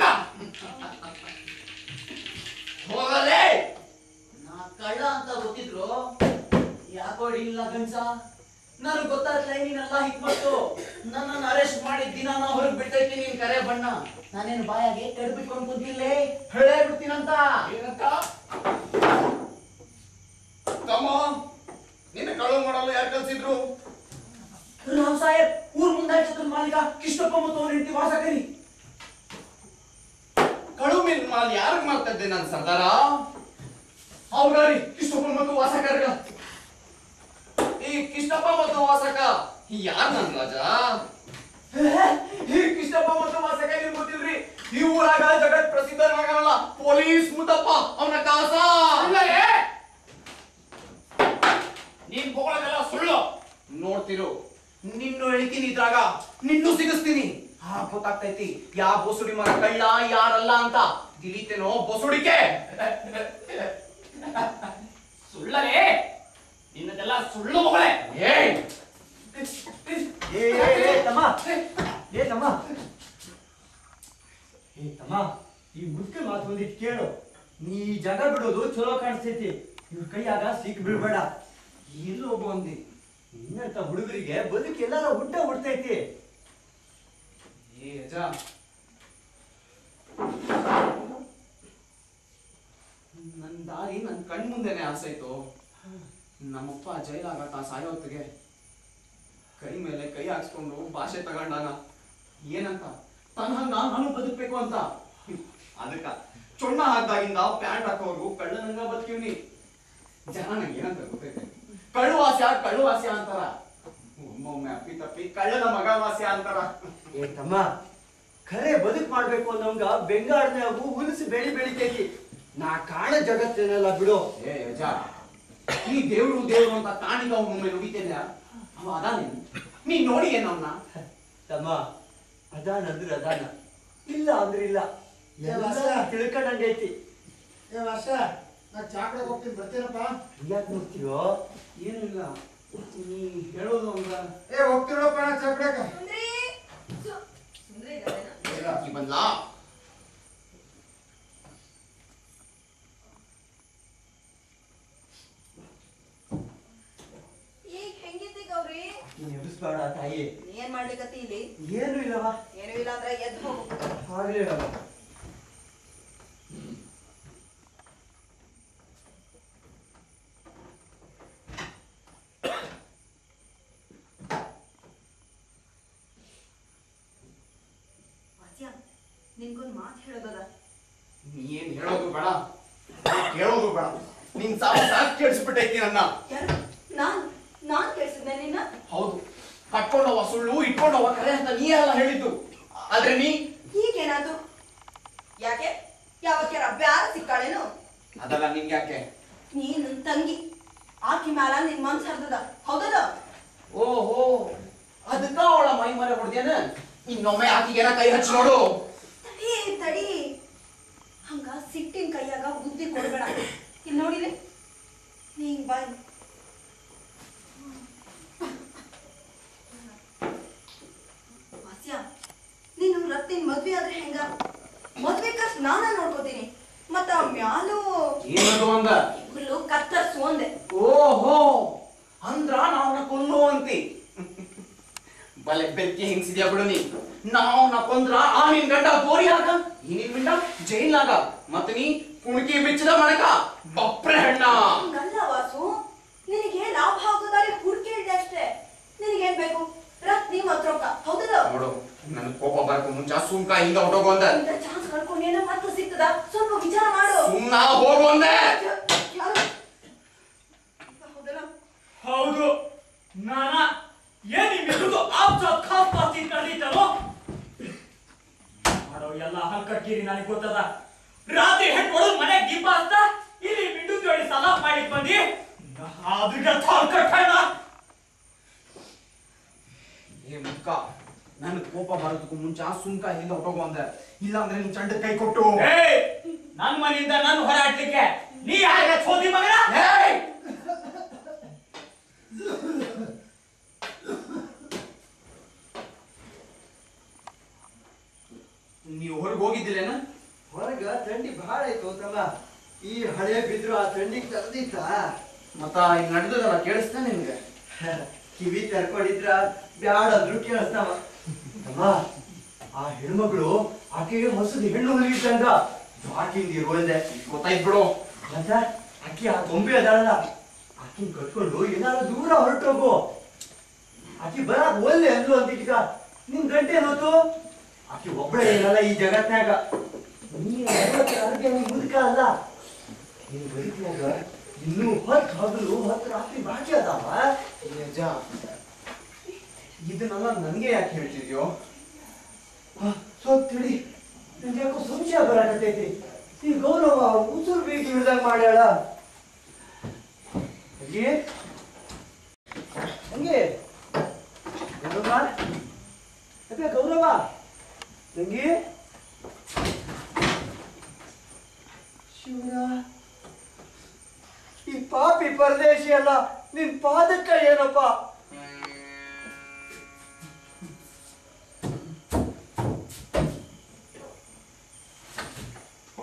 ಹೋಗಲೇ ನಾ ಕಳ್ಳ ಅಂತ ಗೊತ್ತಿದ್ರು ಯಾಕೋ ಇಲ್ಲ ಗಂಡ್ಸ ನನಗ್ ಗೊತ್ತಾಗ್ಲ ನೀನೆಲ್ಲ ಹಿಟ್ಮಟ್ಟು ನನ್ನನ್ನು ಅರೆಸ್ಟ್ ಮಾಡಿದ ದಿನ ನಾ ಹೊರಗ್ ಬಿಟ್ಟೈತಿ ನೀನ್ ಕರೆ ಬಣ್ಣ ನಾನೇನು ಬಾಯಾಗೆ ಕಡ್ಬಿಟ್ಕೊಂಡು ಕುಂತಿಲ್ಲೇ ಹೇಳೇ ಬಿಡ್ತೀನಂತ ಏನಂತ ತಮ್ಮ ನಿನ್ನ ಕಳು ಮಾಡಲು ಯಾರು ಕಲ್ಸಿದ್ರು ರಾವ್ ಸಾಹೇಬ್ ಊರ್ ಮುಂದಾಚದ ಮಾಲೀಕ ಕೃಷ್ಣಪ್ಪ ಮತ್ತು ಅವ್ರ ಹೆಂಡತಿ ವಾಸ ಕರಿ ಕಳು ಮೀನ್ ಮಾಲ್ ಯಾರಿಗ್ ಮಾಡ್ತಾ ಇದ್ದೆ ನಾನು ಸರ್ದಾರ ಹೌದಾರಿ ಕೃಷ್ಣಪ್ಪ ಮತ್ತು ವಾಸಕರ್ಗ ಈ ಕೃಷ್ಣಪ್ಪ ಮತ್ತು ವಾಸಕ ಯಾರ್ ನನ್ ರಾಜ ಈ ಕೃಷ್ಣಪ್ಪ ಮತ್ತು ವಾಸಕ ನಿಮ್ಗೆ ಗೊತ್ತಿಲ್ರಿ ಈ ಊರಾಗ ಜಗತ್ ಪ್ರಸಿದ್ಧನಾಗಲ್ಲ ಪೊಲೀಸ್ ಮುತ್ತಪ್ಪ ಅವನ ಕಾಸ ಅಲ್ಲಲೇ ನೀನ್ ಹೋಗೋದೆಲ್ಲ ಸುಳ್ಳು ನೋಡ್ತಿರು ನಿನ್ನು ಎಳಿತೀನಿ ಇದ್ರಾಗ ನಿನ್ನೂ ಸಿಗಿಸ್ತೀನಿ ಹಾ ಗೊತ್ತಾಗ್ತೈತಿ ಯಾ ಬೊಸುಡಿ ಮಗ ಕಳ್ಳ ಯಾರಲ್ಲ ಅಂತ ತಿಳಿತೇನೋ ಬೊಸುಡಿಕೆ ಸುಳ್ಳಲೇ ನಿನ್ನದೆಲ್ಲ ಸುಳ್ಳು ಮಗಳೇ ಏಯ್ ಏ ಏ, ಏ, ತಮ್ಮ ಏ ತಮ್ಮ ಏ ತಮ್ಮ ಈ ಮುದ್ಕ ಮಾತು ಒಂದಿಟ್ಟು ಕೇಳು ನೀ ಈ ಜಾಗ ಬಿಡೋದು ಚಲೋ ಕಾಣಿಸ್ತೈತಿ ಇವ್ರ ಕೈಯಾಗ ಸಿಕ್ ಬಿಡ್ಬೇಡ ಎಲ್ಲಿ ಹೋಗು ಅಂದಿ ನಿನ್ನಂತ ಹುಡುಗರಿಗೆ ಬದುಕು ಎಲ್ಲಾರ ಹುಟ್ಟ ಹುಡ್ತೈತಿ ಏ ಅಜ್ಜ ನನ್ನ ದಾರಿ ನನ್ನ ಕಣ್ ಮುಂದೆನೆ ಆಸೈತು ನಮ್ಮಪ್ಪ ಜೈಲಾಗತ್ತ ಸಾಯೋ ಹೊತ್ತಿಗೆ ಕೈ ಮೇಲೆ ಕೈ ಹಾಕ್ಸ್ಕೊಂಡು ಭಾಷೆ ತಗೊಂಡಾನ ಏನಂತ ತನ್ನ ಹಂಗ ನಾನು ಬದುಕ್ಬೇಕು ಅಂತ ಅದಕ್ಕ ಚೊಣ್ಣ ಹಾಕ್ದಾಗಿಂದ ಪ್ಯಾಂಟ್ ಹಾಕೋರ್ಗು ಕಳ್ಳನಂಗ ಬದುಕಿವ್ನಿ ಜನ ನಂಗೆ ಏನಂತ ಗೊತ್ತೈತೆ ಕಳ್ಳು ವಾಸ್ಯ ಕಳ್ಳು ವಾಸ್ಯ ಅಂತಾರ ಒಮ್ಮೊಮ್ಮೆ ಅಪ್ಪಿ ತಪ್ಪಿ ಕಳ್ಳನ ಮಗ ವಾಸ್ಯ ಅಂತಾರ ಏ ತಮ್ಮ ಖರೆ ಬದುಕು ಮಾಡ್ಬೇಕು ಅನ್ನೋಂಗ ಬೆಂಗಾಡ್ನ್ಯಾಗು ಹುಲಸು ಬೆಳಿ ಬೆಳಿತೈತಿ ನಾ ಕಾಣ ಜಗತ್ತೇನಲ್ಲ ಬಿಡು ಏ ಯಜ ಈ ದೇವ್ರು ದೇವ್ರು ಅಂತ ಕಾಣಿಗ ಒಮ್ಮೊಮ್ಮೆ ನುಡಿತಿಲ್ಲ ಅವ ಅದಾನೆ ನೀನ್ ನೋಡಿ ಏನವನ್ನ ತಮ್ಮ ಅದಾನ ಅಂದ್ರೆ ಅದಾನ ಇಲ್ಲ ಅಂದ್ರೆ ಇಲ್ಲ ಏ ಎಲ್ಲ ವಾಸ. ತಿಳ್ಕೊಂಡಂಗೈತಿ ಏ ವರ್ಷ ನಾ ಚಾಕಡೆ ಹೋಗ್ತೀನಿ ಬರ್ತೀನಪ್ಪ ಯಾಕೆ ನೋಡ್ತೀವೋ ಏನು ಇಲ್ಲ ನೀ ಹೇಳೋದು ಅಂದ್ರ ಏ ಹೋಗ್ತೀನಪ್ಪ ನಾ ಚಾಕಡೆಗ ಸುಂದ್ರಿ ಸು- ಸುಂದ್ರಿ ಇದ್ದಾಳೇನ? ಆಕಿ ಬಂದ್ಲಾ ಈಗ ಹೆಂಗಿದ್ದಿ ಗೌರಿ ನೀನ್ ಎಬ್ಬಿಸ್ಬೇಡ ತಾಯಿ ನೀ ಏನ್ ಮಾಡ್ಲಿಕತ್ತಿ ಇಲ್ಲಿ ಏನು ಇಲ್ಲವಾ ಏನೂ ಇಲ್ಲ ಅಂದ್ರೆ ಎದ್ದು ಹೋಗು ಆಗ್ಲೇ ಇಲ್ಲವ ವಾಸ್ಯ ನಿನ್ಗೊಂದ್ ಮಾತು ಹೇಳೋದದ ನೀ ಏನ್ ಹೇಳೋದು ಬೇಡ ಕೇಳೋದು ಬೇಡ ನಿನ್ ಸಾವು ಸಾಕ್ ಕೇಳಿಸ್ಬಿಟ್ಟೈತಿ ನನ್ನ ಯಾರು ನಾನ್ ನಾನ್ ಕೇಳಿಸಿದ್ನೆ ನಿನ್ನ ಹೌದು ಕಟ್ಕೊಂಡವ ಸುಳ್ಳು ಇಟ್ಕೊಂಡವ ಕರೆ ಅಂತ ನೀ ಅಲ್ಲ ಹೇಳಿದ್ದು ಆದ್ರೆ ನೀ ಈಗೇನಾದ್ರು ಯಾಕೆ ಯಾವಕ್ಯಾರ ಬ್ಯಾರ ಸಿಕ್ಕಾಳೇನು ಅದಲ್ಲ ನಿನ್ಗೆ ಯಾಕೆ ನೀ ನನ್ ತಂಗಿ ಆಕಿ ಮ್ಯಾಲ ನಿನ್ ಮನ್ಸ್ ಹರ್ದದ ಹೌದದ ಓಹೋ ಅದಕ್ಕ ಅವಳ ಮೈ ಮರೆ ಹೊಡ್ದೇನ ಇನ್ನೊಮ್ಮೆ ಆಕಿಗೆನ ಕೈ ಹಚ್ಚಿ ನೋಡು ತಡಿ ತಡಿ ಹಂಗ ಸಿಟ್ಟಿನ ಕೈಯಾಗ ಬುದ್ಧಿ ಕೊಡ್ಬೇಡ ಇಲ್ಲಿ ನೋಡಿಲಿ ನೀ ಹಿಂಗ್ ಬಾಯ್ ವಾಸ್ಯ ನೀನು ರತ್ತಿನ ಮದ್ವೆ ಆದ್ರೆ ಹೆಂಗ ಮದ್ವೆ ಖರ್ಚು ನಾನ ನೋಡ್ಕೋತೀನಿ ಮತ್ತ ಮ್ಯಾಲು ಏನದು ಅಂದ ಹುಲ್ಲು ಕತ್ತರ್ಸು ಅಂದೆ ಓಹೋ ಅಂದ್ರ ನಾವನ್ನ ಕೊಲ್ಲು ಅಂತಿ ಬಲೆ ಬೆಕ್ಕಿ ಹಿಂಗ್ಸಿದ್ಯಾ ಬಿಡು ನೀ ನಾವ್ನ ಕೊಂದ್ರ ಆ ನಿನ್ ಗಂಡ ಬೋರಿಯಾಗ ಈ ನಿನ್ ಮಿಂಡ ಜೈಲಾಗ ಮತ್ ನೀ ಕುಣಕಿ ಬಿಚ್ಚದ ಮಣಕ ಬಪ್ರೆ ಹೆಣ್ಣ ಹಂಗಲ್ಲ ವಾಸು ನಿನಗೆ ಲಾಭ ಆಗೋದಾರಿ ಹುಡುಕಿ ಹೇಳಿದೆ ಅಷ್ಟೇ ನಿನಗೇನ್ ಬೇಕು ರತ್ನಿ ಮತ್ ರೊಕ್ಕ ಹೌದಲ್ಲ ನೋಡು ನನ್ ಕೋಪ ಬರಕು ಮುಂಚ ಸುಮ್ಕ ಹಿಂಗ ಹೊಟ್ಟೋಗು ಅಂದ ಇಂಥ ಚಾನ್ಸ್ ಕಳ್ಕೊಂಡೇನೋ ಮತ್ತೆ ಸಿಗ್ತದ ಸ್ವಲ್ಪ ವಿಚಾರ ಮಾಡು ಸುಮ್ನ ಹೋಗು ಅಂದೆ ಯಾರು? ಹೌದಲ್ಲ ಹೌದು ನಾನ ಏನ್ ನಿಮ್ಮಿಬ್ರಿಗೂ ಆಪ್ತ ಖಾಸ್ ಪಾಸ್ತಿ ಕಳ್ದಿದ್ದಾರೋ ಮಾಡೋ ಎಲ್ಲ ಹಂಕಕ್ಕೀರಿ ನನಗೆ ಗೊತ್ತದ ರಾತ್ರಿ ಹೆಣ್ಣು ಹೊಡೆದು ಮನೆ ಗಿಬ್ಬ ಅಂತ ಇಲ್ಲಿ ಮಿಂಡು ಜೋಡಿ ಸಾಲ ಮಾಡಿ ಬಂದಿ ಅದ್ರಿಗೆ ಕಟ್ಟಣ ಏ ಮುಕ್ಕ ನನ್ ಕೋಪ ಬರೋದಕ್ಕೂ ಮುಂಚ ಸುಮ್ಕ ಹಿಂಗ ಹೊಟ್ಟೋಗು ಅಂದ ಇಲ್ಲ ಅಂದ್ರೆ ನಿನ್ ಚಂಡ ಕೈ ಕೊಟ್ಟು ಏಯ್ ನನ್ ಮನೆಯಿಂದ ನನ್ನ ಹೊರಾಡ್ಲಿಕ್ಕೆ ನೀ ಯಾರ ಚೋದಿ ಮಗನ ಏಯ್! ನೀವು ಹೊರಗೆ ಹೋಗಿದ್ದಿಲ್ಲೇನ ಹೊರಗ ಥಂಡಿ ಬಹಳ ಐತು ತಮ್ಮ ಈ ಹಳೆ ಬಿದ್ರು ಆ ಥಂಡಿಗೆ ತರದಿತ್ತ ಮತ್ತ ಇಲ್ಲಿ ನಡೆದದಲ್ಲ ಕೇಳಿಸ್ತಾ ನಿನ್ಗೆ ಕಿವಿ ತೆರ್ಕೊಂಡಿದ್ರ ಬ್ಯಾಡ ಅಂದ್ರು ಕೇಳಿಸ್ತಾವ ತಮ್ಮ ಆ ಹೆಣ್ಮಗಳು ಆಕೆಗೆ ಹೊಸದು ಹೆಣ್ಣು ಹೊಲಿದಂಗ ಆಕಿಂದ ಇರೋಲ್ದೆ ಗೊತ್ತಾಯ್ತು ಬಿಡು ಅಂತ ಆಕಿ ಆ ಗೊಂಬೆ ಅದಾಳಲ್ಲ ಆಕಿನ್ ಕಟ್ಕೊಂಡು ಏನಾದ್ರು ದೂರ ಹೊರಟೋಗು ಆಕಿ ಬರಾಕ್ ಒಲ್ಲೆ ಅಂದ್ಲು ಅಂತ ಈಗ ನಿನ್ ಗಂಟೆ ಏನೋತು ಆಕಿ ಒಬ್ಬಳೇ ಏನಲ್ಲ ಈ ಜಗತ್ನಾಗ ನೀ ಆರೋಗ್ಯ ಮುದುಕ ಅಲ್ಲ ನಿನ್ ಬದುಕಿನಾಗ ಇನ್ನೂ ಹೊತ್ತು ಹಗಲು ಹೊತ್ತು ರಾತ್ರಿ ಬಾಕಿ ಅದಾವ ನಿಜ ಇದನ್ನೆಲ್ಲ ನನಗೆ ಯಾಕೆ ಹೇಳ್ತಿದ್ಯೋ ಸ್ವಲ್ಪ ತಿಳಿ ನಂಗೆ ಯಾಕೋ ಸಂಶಯ ಬರಾಕತ್ತೈತಿ ಈ ಗೌರವ ಉಸುರು ಬೀಗಿ ಹಿಡ್ದಂಗ ಮಾಡ್ಯಾಳ ಅಜ್ಜಿ ಹಂಗೆ ಗೌರವ ಯಾಕೆ ಗೌರವ ತಂಗಿ ಶಿವನ ಈ ಪಾಪಿ ಪರದೇಶಿ ಅಲ್ಲ ನಿನ್ ಪಾದಕ್ಕ ಏನಪ್ಪ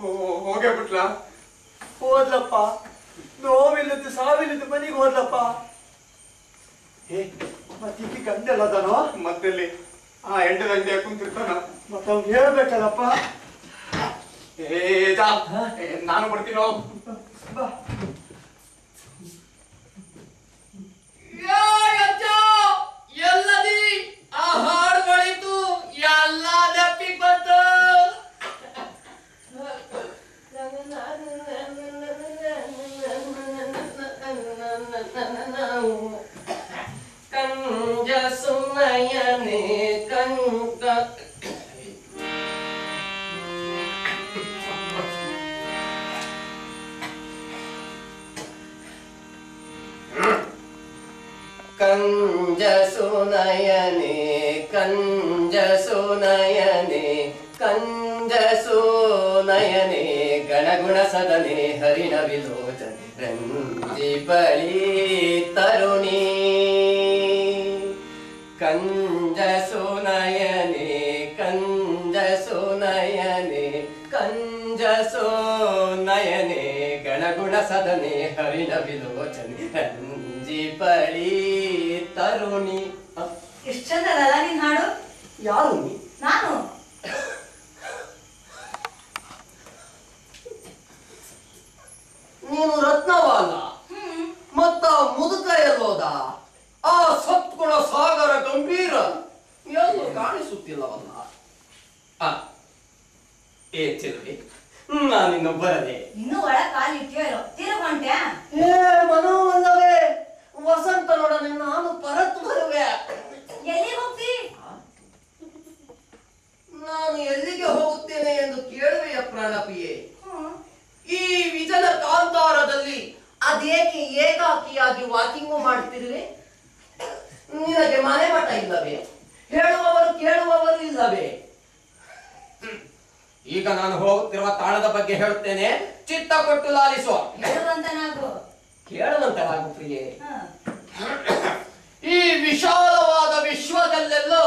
ಹೋಗೇ ಬಿಟ್ಲಾ ಹೋದ್ಲಪ್ಪ ನೋವಿಲ್ಲದ್ದು ಸಾವಿಲ್ಲದ್ದು ಮನೆಗೆ ಹೋದ್ಲಪ್ಪ ಏ ಮತ್ತೀಕಿ ಗಂಡಲ್ಲದನೋ ಮತ್ತೆಲ್ಲಿ ಆ ಎಂಟದ ಅಂಗಡಿ ಕುಂತಿರ್ತಾನ ಮತ್ತೆ ಅವ್ನು ಹೇಳ್ಬೇಕಲ್ಲಪ್ಪ ಏ ಜಾ ಏ, ನಾನು ಬರ್ತೀನೋ ಬಾ ಎಲ್ಲದಿ ಆ ಹಾಡು ಬಳಿತು ಎಲ್ಲ ದಪ್ಪಿಗೆ ಬಂತು ಕಂಜ ಸುನಯನೆ ಕಂಕ ಕಂಜ ಸುನಯನೆ ಕಂಜ ಸುನಯನೆ ಕಂಜ ಸುನಯನೆ ಗಣಗುಣ ಸದನೆ ಹರಿಣ ವಿಲೋಚನೆ ರಂಜಿ ಬಳಿ ತರುಣಿ ಕಂಜ ಸುನಯನೆ ಕಂಜ ಸುನಯನೆ ಕಂಜ ಸುನಯನೆ ಗಣಗುಣ ಸದನೆ ಹರಿಣ ವಿಲೋಚನೆ ರಂಜಿ ಬಳಿ ತರುಣಿ ಅ, ಎಷ್ಟು ಚಂದ ಅದಲ್ಲ ನಿನ್ ಹಾಡು ಯಾರು ನೀ ನಾನು ನೀನು ರತ್ನವಲ್ಲ ಮತ್ತ ಮುದುಕ ಎಲ್ಲೋದ ಆ ಸತ್ಗುಣ ಸಾಗರ ಗಂಭೀರ ಎಲ್ಲೂ ಕಾಣಿಸುತ್ತಿಲ್ಲವಲ್ಲ ಆ, ಏ ಚೆಲುವೆ ನಾನಿನ್ನು ಬರದೆ ಇನ್ನೂ ಒಳಗ್ ಕಾಲು ಇಟ್ಟಿಯೋ ತಿರುಗೊಂಟ್ಯಾ ಏ ಮನೋವಲ್ಲವೇ ವಸಂತನೊಡನೆ ನಾನು ಪರತ್ ಬರುವೆ ಎಲ್ಲಿಗೆ ಹೋಗ್ತಿ ನಾನು ಎಲ್ಲಿಗೆ ಹೋಗುತ್ತೇನೆ ಎಂದು ಕೇಳುವೆಯ ಪ್ರಾಣಪಿಯೇ ಈ ವಿಜನ ಕಾಂತಾರದಲ್ಲಿ ಅದೇಕೆ ಏಕಾಕಿಯಾಗಿ ವಾಕಿಂಗು ಮಾಡ್ತಿರುವೆ ನಿನಗೆ ಮನೆ ಮಠ ಇಲ್ಲವೇ ಹೇಳುವವರು ಕೇಳುವವರು ಇಲ್ಲವೇ ಹ್ಮ್. ಈಗ ನಾನು ಹೋಗುತ್ತಿರುವ ತಾಣದ ಬಗ್ಗೆ ಹೇಳುತ್ತೇನೆ ಚಿತ್ತ ಕೊಟ್ಟು ಲಾಲಿಸುವ ಹೇಳುವಂತನಾಗು ಕೇಳುವಂತರಾಗು ಪ್ರಿಯೆ ಹ. ಈ ವಿಶಾಲವಾದ ವಿಶ್ವದಲ್ಲೆಲ್ಲೋ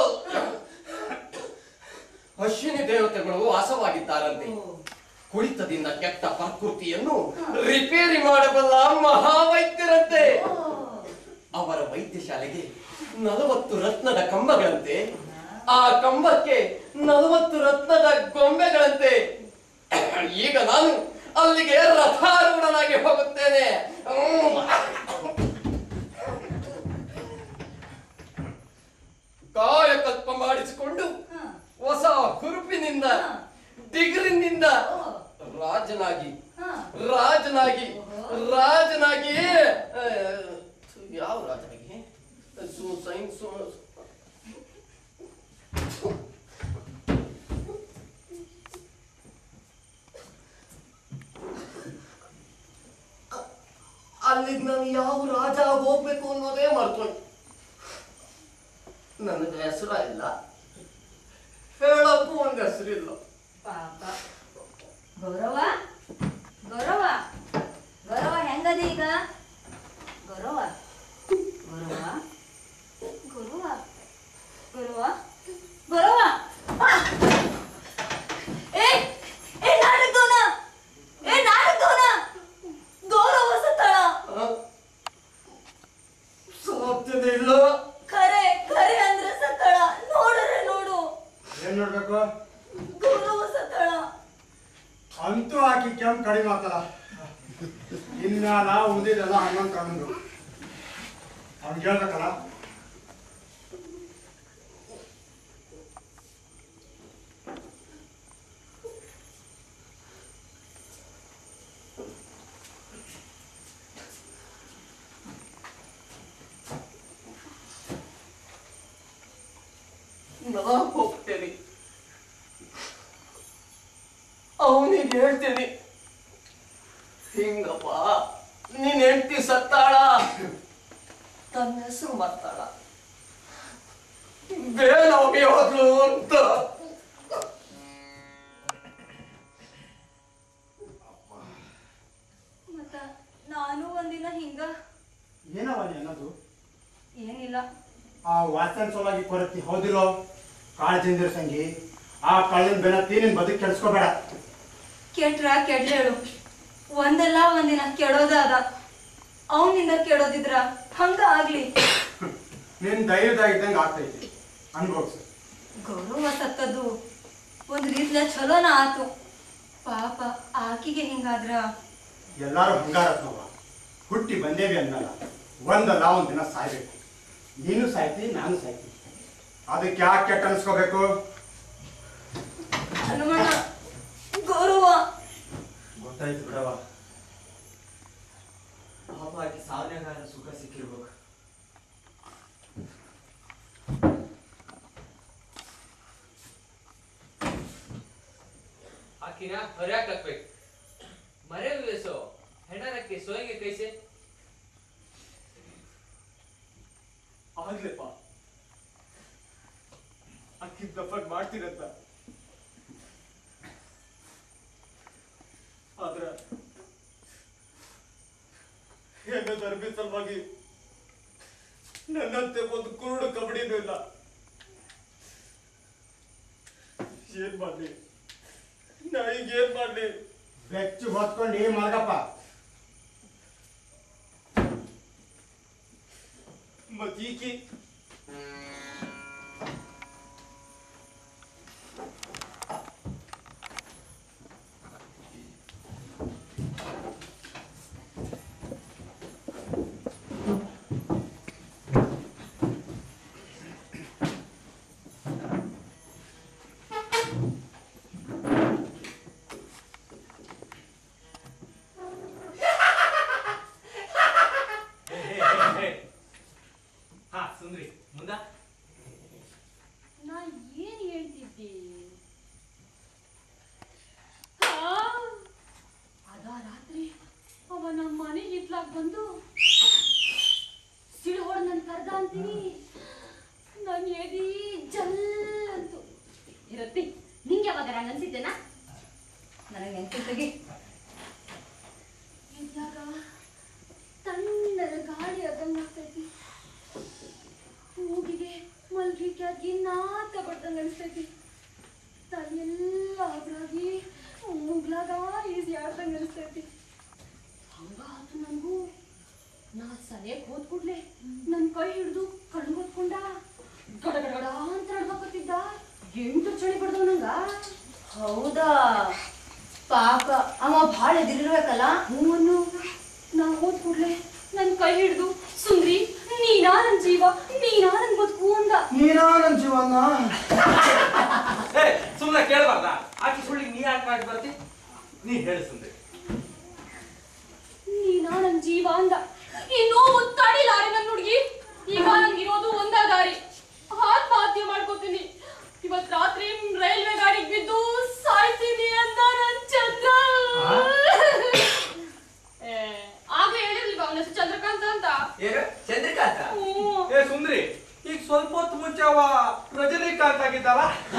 ಅಶ್ವಿನಿ ದೇವತೆಗಳು ವಾಸವಾಗಿದ್ದಾರಂತೆ ಕುಳಿತದಿಂದ ಕೆಟ್ಟ ಪ್ರಕೃತಿಯನ್ನು ರಿಪೇರಿ ಮಾಡಬಲ್ಲ ಮಹಾವೈದ್ಯರಂತೆ ಅವರ ವೈದ್ಯಶಾಲೆಗೆ ನಲವತ್ತು ರತ್ನದ ಕಂಬಗಳಂತೆ ಆ ಕಂಬಕ್ಕೆ ನಲವತ್ತು ರತ್ನದ ಗೊಂಬೆಗಳಂತೆ ಈಗ ನಾನು ಅಲ್ಲಿಗೆ ರಥಾರೂಢನಾಗಿ ಹೋಗುತ್ತೇನೆ ಹ್ಮ್. ಕಾಯಕಲ್ಪ ಮಾಡಿಸಿಕೊಂಡು ಹೊಸ ಹುರುಪಿನಿಂದ ಡಿಗ್ರಿನಿಂದ ರಾಜನಾಗಿ ರಾಜನಾಗಿ ರಾಜನಾಗಿ ಆ, ಯಾವ ರಾಜನಾಗಿ ಸು- ಸೈನ್ ಸು- ಅಲ್ಲಿಗೆ ನಾನು ಯಾವ ರಾಜ ಹೋಗ್ಬೇಕು ಅನ್ನೋದೇ ಮರ್ಕೊಂಡು ನನಗೆ ಹೆಸರ ಇಲ್ಲ ಹೇಳಕ್ಕೂ ಒಂದು ಹೆಸರಿಲ್ಲ ಪಾಪ ಗೌರವ ಗೌರವ ಗೌರವ ಹೆಂಗದಿ ಈಗ ಗೌರವ ಗೌರವ ಗೌರವ ಗೌರವ ಗೌರವ ಆ! ಏ ಏ ನಾಟಕದವನ ಏ ನಾಟಕದವನ ಗೌರವ ಸತ್ತಳ ಸಾಧ್ಯತೆ ಇಲ್ಲ ಖರೆ ಖರೆ ಅಂದ್ರೆ ಸತ್ತಳ ನೋಡ್ರೆ ನೋಡು ಏನ್ ನೋಡ್ಬೇಕು ಗೌರವ ಸತ್ತಳ ಅಂತೂ ಹಾಕಿ ಕೆಂಪ್ ಕಡಿಮೆ ಆಗ್ತಲ್ಲ ಇನ್ಮ್ಯಾಲ ಉಳಿದಿದ್ದೆಲ್ಲ ಹನ್ನೊಂದು ಕಾಣುದು ಅವ್ನಿಗೆ ಹೇಳ್ಬೇಕಲ್ಲ ನಾ ಹೋಗ್ತೇನೆ ಅವನಿಗೆ ಹೇಳ್ತೇನೆ ಹಿಂಗಪ್ಪ ನೀನ್ ಹೆಂಡತಿ ಸತ್ತಾಳ ತನ್ನ ಹೆಸರು ಮರ್ತಾಳ ಬೇನವಮಿ ಹೋದ್ಲು ಅಂತ ಮತ್ತ ನಾನು ಒಂದಿನ ಹಿಂಗ ಏನವ ನೀ ಅನ್ನೋದು ಏನಿಲ್ಲ ಆ ವಾಸನ್ ಸಲುವಾಗಿ ಕೊರತಿ ಹೌದಿಲ್ಲೋ ಕಾಳಜಿಂದಿರ ಸಂಗಿ ಆ ಕಳ್ಳನ ಬೆನ್ನ ತೀನಿನ ಬದುಕು ಕೆಡಿಸ್ಕೋಬೇಡ ಕೆಟ್ರ ಕೆಡ್ಲೇಳು ಒಂದಲ್ಲ ಒಂದಿನ ಕೆಡೋದಾದ ಅವನಿಂದ ಕೆಡೋದಿದ್ರ ಹಂಗ ಆಗ್ಲಿ ನಿನ್ ಧೈರ್ಯದಾಗಿದ್ದಂಗೆ ಆಗ್ತೈತಿ ಅನ್ಭವ್ಸು ಗೌರವ ಸತ್ತದ್ದು ಒಂದ್ ರೀತಿಯ ಚಲೋನ ಆತು ಪಾಪ ಆಕಿಗೆ ಹಿಂಗಾದ್ರ ಎಲ್ಲಾರು ಹಂಗಾರತ್ನವ ಹುಟ್ಟಿ ಬಂದೇವಿ ಅನ್ನಲ್ಲ ಒಂದಲ್ಲ ಒಂದ್ ದಿನ ಸಾಯ್ಬೇಕು ನೀನು ಸಾಯ್ತಿ ನಾನು ಸಾಯ್ತೀನಿ ಅದಕ್ಕೆ ಯಾಕೆ ಕೆಟ್ಟ ಅನ್ಸ್ಕೋಬೇಕು ಹನುಮಣ್ಣ ಗೌರವ ಗೊತ್ತಾಯ್ತು ಬಿಡವ ಪಾಪ ಆಕಿ ಸಾವನ್ಯಾಗಾರ ಸುಖ ಸಿಕ್ಕಿರ್ಬೇಕು ಆಕಿನ ಹೊರ್ಯಾಕ್ ಹಾಕ್ಬೇಕು ಮರೆ ವೇಸೋ ಹೆಣರಕ್ಕೆ ಸೋಯಂಗೆ ಕೈಸೆ ಆಗ್ಲಿಪ್ಪ ಅಕ್ಕಿ ದಪ್ಪಟ್ ಮಾಡ್ತೀರಂತ ಆದ್ರ ಹೆಣ್ಣು ತರಬಿ ಸಲುವಾಗಿ ನನ್ನಂತೆ ಒಂದು ಕುರುಡು ಕಬಡ್ಡಿನೂ ಇಲ್ಲ ಏನ್ ಮಾಡ್ಲಿ ನಾ ಈಗ ಏನ್ ಮಾಡ್ಲಿ ಬೆಚ್ಚು ಹೊತ್ಕೊಂಡು ಏನ್ ಮಲಗಪ್ಪ ಮತ್ ಈಕಿ ಹಾ ಸುಂದ್ರಿ ಮುಂದ ನಾ ಏನ್ ಹೇಳ್ತಿದ್ದೆ ಅದ ರಾತ್ರಿ ಅವ ನಮ್ಮ ಮನೆ ಹಿತ್ಲಾಗ್ ಬಂದು ಸಿಳ್ಹೊಡ್ ನನ್ ಕರ್ದ ಅಂತೀನಿ ನನ್ ಎದಿ ಜಲ್ ಅಂತು ಇರತ್ತಿ ನಿಂಗೆ ಯಾವಾಗ ಹಂಗ ಅನ್ಸಿದ್ದೇನಾ ನನಗೆ ನೆನ್ಪಿದ್ದಗಿ ಇದ್ದಾಗ ತಣ್ಣರ ಗಾಳಿ ಅದಂಗ ಆಗ್ತೈತಿ ಮೂಗಿಗೆ ಮಲ್ಗಿ ಕ್ಯಾಗಿ ನಾತ ಬಡ್ದಂಗ ಅನ್ಸ್ತೈತಿ ತಲೆಯೆಲ್ಲ ಅದ್ರಾಗಿ ಮುಗ್ಲಾಗ ಈಸಿ ಆಡ್ದಂಗ ಅನ್ಸ್ತೈತಿ ಹಂಗ ಆತು ನನಗೂ ನಾ ಸರಿಯಾಗಿ ಹೋದ್ ಕೂಡ್ಲೆ ನನ್ ಕೈ ಹಿಡ್ದು ಕಣ್ಗೊತ್ಕೊಂಡ ಗಡ ಗಡ ಗಡ ಅಂತ ನಡ್ಬೇಕತ್ತಿದ್ದ ಎಂಟು ಚಳಿ ಬಡ್ದವ್ ನಂಗ ಹೌದಾ ಪಾಪ ಅವ ಭಾಳ ಎದಿರಿರ್ಬೇಕಲ್ಲ ಹೂವನ್ನು ನಾ ಹೋದ್ ಕೂಡ್ಲೆ ನನ್ ಕೈ ಹಿಡ್ದು ಸುಂದ್ರಿ ನೀನಾ ನನ್ ಜೀವ ನೀನಾ ನನ್ ಬದುಕು ಅಂದ ನೀನಾ ನನ್ ಜೀವನ ಏ ಸುಮ್ಮನೆ ಕೇಳಬಾರ್ದ ಆಕಿ ಸುಳ್ಳಿಗೆ ನೀ ಯಾಕೆ ಮಾಡಿ ಬರ್ತಿ ನೀ ಹೇಳು ಸುಂದ್ರಿ ನೀನಾ ನನ್ ಜೀವ ಅಂದ ಈ ನೋವು ತಡಿಲಾರೆ ನನ್ ಹುಡ್ಗಿ ಈಗ ನನ್ಗಿರೋದು ಒಂದ ದಾರಿ ಆತ್ಮಹತ್ಯೆ ಮಾಡ್ಕೋತೀನಿ ಇವತ್ ರಾತ್ರಿ ರೈಲ್ವೆ ಗಾಡಿಗೆ ಬಿದ್ದು ಸಾಯ್ತೀನಿ ಅಂತ ನನ್ ಚಂದ್ರ ಏ, ಆಗ್ಲೇ ಹೇಳಿರ್ಲಿಲ್ವಾ ಅವನ ಹೆಸರು ಚಂದ್ರಕಾಂತ ಅಂತ ಏನು ಚಂದ್ರಿಕಾಂತ ಹ್ಞೂ. ಏ ಸುಂದ್ರಿ ಈಗ ಸ್ವಲ್ಪ ಹೊತ್ತು ಮುಂಚೆ ಅವ ರಜನಿಕಾಂತ್ ಆಗಿದ್ದಲ್ಲ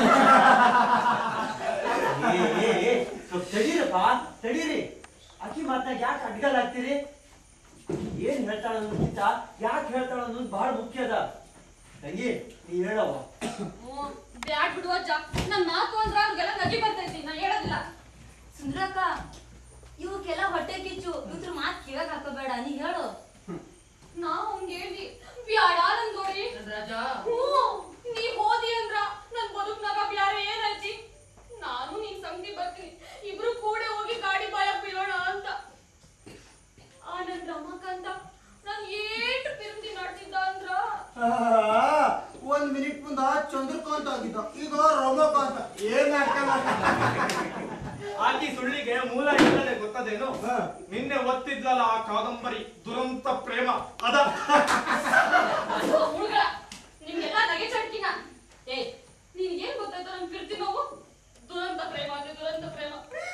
ತಡೀರಪ್ಪ ತಡೀರಿ ಅಕ್ಕಿ ಮಾತಾಗ ಯಾಕೆ ಅಡ್ಗಲ್ ಆಗ್ತೀರಿ ಏನ್ ಹೇಳ್ತಾಳ ಅನ್ನೋದಕ್ಕಿಂತ ಯಾಕೆ ಹೇಳ್ತಾಳ ಅನ್ನೋದು ಬಹಳ ಮುಖ್ಯ ಅದ ತಂಗಿ ನೀ ಹೇಳವ ಹ್ಞೂ, ಬ್ಯಾಡ್ ಬಿಡು ಅಜ್ಜ ನನ್ ಮಾತು ಅಂದ್ರ ಅವ್ರಿಗೆಲ್ಲ ನಗಿ ಬರ್ತೈತಿ ನಾ ಹೇಳೋದಿಲ್ಲ ಸುಂದ್ರಕ್ಕ ಇವಕ್ಕೆಲ್ಲ ಹೊಟ್ಟೆ ಕಿಚ್ಚು ಇವ್ರ ಮಾತ್ ಕಿವಾಗ ಹಾಕೋಬೇಡ ನೀ ಹೇಳು ನಾ ಅವ್ನ್ ಹೇಳಿ ಬ್ಯಾಡ ನನ್ ಗೋರಿ ರಾಜಾ ಹ್ಞೂ ನೀ ಹೋದಿ ಅಂದ್ರ ನನ್ ಬದುಕ್ನಾಗ ಬ್ಯಾರೆ ಏನೈತಿ ನಾನು ನಿನ್ ಸಂಗತಿ ಬರ್ತೀನಿ ಇಬ್ರು ಕೂಡ ಹೋಗಿ ಗಾಡಿ ಬಾಯಕ್ ಬೀಳೋಣ ಅಂತ ಆ ನನ್ ರಮಕಾಂತ ನಾನ್ ಏಟ್ ತಿರುಗಿ ನಾಡ್ತಿದ್ದ ಅಂದ್ರ ಒಂದ್ ಮಿನಿಟ್ ಮುಂದ ಚಂದ್ರಕಾಂತ ಆಗಿದ್ದ ಈಗ ರಮಕಾಂತ ಏನ್ ನಾಟಕ ಮಾಡ್ತಾನೆ? ಆಕಿ ಸುಳ್ಳಿಗೆ ಮೂಲ ಇಲ್ಲದೆ ಗೊತ್ತದೇನು ನಿನ್ನೆ ಒತ್ತಿದ್ಲಲ್ಲ ಆ ಕಾದಂಬರಿ ದುರಂತ ಪ್ರೇಮ ಅದ ಅಯ್ಯೋ, ಹುಡುಗ ನಿಮ್ಗೆಲ್ಲ ನಗೆ ಚಡ್ಕಿನ ಏ ನಿನ್ಗೇನ್ ಗೊತ್ತಾಯ್ತು ನನ್ ಕೀರ್ತಿ ನೋವು ದುರಂತ ಪ್ರೇಮ ಅಂದ್ರೆ ದುರಂತ ಪ್ರೇಮ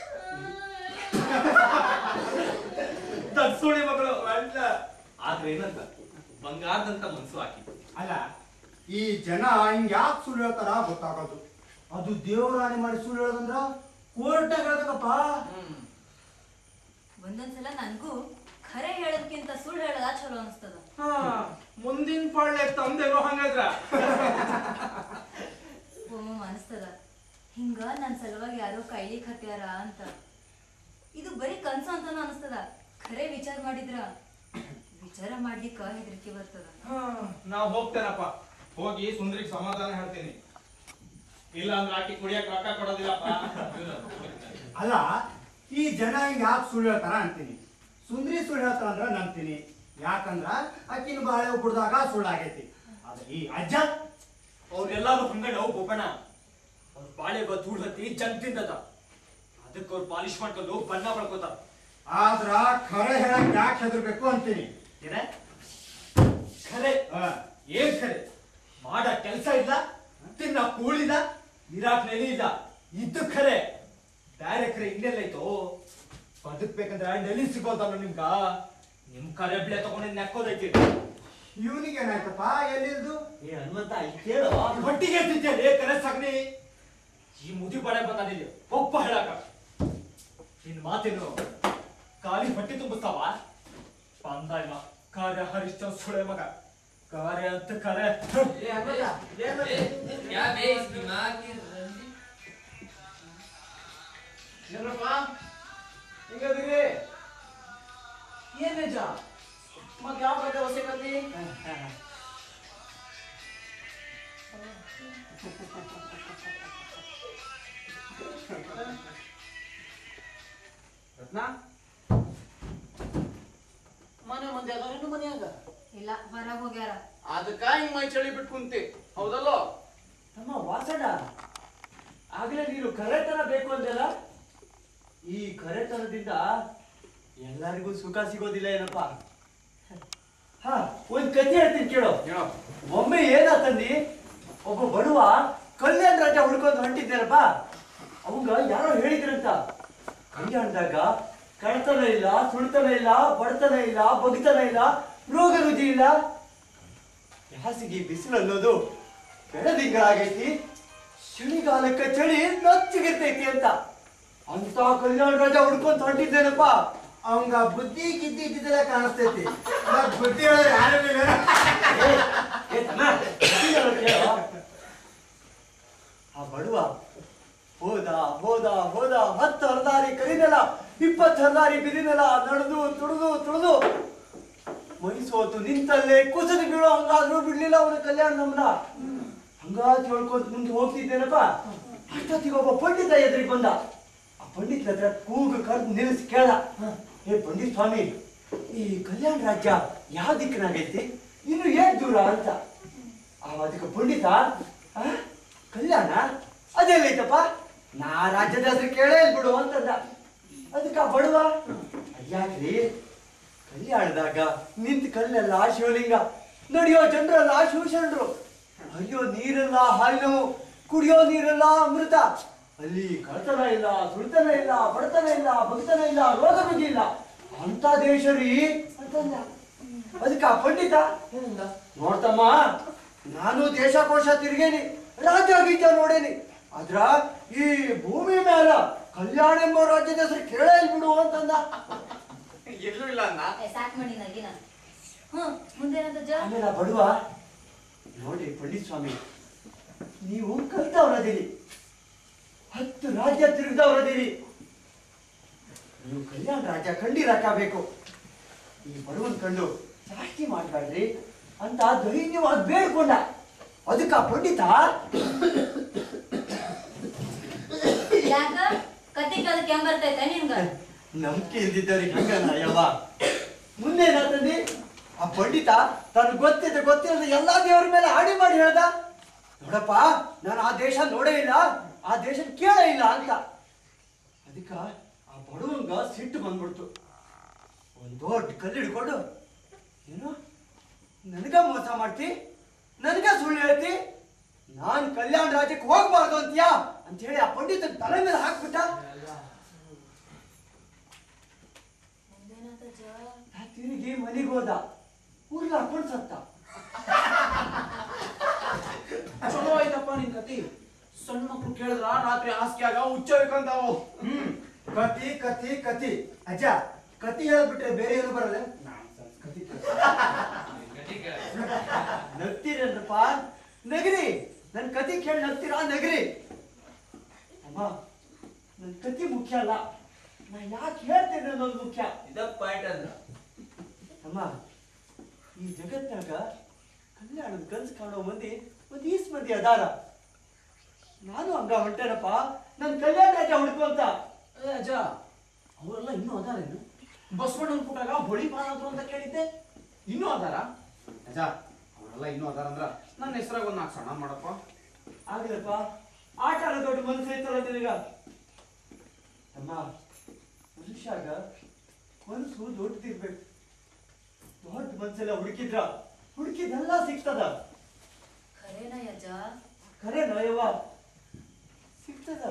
ದತ್ಸುಳಿ ಮಗಳು ಅಲ್ಲ ಆದ್ರೆ ಏನಂತ ಬಂಗಾರದಂತ ಮನ್ಸು ಆಕಿ ಅಲ್ಲ ಈ ಜನ ಹಿಂಗ್ ಯಾಕೆ ಸುಳ್ಳು ಹೇಳ್ತಾರ ಗೊತ್ತಾಗೋದು ಅದು ದೇವರಾಣಿ ಮಾಡಿ ಸುಳ್ಳು ಹೇಳೋದಂದ್ರ ಕೋರ್ಟಾಗ ಹೇಳ್ಬೇಕಪ್ಪ ಒಂದೊಂದ್ಸಲ ನನಗೂ ಖರೆ ಹೇಳೋದಕ್ಕಿಂತ ಸುಳ್ಳು ಹೇಳೋದ ಚಲೋ ಅನಿಸ್ತದ ಹಾ ಮುಂದಿನ ಪಾಳ್ಯ ತಂದೆನೋ ಹಂಗಾದ್ರ ಓ ಅನಿಸ್ತದ ಹಿಂಗ ನನ್ನ ಸಲುವಾಗಿ ಯಾರೋ ಕೈಲಿಕ್ ಹತ್ಯಾರ ಅಂತ ಇದು ಬರೀ ಕನ್ಸು ಅಂತಾನು ಅನಿಸ್ತದ ಖರೆ ವಿಚಾರ ಮಾಡಿದ್ರ ವಿಚಾರ ಮಾಡ್ಲಿಕ್ಕ ಹೆದರಿಕೆ ಬರ್ತದ ನಾವ್ ಹೋಗ್ತೇನಪ್ಪ ಹೋಗಿ ಸುಂದ್ರಿಗೆ ಸಮಾಧಾನ ಹೇಳ್ತೀನಿ ಇಲ್ಲ ಅಂದ್ರೆ ಆಕಿ ಕುಡಿಯಕ್ ರೊಕ್ಕ ಕೊಡೋದಿಲ್ಲಪ್ಪ ಅಲ್ಲ ಈ ಜನ ಹಿಂಗ್ ಯಾಕೆ ಸುಳ್ಳು ಹೇಳ್ತಾರ ಅಂತೀನಿ ಸುಂದ್ರಿ ಸುಳ್ಳು ಹೇಳ್ತಾರ ಅಂದ್ರ ನಂಬ್ತೀನಿ ಯಾಕಂದ್ರ ಆಕಿನ ಬಾಳೆ ಕುಡ್ದಾಗ ಸುಳ್ಳಾಗೈತಿ ಆದ್ರೆ ಈ ಅಜ್ಜ ಅವ್ರೆಲ್ಲಾರು ಹಂಗ ನಾವು ಬೋಪಣ ಅವ್ರ ಬಾಳೆಗ ಧೂಳ್ ಹತ್ತಿ ಜಗ್ ತಿಂದದ ಅದಕ್ಕೆ ಅವ್ರು ಪಾಲಿಶ್ ಮಾಡ್ಕೊಂಡು ಬಣ್ಣ ಬಳ್ಕೋತಾರ ಆದ್ರ ಖರೆ ಹೇಳಕ್ ಯಾಕೆ ಹೆದರ್ಬೇಕು ಅಂತೀನಿ ಏನ ಖರೆ ಏನ್ ಖರೆ ಮಾಡ ಕೆಲ್ಸ ಇಲ್ಲ ತಿನ್ನ ಕೂಳಿಲ್ಲ ಇರಾಕ್ ನೆಲೆ ಇಲ್ಲ ಇದ್ದು ಖರೆ ಬ್ಯಾರೆ ಖರೆ ಇನ್ನೆಲ್ಲೈತೋ ಬದುಕ್ಬೇಕಂದ್ರ ನೆಲಿ ಸಿಗೋದಲ್ಲ ನಿಮ್ಗ ನಿಮ್ ಕರೆ ಬಿಳೆ ತಗೊಂಡು ನೆಕ್ಕೋದೈತಿ ಇವನಿಗೆ ಏನಾಯ್ತಪ್ಪ ಎಲ್ಲಿಲ್ದು ಏ ಹನುಮಂತ ಇಲ್ಲಿ ಕೇಳು ಹೊಟ್ಟಿಗೆ ಎತ್ತಿದ್ಯಲ್ಲ ಕರೆ ಸಗಣಿ ಈ ಮುದಿ ಬಳೆ ಬಂದಾನಿಲ್ಲಿ ಒಪ್ಪ ಹೇಳಕ ನಿನ್ ಮಾತೇನು ಖಾಲಿ ಹೊಟ್ಟೆ ತುಂಬಿಸ್ತಾವ ಬಂದ ಇವ ಕಾರ್ಯ ಹರಿಶ್ಚಂದ್ರ ಸುಳೆ ಮಗ ಕಾರ್ಯ ಅಂತ ಕರೆ क्या बे इस दिमाग के रंजी ಏನಪ್ಪ ಹಿಂಗದಿರಿ ಏನ್ ನಿಜ ಮತ್ ಯಾವ ಬಗ್ಗೆ ಹೊಸ ಕತ್ತಿ ರತ್ನ ಮನೆ ಮಂದಿ ಅದಾರೇನು ಮನ್ಯಾಗ ಇಲ್ಲ ಹೊರಗ್ ಹೋಗ್ಯಾರ ಅದಕ್ಕ ಹಿಂಗ್ ಮೈ ಚಳಿ ಬಿಟ್ಟು ಕುಂತಿ ಹೌದಲ್ಲೋ ತಮ್ಮ ವಾಸಡ ಆಗ್ಲೇ ನೀನು ಕರೆತನ ಬೇಕು ಅಂದಲ್ಲ ಈ ಕರೆತನದಿಂದ ಎಲ್ಲರಿಗೂ ಸುಖ ಸಿಗೋದಿಲ್ಲ ಏನಪ್ಪ ಹಾ ಒಂದ್ ಕಥೆ ಹೇಳ್ತೀನಿ ಕೇಳು ಒಮ್ಮೆ ಏನಾತಂದಿ ಒಬ್ಬ ಬಡವ ಕಲ್ಯಾಣ ರಾಜ ಹುಡ್ಕೊಂಡು ಹೊಂಟಿದ್ದೇನಪ್ಪ ಅವಂಗ ಯಾರೋ ಹೇಳಿದ್ರಂತ ಕಲ್ಯಾಣದಾಗ ಕಳ್ತನ ಇಲ್ಲ ಸುಳ್ತನ ಇಲ್ಲ ಬಡತನ ಇಲ್ಲ ಬಗ್ತನ ಇಲ್ಲ ರೋಗ ರುಜಿ ಇಲ್ಲ ಬ್ಯಾಸಿಗೆ ಬಿಸಿಲು ಅನ್ನೋದು ಬೆಳದಿಂಗಳಾಗೈತಿ ಚಳಿಗಾಲಕ್ಕೆ ಚಳಿ ನಚ್ಚಿಗಿರ್ತೈತಿ ಅಂತ ಅಂತ ಕಲ್ಯಾಣ ರಾಜ ಹುಡ್ಕೊಂತ ಹೊಂಟಿದ್ದೇನಪ್ಪ ಅವಂಗ ಬುದ್ಧಿ ಗಿದ್ದಿ ಇದ್ದಿದ್ದೆಲ್ಲ ಕಾಣಿಸ್ತೈತಿ ಮತ್ತ್ ಬುದ್ಧಿ ಹೇಳಿದ್ರೆ ಯಾರು ಇಲ್ಲ ಏ ತಮ್ಮ, ಬುದ್ಧಿಗಾರ ಕೇಳು. ಆ ಬಡವ ಹೋದ ಹೋದ ಹೋದ ಹತ್ತು ಹರದಾರಿ ಕರಿನೆಲ ಇಪ್ಪತ್ತು ಹರದಾರಿ ಬಿದಿನೆಲ ನಡೆದು ತುಳಿದು ತುಳಿದು ಮೈಸೋತು ನಿಂತಲ್ಲೇ ಕುಸಿದು ಬೀಳೋ ಹಂಗಾದ್ರೂ ಬಿಡ್ಲಿಲ್ಲ ಅವನ ಕಲ್ಯಾಣ ನಮ್ನ ಹಂಗಾದ್ ಹೇಳ್ಕೊಂತ ಮುಂದೆ ಹೋಗ್ತಿದ್ದೇನಪ್ಪ ಅಷ್ಟೊತ್ತಿಗೆ ಒಬ್ಬ ಪಂಡಿತ ಎದುರಿಗೆ ಬಂದ ಆ ಪಂಡಿತ ಹತ್ರ ಕೂಗು ಕರೆದು ನಿಲ್ಲಿಸಿ ಕೇಳ ಏ ಪಂಡಿತ್ ಸ್ವಾಮಿ ಈ ಕಲ್ಯಾಣ ರಾಜ್ಯ ಯಾವ ದಿಕ್ಕಿನಾಗೈತಿ ಇನ್ನು ಏನ್ ದೂರ ಅಂತ ಆ ಅದಕ್ಕೆ ಪಂಡಿತ ಆ, ಕಲ್ಯಾಣ ಅದೆಲ್ಲೈತಪ್ಪ ನಾ ರಾಜ್ಯದ ಹೆಸರು ಕೇಳೇ ಇಲ್ಲ ಬಿಡು ಅಂತಂದ ಅದಕ್ಕೆ ಆ ಬಡವ ಯಾಕ್ರಿ ಕಲ್ಯಾಣದಾಗ ನಿಂತ ಕಲ್ಲೆಲ್ಲ ಶಿವಲಿಂಗ ನಡೆಯೋ ಜನರೆಲ್ಲ ಶಿವಶರಣರು ಅಯ್ಯೋ ನೀರೆಲ್ಲ ಹಾಲು ಕುಡಿಯೋ ನೀರೆಲ್ಲ ಅಮೃತ ಅಲ್ಲಿ ಕಳ್ತನ ಇಲ್ಲ ಸುಳ್ತನ ಇಲ್ಲ ಬಡತನ ಇಲ್ಲ ಬಗ್ತನ ಇಲ್ಲ ರೋಗ ರುಜಿ ಇಲ್ಲ ಅಂತ ದೇಶ ರೀ ಅಂತಂದ ಅದಕ್ಕೆ ಆ ಪಂಡಿತ ಏನಂದ ನೋಡ್ತಮ್ಮ ನಾನು ದೇಶಕೋಶ ತಿರುಗೇನಿ ರಾಜ್ಯ ಗೀಜ ನೋಡೇನಿ ಆದ್ರ ಈ ಭೂಮಿ ಮೇಲ ಕಲ್ಯಾಣ ಎಂಬ ರಾಜ್ಯದ ಹೆಸರು ಕೇಳೇ ಇಲ್ಲ ಬಿಡು ಅಂತಂದ ಎಲ್ಲೂ ಇಲ್ಲ ಅನ್ನ ಏ, ಸಾಕ್ ಮಾಡಿ ನಗಿನ ಹ್ಮ್ ಮುಂದೇನಂತ ಜ ಆಮೇಲೆ ಆ ಬಡವ ನೋಡಿ ಪಂಡಿತ್ ಸ್ವಾಮಿ ನೀವು ಕಲ್ತವ್ರದಿರಿ ಹತ್ತು ರಾಜ್ಯ ತಿರುಗ್ದವ್ರದಿರಿ ನೀವು ಕಲ್ಯಾಣ ರಾಜ್ಯ ಕಂಡಿರಕ್ಕಾಗಬೇಕು ಈ ಬಡವನ್ ಕಂಡು ಜಾಸ್ತಿ ಮಾಡ್ಬೇಡ್ರಿ ಅಂತ ಧೈರ್ಯವಾಗಿ ಬೇಡ್ಕೊಂಡ ಅದಕ್ಕ ಆ ಪಂಡಿತ ಯಾಕ ಕತ್ತಿ ಕದಕ್ಕೆ ಹೆಂಗ್ ಬರ್ತೈತೆ ನಿನ್ಗ ನಂಬಿಕೆ ಇಲ್ದಿದ್ದವ್ರಿಗೆ ಹಂಗಲ್ಲ ಯವ್ವ ಮುಂದೆ ಏನಾಗ್ತದೆ ಆ ಪಂಡಿತ ತನಗೆ ಗೊತ್ತಿದೆ ಗೊತ್ತಿಲ್ಲದ ಎಲ್ಲಾ ದೇವ್ರ ಮೇಲೆ ಆಡಿ ಮಾಡಿ ಹೇಳ್ದ ನೋಡಪ್ಪ ನಾನು ಆ ದೇಶ ನೋಡೇ ಇಲ್ಲ ಆ ದೇಶ ಕೇಳೇ ಇಲ್ಲ ಅಂತ ಅದಕ್ಕ ಆ ಬಡವಂಗ ಸಿಟ್ಟು ಬಂದ್ಬಿಡ್ತು ಒಂದ್ ದೊಡ್ಡ ಕಲ್ಲು ಹಿಡ್ಕೊಂಡು ಏನು ನನಗ ಮೋಸ ಮಾಡ್ತಿ ನನಗ ಸುಳ್ಳು ಹೇಳ್ತಿ ನಾನ್ ಕಲ್ಯಾಣ ರಾಜ್ಯಕ್ಕೆ ಹೋಗ್ಬಾರ್ದು ಅಂತೀಯಾ ಅಂತ ಹೇಳಿ ಆ ಪಂಡಿತ ತಲೆ ಮೇಲೆ ಹಾಕ್ಬಿಟ್ಟ ಮುಂದೇನಂತ ಜ ಆ ತಿರುಗಿ ಮನೆಗೆ ಹೋದ ಊರ್ಲ ಹಾಕೊಂಡು ಸತ್ತ ಚಲೋ ಆಯ್ತಪ್ಪ ನಿನ್ ಕತಿ ಸಣ್ಣ ಮಕ್ಳು ಕೇಳಿದ್ರ ರಾತ್ರಿ ಹಾಸಿಗೆಯಾಗ ಹುಚ್ಚ ಬೇಕಂತಾವು ಹ್ಮ್ ಕತಿ ಕತಿ ಕತಿ ಅಜ್ಜ ಕತಿ ಹೇಳ್ಬಿಟ್ರೆ ಬೇರೆ ಏನು ಬರಲ್ಲ Nonsense, ಕತಿ ನಗ್ತೀರಲ್ರಪ್ಪ ನಗರಿ ನನ್ ಕತಿ ಕೇಳಿ ನಗ್ತೀರಾ ನಗರಿ ಅಮ್ಮ ನನ್ ಕತಿ ಮುಖ್ಯ ಅಲ್ಲ ನಾ ಯಾಕೆ ಹೇಳ್ತೇನೆ ಅನ್ನೋದು ಮುಖ್ಯ ಇದ ಪಾಯಿಂಟ್ ಅಂದ್ರ ಅಮ್ಮ ಈ ಜಗತ್ನಾಗ ಕಲ್ಯಾಣದ ಕನ್ಸು ಕಾಣೋ ಮಂದಿ ಒಂದ್ ಈಸ್ ಮಂದಿ ಅದಾರ ನಾನು ಹಂಗ ಹೊಂಟೇನಪ್ಪ ನನ್ ಕಲ್ಯಾಣ ರಾಜ ಹುಡ್ಕೊಂತ ಏ ಅಜ್ಜ ಅವರೆಲ್ಲ ಇನ್ನೂ ಅದಾರೇನು ಬಸವಣ್ಣನ ಪುಟಾಗ ಹೊಳಿ ಪಾಲಾದ್ರು ಅಂತ ಕೇಳಿದ್ದೆ ಇನ್ನೂ ಅದಾರ ಅಜ್ಜ ಅವರೆಲ್ಲ ಇನ್ನೂ ಅದಾರ ಅಂದ್ರ ನನ್ನ ಹೆಸರಾಗ ಒಂದು ನಾಲ್ಕು ಸಣ್ಣ ಮಾಡಪ್ಪ ಆಗ್ಲಪ್ಪ ಆಟ ಆಡೋ ದೊಡ್ಡ ಮನಸ್ಸು ಐತಲ್ಲ ನಿನಗ ಅಮ್ಮ ಮನುಷ್ಯಾಗ ಮನಸ್ಸು ದೊಡ್ಡದಿರ್ಬೇಕು ದೊಡ್ಡ ಮನ್ಸೆಲ್ಲ ಹುಡುಕಿದ್ರ ಹುಡುಕಿದೆಲ್ಲ ಸಿಗ್ತದ ಖರೇನಾ ಯಜ್ಜ ಖರೆ ನಯವ್ವ ಸಿಗ್ತದ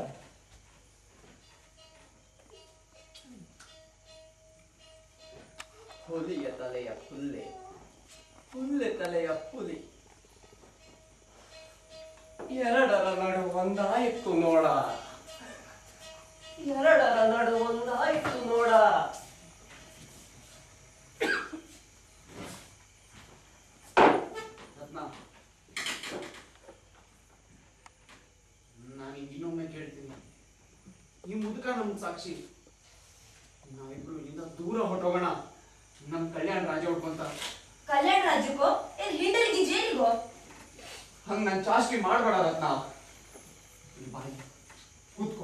ಹುಲಿಯ ತಲೆಯ ಹುಲ್ಲೆ ಹುಲ್ಲೆ ತಲೆಯ ಹುಲಿ ಎರಡರ ನಡು ಒಂದಾಯಿತು ನೋಡ ಎರಡರ ನಡು ಒಂದಾಯಿತು ನೋಡ ರತ್ನ ನಾನು ಇನ್ನೊಮ್ಮೆ ಕೇಳ್ತೀನಿ ಈ ಮುದುಕ ನಮ್ಗೆ ಸಾಕ್ಷಿ ನಾವಿಬ್ರು ಇಲ್ಲಿಂದ ದೂರ ಹೊಟ್ಟೋಗೋಣ ನಮ್ ಕಲ್ಯಾಣ ರಾಜ ಹೊಡ್ಕೊಂತ ಕಲ್ಯಾಣ ರಾಜ್ಯಕ್ಕೋ ಏನ್ ಹಿಂಡಲಿಗೆ ಜೈಲಿಗೋ ಹಂಗ ನನ್ ಚಾಸ್ತಿ ಮಾಡ್ಬೇಡ ರತ್ನ ಇಲ್ಲಿ ಬಾಯಿ ಕೂತ್ಕೋ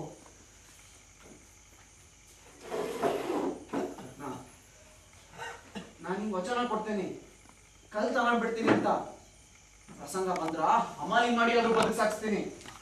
ರತ್ನ ನಾನು ನಿಂಗೆ ವಚನ ಕೊಡ್ತೇನೆ ಕಲ್ತನ ಬಿಡ್ತೀನಿ ಅಂತ ಪ್ರಸಂಗ ಬಂದ್ರ ಅಮಾಲಿ ಮಾಡಿ ಅದ್ರ ಬದುಕ್ಸಾಕ್ಸ್ತೀನಿ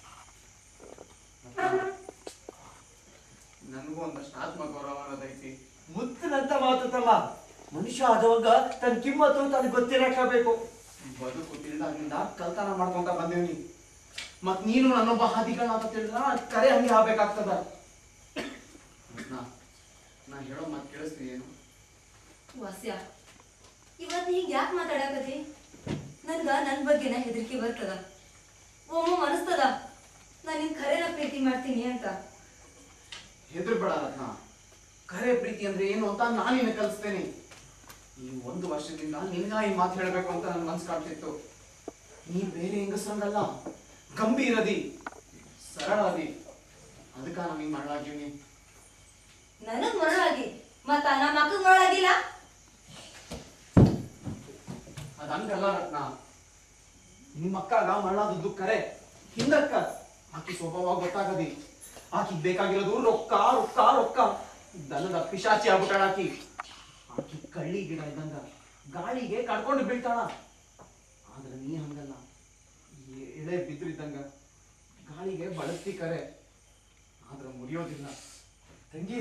ನನಗೂ ಒಂದಷ್ಟು ಆತ್ಮಗೌರವ ಅನ್ನೋದೈತಿ ಮುತ್ತಿನಂತ ಮಾತು ತಮ್ಮ ಮನುಷ್ಯ ಆದವಾಗ ತನ್ನ ಕಿಮ್ಮತ್ತು ತನಗೆ ಗೊತ್ತಿರಬೇಕು ಬದುಕು ತಿಳಿದಾಗಿಂದ ಕಲ್ತನ ಮಾಡ್ಕೊಂತ ಬಂದೇವ್ನಿ ಮತ್ ನೀನು ನನ್ನೊಬ್ಬ ಹಾದಿಗಳ ಅಂತ ತಿಳಿದ್ರ ಅದ್ ಕರೆ ಹಂಗೆ ಆಗ್ಬೇಕಾಗ್ತದ ನಾ ನಾ ಹೇಳೋ ಮಾತು ಕೇಳಿಸ್ತೀನಿ ಏನು ವಾಸ್ಯ ಇವತ್ತು ಹಿಂಗ್ ಯಾಕೆ ಮಾತಾಡಕತಿ ನನ್ಗ ನನ್ ಬಗ್ಗೆನ ಹೆದರಿಕೆ ಬರ್ತದ ಒಮ್ಮೆ ಅನಿಸ್ತದ ನಾನು ನಿನ್ ಖರೇನ ಪ್ರೀತಿ ಮಾಡ್ತೀನಿ ಅಂತ ಹೆದರ್ಬೇಡ ರತ್ನ ಕರೆ ಪ್ರೀತಿ ಅಂದ್ರೆ ಏನು ಅಂತ ನಾನು ನಿನಗೆ ಕಲಿಸ್ತೇನೆ ಈ ಒಂದು ವರ್ಷದಿಂದ ನಿನ್ಗ ಈ ಮಾತು ಹೇಳ್ಬೇಕು ಅಂತ ನನ್ ಮನ್ಸು ಕಾಡ್ತಿತ್ತು ನೀ ಬೇರೆ ಹೆಂಗಸ್ರಂಗಲ್ಲ ಗಂಭೀರದಿ ಸರಳದಿ ಅದಕ್ಕ ನಾನು ಹಿಂಗ್ ಮಾಡ್ಲಾಗಿವ್ನಿ ನನಗ್ ಮರಳಾಗಿ ಮತ್ತ ನಮ್ಮ ಅಕ್ಕಗ್ ಮರಳಾಗಿಲ್ಲ ಅದ್ ಹಂಗಲ್ಲ ರತ್ನ ನಿಮ್ಮ ಅಕ್ಕಗ ಮಳ್ಳಾದದ್ದು ಕರೆ ಹಿಂದಕ್ಕ ಆಕಿ ಸ್ವಭಾವ ಗೊತ್ತಾಗದಿ ಆಕಿಗ್ ಬೇಕಾಗಿರೋದು ರೊಕ್ಕ ರೊಕ್ಕ ರೊಕ್ಕ ದನದ ಪಿಶಾಚಿ ಆಗ್ಬಿಟ್ಟಾಳ ಆಕಿ ಆಕಿ ಕಳ್ಳಿ ಗಿಡ ಇದ್ದಂಗ ಗಾಳಿಗೆ ಕಡ್ಕೊಂಡು ಬೀಳ್ತಾಳ ಆದ್ರೆ ನೀ ಹಂಗಲ್ಲ ಎ- ಎಳೆ ಬಿದ್ರಿದ್ದಂಗ ಗಾಳಿಗೆ ಬಳಸ್ತಿ ಕರೆ ಆದ್ರೆ ಮುರಿಯೋದಿಲ್ಲ ತಂಗಿ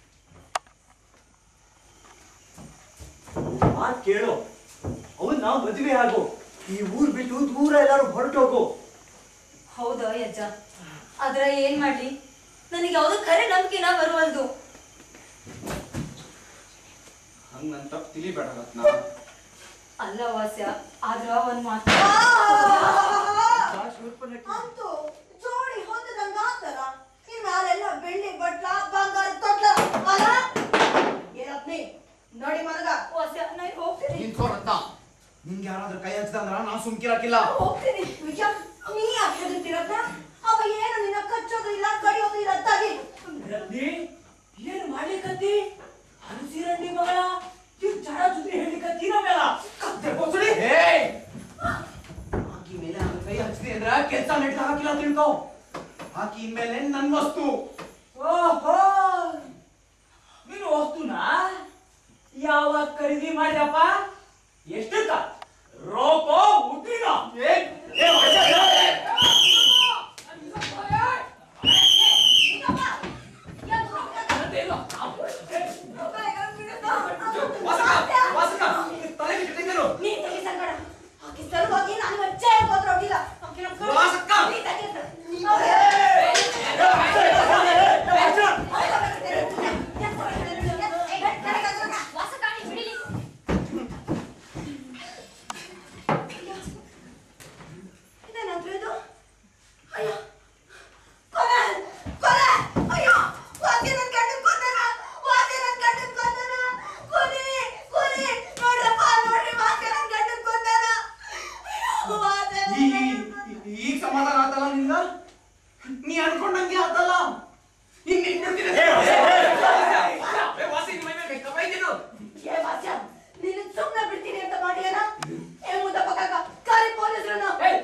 ಮಾತ್ ಕೇಳು ಅವನ್ ನಾವು ಮದುವೆ ಆಗು ಈ ಊರ್ ಬಿಟ್ಟು ದೂರ ಎಲ್ಲಾರು ಹೊರಟೋಗು ಹೌದಾ ಯಜ್ಜ ಆದ್ರ ಏನ್ ಮಾಡ್ಲಿ ನನಗೆ ಯಾವ್ದು ಖರೆ ನಂಬಿಕೆನ ಬರುವಲ್ದು ಹಂಗ ನನ್ ತಪ್ಪು ತಿಳಿಬೇಡ ರತ್ನ ಅಲ್ಲ ವಾಸ್ಯ ಆದ್ರ ಒಂದ್ ಮಾತು ಅಂತೂ ಜೋಡಿ ಹೊಂದದಂಗ ಆತಲ್ಲ ಇನ್ ಮ್ಯಾಲೆಲ್ಲ ಬೆಳ್ಳಿ ಬಟ್ಲ ಬಂಗಾರ ತೊಟ್ಲ ಅಲ್ಲ ಏನತ್ನಿ ನೋಡಿ ಮನಗ ವಾಸ್ಯ ನಾ ಹೋಗ್ತೀನಿ ನಿಂತ್ಕೋ ರತ್ನ ನಿನ್ಗೆ ಯಾರಾದ್ರೂ ಕೈ ಹಚ್ಚಿದಂದ್ರ ನಾನ್ ಸುಮ್ಕಿರಕ್ಕಿಲ್ಲ ಹೋಗ್ತೀನಿ ಅಯ್ಯ, ನೀ ಯಾಕೆ ಹೆದರ್ತಿರತ್ತ ಅವ ಏನು ನಿನ್ನ ಕಚ್ಚೋದು ಇಲ್ಲ ಕಡಿಯೋದು ಇಲ್ಲ ತಗಿ ರತ್ನಿ ಏನ್ ಮಾಡ್ಲಿಕತ್ತಿ ಹಲಸಿರಂಡಿ ಮಗಳ ಇವ್ ಜಡ ಸುದ್ದಿ ಹೇಳಿಕತ್ತಿ ನಮ್ಮೆಲ್ಲ ಕತ್ತೆ ಕೊಸಡಿ ಏಯ್! ಆಕಿ ಮೇಲೆ ನಾನು ಕೈ ಹಚ್ಚಿದೆ ಅಂದ್ರ ಕೆಲ್ಸ ನೆಟ್ಟ ಹಾಕಿಲ್ಲ ತಿಳ್ಕೊ ಆಕಿ ಇನ್ಮೇಲೆ ನನ್ ವಸ್ತು ಓಹೋ ನೀನು ವಸ್ತುನ ಯಾವಾಗ ಖರೀದಿ ಮಾಡಿದಪ್ಪ ಎಷ್ಟಕ್ಕ ರೋಕೋ ಉದ್ದಿನ ಏ ಏ ಮಜ ನೀ ತಗಿ ಸಂಗಡ ಆಕಿ ಸಲುವಾಗಿ ನಾನು ಬಚ್ಚೆ ಹೋದ್ರ ಹೋಗಿಲ್ಲ ಆಕಿ ನಮ್ ಕಡೆ- ವಾಸಕ್ಕ! ನೀ ತಗಿ ಅಂತ. ನೀ ವಾಸಕಾಣಿ ಬಿಡಿಲಿ ಇದೇನಂದ್ರೆ ಇದು ಅಯ್ಯೋ ಕೊಲೆ ಕೊಲೆ ಅಯ್ಯೋ ವಾಸಿ ನನ್ ಗಂಡ ಕೊಂದನ ವಾಸಿ ನನ್ ಗಂಡ ಕೊಂದನ ಕೊಲಿ ಕೊಲಿ ನೋಡ್ರಪ್ಪ ನೋಡ್ರಿ ವಾಸಿ ನನ್ ಗಂಡ ಕೊಂದನ ಅಯ್ಯೋ ವಾಸಿ ನನ್ ಈ- ಗಂಡನ್ ಕೊಂದನ. ಈ- ಈಗ ಸಮಾಧಾನ ಆತಲ್ಲ ನಿಂದ ನೀ ಅನ್ಕೊಂಡಂಗೆ ಆತಲ್ಲ ನಿನ್ ನಿನ್ ಬಿಡ್ತೀನಿ ಏ, ಏ, ಏ, ಏ, ವಾಸಿ ನಿನ್ ಮೈ ಮೇಲೆ ಕೈ ತಪ್ಪ ಇದ್ದೀನು? ಏ ವಾಸ್ಯ ನಿನ್ನ ಸುಮ್ಮನೆ ಬಿಡ್ತೀನಿ ಅಂತ ಮಾಡಿಯನ ಏ ಮುದ್ದಪ್ಪ ಕಾಕ ಕಾರಿ ಪೊಲೀಸರನ್ನ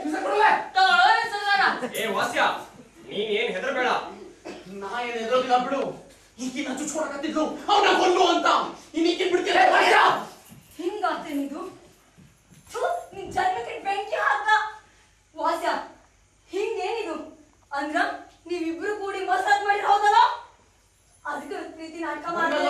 ಏ ವಾಸ್ಯ ನೀನ್ ಏನ್ ಹೆದರ್ಬೇಡ ನಾ ಏನ್ ಎದುರೋದಿಲ್ಲ ಬಿಡು ಈಕಿನ ಚುಚ್ಕೊಳಕತ್ತಿದ್ಲು ಅವನ ಕೊಲ್ಲು ಅಂತ ಇನ್ನೀಕಿನ್ ಬಿಡ್ತೀನಿ ವಾಸ್ಯ ಹಿಂಗಾಗ್ತೇನಿದು ಥು, ನಿನ್ ಜನ್ಮಕ್ಕೆ ಬೆಂಕಿ ಹಾಕ ವಾಸ್ಯ ಹಿಂಗೇನಿದು ಅಂದ್ರ ನೀವಿಬ್ರು ಕೂಡಿ ಮಸಾಜ್ ಮಾಡಿ ಹೌದಲ್ಲ ಅದಕ್ಕೆ ಪ್ರೀತಿ ನಾಟಕ ಮಾಡಿಲ್ಲ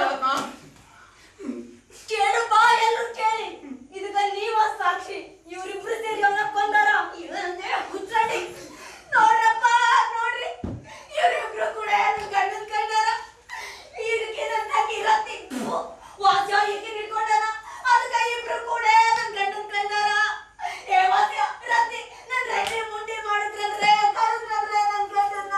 ಕೇಳು ಬಾ ಎಲ್ಲರೂ ಕೇಳಿ ಇದಕ್ಕ ನೀವ ಸಾಕ್ಷಿ ಇವ್ರಿಬ್ರು ಸೇರಿ ಅವನ ಕೊಂದಾರ ಇದಂದ್ರೆ ಹುಚ್ಚಾಡಿ ನೋಡ್ರಪ್ಪ ನೋಡ್ರಿ ಇವ್ರಿಬ್ರು ಕೂಡ ನನ್ ಗಂಡನ ಕಂಡಾರ ಇದಕ್ಕೆ ನನ್ನ ತಂಗಿ ರತ್ತಿ ವಾಸ್ಯ ಈಕೆ ಹಿಡ್ಕೊಂಡಾನ ಅದಕ್ಕ ಇಬ್ರು ಕೂಡ ನನ್ ಗಂಡನ ಕಂಡಾರ ಏ ವಾಸ್ಯ ರತ್ತಿ ನನ್ ರೈತೆ ಮುಂದೆ ಮಾಡಿದ್ರಂದ್ರೆ ಕರೆದ್ರಂದ್ರೆ ನನ್ ಗಂಡನ್ನ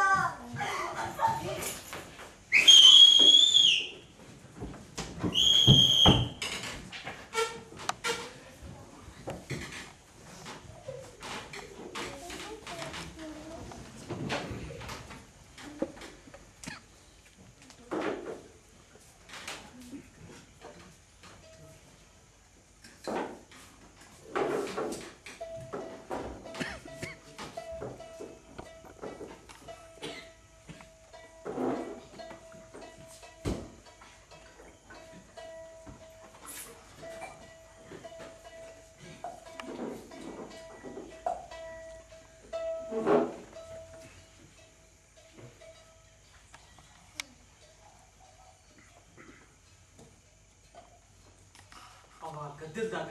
ಅವ ಗದ್ದಲ್ದಾಗ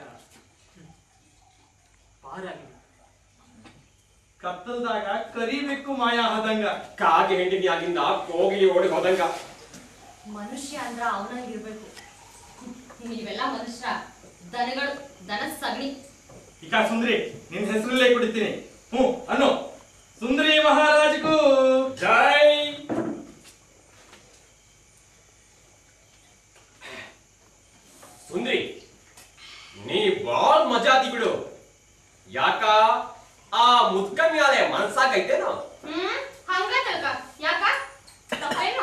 ಪಾರಾಗಿ ಕತ್ತಲ್ದಾಗ ಕರಿಬೇಕು ಮಾಯ ಆದಂಗ ಕಾಗೆ ಹೆಂಡತಿ ಆಗಿಂದ ಕೋಗಿಲಿ ಓಡಿ ಹೋದಂಗ ಮನುಷ್ಯ ಅಂದ್ರ ಅವನಾಗಿರ್ಬೇಕು ನೀವೆಲ್ಲ ಮನುಷ್ಯ ದನಗಳು ದನ ಸಗಣಿ ಈಗ ಸುಂದ್ರಿ ನಿನ್ ಹೆಸರಲ್ಲೇ ಕುಡಿತೀನಿ ಹ್ಞೂ ಅನ್ನು ಸುಂದರಿ ಮಹಾರಾಜಗೂ ಜೈ ಸುಂದ್ರಿ ನೀ ಬಾಳ್ ಮಜಾತಿ ಬಿಡು ಯಾಕ ಆ ಮುದ್ಕ ಮ್ಯಾಲೆ ಮನ್ಸಾಗೈತೇನೋ ಹ್ಮ್ ಹಂಗ ತಿಳ್ಕ ಯಾಕ ತಪ್ಪೇನು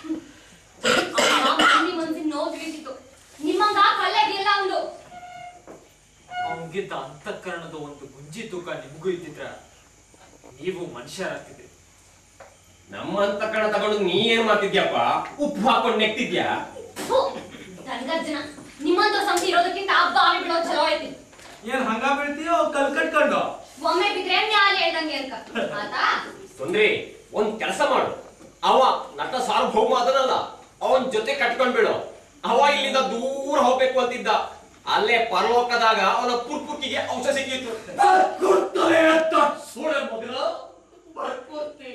ಮಂದಿ ಮನ್ಸಿನ ನೋವು ತಿಳಿಸಿತ್ತು ನಿಮ್ಮಂಗ ಕಲ್ಲಾಗಿಲ್ಲ ಒಂದು ಅವನಿಗಿದ್ದ ಅಂತಃಕರಣದ ಒಂದು ಗುಂಜಿ ತೂಕ ನಿಮಗೂ ಇದ್ದಿದ್ರ ನೀವು ಮನುಷ್ಯರಾಗ್ತಿದ್ರಿ ನಮ್ಮಂತ ಕಣ ತಗೊಂಡು ನೀ ಏನ್ ಮಾಡ್ತಿದ್ಯಪ್ಪ ಉಪ್ಪು ಹಾಕೊಂಡು ನೆಕ್ತಿದ್ಯಾ ಥು, ದನಗರ್ಜನ ನಿಮ್ಮಂತ ಸಂತಿ ಇರೋದಕ್ಕಿಂತ ಬಾವಿ ಬಿಡೋದು ಚಲೋ ಐತಿ ಏನ್ ಹಂಗ ಬೀಳ್ತೀಯೋ ಕಲ್ ಕಟ್ಕೊಂಡು ಒಮ್ಮೆ ಬಿದ್ರೆ ನ್ಯಾಯ ಹೇಳ್ದಂಗೆ ಅನ್ಕ ಆತಾ ಸುಂದ್ರಿ ಒಂದ್ ಕೆಲಸ ಮಾಡು ಅವ ನಟ ಸಾರ್ವಭೌಮ ಅದನಲ್ಲ ಅವನ್ ಜೊತೆ ಕಟ್ಕೊಂಡ್ ಬಿಡು ಅವ ಇಲ್ಲಿಂದ ದೂರ ಹೋಗ್ಬೇಕು ಅಂತಿದ್ದ ಅಲ್ಲೇ ಪರಲೋಕದಾಗ ಅವನ ಪುರ್ಪುಕ್ಕಿಗೆ ಔಷಧ ಸಿಕ್ಕಿತ್ತು ಕೊಡ್ತಾರೆ ಅಂತ ಸೋಳೆ ಮಗನ ಬರ್ಕೊಡ್ತಿ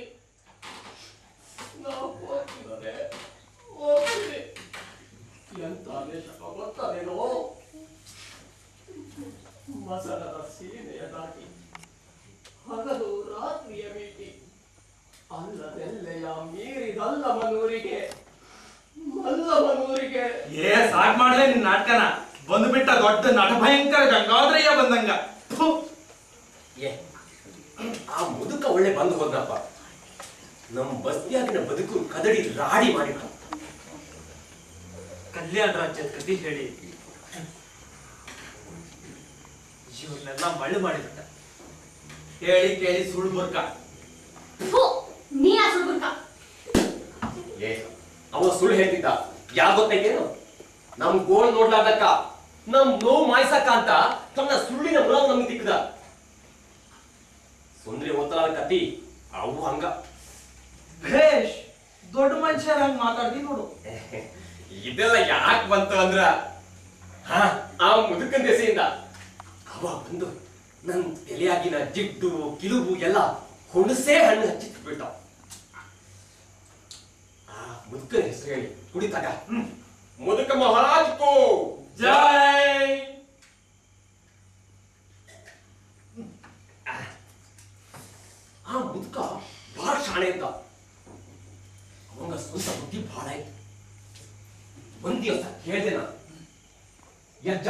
ನಾವು ಹೋಗ್ತಿದ್ದಾರೆ ಹೋಗ್ತೀವಿ ಎಂತ ದೇಶಕ ಗೊತ್ತದೇನೋ ಮಸಣದ ಸೀಮೆಯ ದಾಟಿ ಹಗಲು ರಾತ್ರಿಯ ಮೀಟಿ ಅಲ್ಲದೆಲ್ಲೆಯ ಮೀರಿದಲ್ಲವನೂರಿಗೆ ಮಲ್ಲವನೂರಿಗೆ ಏ ಸಾಕ್ ಮಾಡ್ದೆ ನಿನ್ ನಾಟಕನ ಬಂದ್ಬಿಟ್ಟ ದೊಡ್ಡ ನಟ ಭಯಂಕರ ಗಂಗಾದ್ರಯ್ಯ ಬಂದಂಗ ಥು. ಏ ಆ ಮುದುಕ ಒಳ್ಳೆ ಬಂದು ಹೋದ್ನಪ್ಪ ನಮ್ ಬಸ್ತಿಯಾಗಿನ ಬದುಕು ಕದಡಿ ರಾಡಿ ಮಾಡಿಬಿಟ್ಟ ಕಲ್ಯಾಣ ರಾಜ್ಯದ ಕಥೆ ಹೇಳಿ ಇವ್ರನ್ನೆಲ್ಲ ಮಳ್ಳು ಮಾಡಿಬಿಟ್ಟ ಹೇಳಿ ಕೇಳಿ ಸುಳ್ಳು ಬರ್ಕ ಥು, ನೀ ಆ ಸುಳ್ಬುರ್ಕ ಏ ಅವ ಸುಳ್ಳು ಹೇಳ್ತಿದ್ದ ಯಾರ್ ಗೊತ್ತೈತೇನು ನಮ್ ಗೋಳ್ ನೋಡ್ಲಾರ್ದಕ್ಕ ನಮ್ ನೋವು ಮಾಯ್ಸಕ್ಕ ಅಂತ ತನ್ನ ಸುಳ್ಳಿನ ಮುಲಾವು ನಮ್ಗೆ ತಿಕ್ಕದ ಸುಂದ್ರಿ ಓದ್ತಲಾದ ಕತಿ ಅವು ಹಂಗ ಭೇಷ್ ದೊಡ್ಡ ಮನುಷ್ಯರ ಹಂಗ ಮಾತಾಡ್ದಿ ನೋಡು ಇದೆಲ್ಲ ಯಾಕೆ ಬಂತು ಅಂದ್ರ ಹಾ ಆ ಮುದುಕನ್ ದೆಸೆಯಿಂದ ಅವ ಬಂದು ನನ್ ತಲೆಯಾಗಿನ ಜಿಡ್ಡು ಕಿಲುಬು ಎಲ್ಲ ಹುಣಸೆ ಹಣ್ಣು ಹಚ್ಚಿಟ್ಟು ಬಿಟ್ಟ ಆ ಮುದುಕನ ಹೆಸರು ಹೇಳಿ ಕುಡಿತಾಗ ಮುದುಕ ಮಹಾರಾಜ್ ಕೋ ಜೈ ಆ ಮುದುಕ ಬಹಳ ಶಾಣೆ ಇದ್ದ ಅವಂಗ ಸ್ವಂತ ಬುದ್ಧಿ ಬಹಳ ಐತಿ ಒಂದ್ ದಿವಸ ಕೇಳ್ದೆ ನಾ ಯಜ್ಜ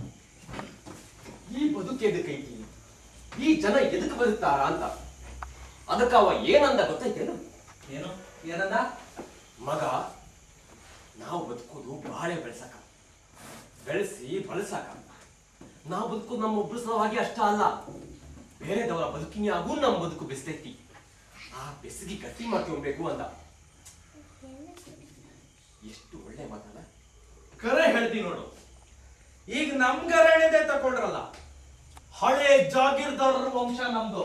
ಈ ಬದುಕು ಎದಕ್ಕೈತಿ ಈ ಜನ ಎದಕ್ ಬದುಕ್ತಾರ ಅಂತ ಅದಕ್ಕ ಅವ ಏನಂದ ಗೊತ್ತೈತೇನು ಏನು ಏನಂದ ಮಗ ನಾವು ಬದುಕೋದು ಬಾಳೆ ಬೆಳೆಸಕ ಬೆಳೆಸಿ ಬಳಸಕ ನಾವು ಬದುಕೋದು ನಮ್ಮ ಒಬ್ಬರು ಸಲುವಾಗಿ ಅಷ್ಟ ಅಲ್ಲ ಬೇರೆದವರ ಬದುಕಿನ್ಯಾಗೂ ನಮ್ಮ ಬದುಕು ಬೆಸ್ತೈತಿ ಆ ಬೆಸಗಿ ಗಟ್ಟಿ ಮಾಡ್ಕೊಬೇಕು ಅಂತ ಎಷ್ಟು ಒಳ್ಳೆ ಮಾತಲ್ಲ ಕರೆ ಹೇಳ್ತಿ ನೋಡು ಈಗ ನಮ್ ಗರಣೆದೆ ತಕೊಂಡ್ರಲ್ಲ ಹಳೆ ಜಾಗೀರ್ದಾರರ ವಂಶ ನಮ್ದು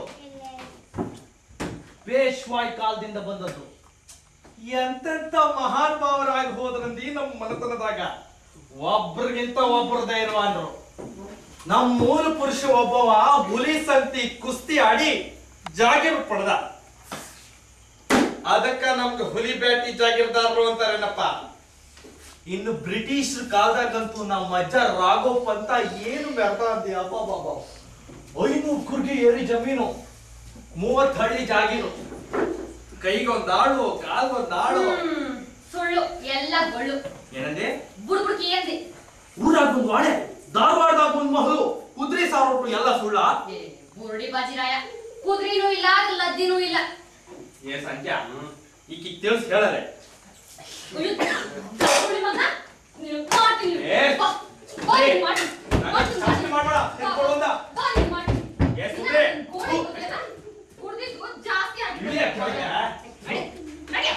ಪೇಶ್ವಾಯ್ ಕಾಲದಿಂದ ಬಂದದ್ದು ಎಂತೆಂತ ಮಹಾನ್ ಭಾವರಾಗಿ ಹೋದ್ರಂದಿ ನಮ್ಮ ಮನೆತನದಾಗ ಒಬ್ರಿಗಿಂತ ಒಬ್ರು ಧೈರ್ಯವಾನ್ರು ನಮ್ ಮೂಲ ಪುರುಷ ಒಬ್ಬವ ಹುಲಿ ಸಂತಿ ಕುಸ್ತಿ ಆಡಿ ಜಾಗೀರ್ ಪಡೆದ ಅದಕ್ಕ ನಮ್ಗೆ ಹುಲಿ ಬ್ಯಾಟಿ ಜಾಗೀರ್ದಾರರು ಅಂತಾರೇನಪ್ಪ ಇನ್ನು ಬ್ರಿಟಿಷ್ ಕಾಲದಾಗಂತೂ ನಮ್ಮ ಅಜ್ಜ ರಾಘವ್ ಅಂತ ಏನು ಮೆರ್ದ ಅಂದಿ ಅಬ್ಬಾ ಬಾಬಾ ಐನೂರು ಕುರ್ಗಿ ಏರಿ ಜಮೀನು ಮೂವತ್ತು ಹಳ್ಳಿ ಜಾಗೀನು ಕೈಗೊಂದಾಳು ಕಾಲ್ಗೊಂದಾಳು ಹ್ಮ್, ಸುಳ್ಳು ಎಲ್ಲ ಗೊಳ್ಳು ಏನಂದೆ ಬುಡ್ಬುಡ್ಕಿ ಏನ್ರಿ ಊರಾಗ ಒಂದು ವಾಡೆ ಧಾರವಾಡದಾಗ ಒಂದು ಮಹಲು ಕುದುರೆ ಸಾರೋಟು ಎಲ್ಲ ಸುಳ್ಳ ಏ, ಬುರುಡಿ ಬಾಜಿರಾಯ ಕುದ್ರಿನೂ ಇಲ್ಲ ಲದ್ದಿನೂ ಇಲ್ಲ ಏ ಸಂಖ್ಯಾ ಈಗ ತಿಳಿಸ್ ಹೇಳಲೆ ಅಯ್ಯೋ, ಸುಳ್ಳಿ ಮಗ, ನೀನು ಮಾಡ್ತೀನಿ ಏ, ಬಾ, ಬಾ, ಏ, ನೀನು ಮಾಡ್ತೀನಿ. ನಾನು ಮಾಡ್ತೀನಿ, ಶಾಸ್ತ್ರಿ ಮಾಡ್ಬೇಡ, ಬಾ, ನಿಂತ್ಕೊಳ್ಳೋಂದ. ಬಾ, ನೀನು ಮಾಡ್ತೀನಿ. ಏ, ಇನ್ನ ಸುಮ್ನೆ. ನಿನ್ ಗೋಡೆ ಗೊತ್ತಿಲ್ಲ? ಕುಡ್ದಿದ್ದು ಜಾಸ್ತಿ ಆಗ್ಬಿಟ್ಟಿದೆ. ಇಳಿಯ ಕೆಳಗೆ. ನಡಿ, ನಡಿ.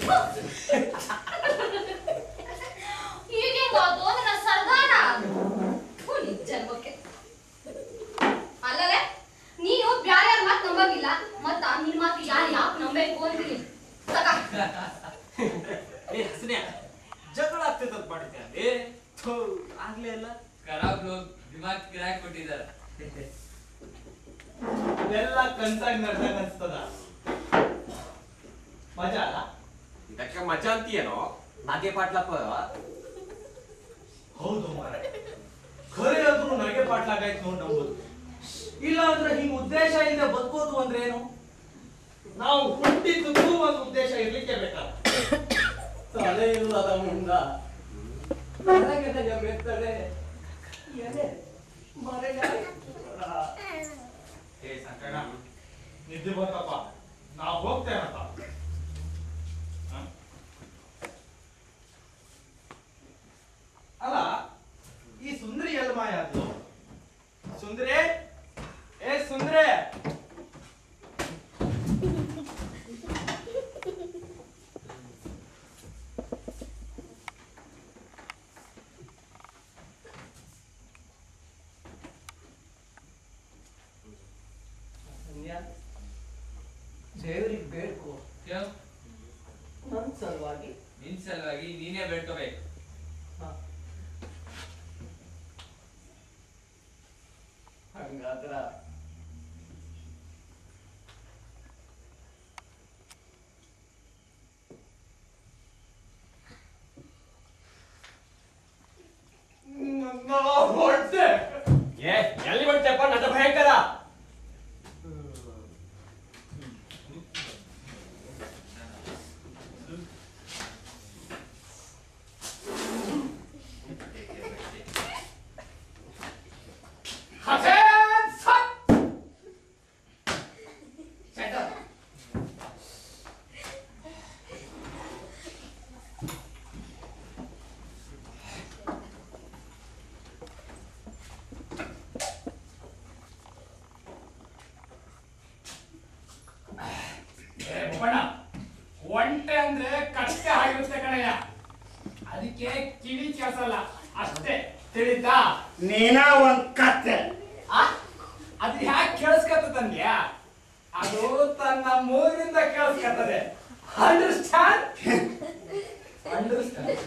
ಹೀಗೆ ಅದು ನನ್ನ ಸರ್ದಾರ ಥು, ನಿನ್ ಜನ್ಮಕ್ಕೆ ಅಲ್ಲದೆ ನೀನು ಬ್ಯಾರ್ಯಾರ ಮಾತು ನಂಬಂಗಿಲ್ಲ ಮತ್ತ ನಿನ್ ಮಾತು ಯಾರು ಯಾಕೆ ನಂಬೇಕು ಅಂತೀನಿ ತಕ ಏ ಹಸನ್ಯ ಜಗಳ ಆಗ್ತೈತಂತ ಮಾಡಿದ್ದೆ ಅಲ್ಲಿ ಥು, ಆಗ್ಲೇ ಇಲ್ಲ ಖರಾಬ್ ಲೋಗ್ ದಿಮಾಗ್ ಗಿರಾಕ್ ಕೊಟ್ಟಿದ್ದಾರೆ ಇದೆಲ್ಲ ಕನ್ಸಾಗಿ ನಡ್ದಂಗ ಅನ್ಸ್ತದ ಮಜಾ ಅಲ್ಲ ಇದಕ್ಕೆ ಮಜಾ ಅಂತೀಯೇನೋ ನಾಗೆ ಪಾಟ್ಲಪ್ಪ ಹೌದು ಮಾರ ಖರೆ ಆದ್ರೂ ನನಗೆ ಪಾಟ್ಲಾಗಾಯ್ತು ನೋಡಿ ನಂಬೋದು ಇಲ್ಲ ಅಂದ್ರೆ ಹಿಂಗ್ ಉದ್ದೇಶ ಇಲ್ಲದೆ ಬದುಕೋದು ಅಂದ್ರೆ ಏನು ನಾವು ಹುಟ್ಟಿದ್ದು ಒಂದು ಉದ್ದೇಶ ಇರ್ಲಿಕ್ಕೆ ಬೇಕಲ್ಲ ತಲೆ ಇಲ್ಲದ ಮುಂಡ ನನಗೆ ಮೆತ್ತಳೆ ಎಲೆ ಮರೆಯಾಗಿ ಏ ಸಂಕಟ ನಿದ್ದೆ ಬಂತಪ್ಪ ನಾವು ಹೋಗ್ತೇನಪ್ಪ ಹ? ಅಲ್ಲ ಈ ಸುಂದ್ರಿ ಎಲ್ಲಿ ಮಾಯ ಆದ್ಲು ಸುಂದ್ರಿ ಏ ಸುಂದ್ರಿ ದೇವರಿಗೆ ಬೇಡ್ಕೋ ಕ್ಯೋ? ನನ್ ಸಲುವಾಗಿ ನಿನ್ ಸಲುವಾಗಿ ನೀನೇ ಬೇಡ್ಕೋಬೇಕು ಹಂಗಾದ್ರ ಹೊಟ್ಟೆ ಏ ಎಲ್ಲಿ ಹೊಂಟೆಪ್ಪ ನಟ ಭಯಂಕರ ಹಸೇನ್ ಸತ್ Shut up. ಏ ಬೊಬ್ಬಣ್ಣ ಒಂಟೆ ಅಂದ್ರೆ ಕತ್ತೆ ಆಗಿರುತ್ತೆ ಕಣಯ್ಯ ಅದಕ್ಕೆ ಕಿವಿ ಕೇಳಿಸಲ್ಲ ಅಷ್ಟೇ ತಿಳಿತಾ ನೀನ ಒಂದ್ ಕತ್ತೆ ಆ? ಅದು ಹ್ಯಾಕ್ ಕೇಳಿಸ್ಕತ್ತಂದ್ಯ ಅದು ತನ್ನ ಮೂಗಿನಿಂದ ಕೇಳಿಸ್ಕತ್ತದೆ ಅಂಡರ್ಸ್ಟ್ಯಾಂಡ್ ಅಂಡರ್ಸ್ಟ್ಯಾಂಡ್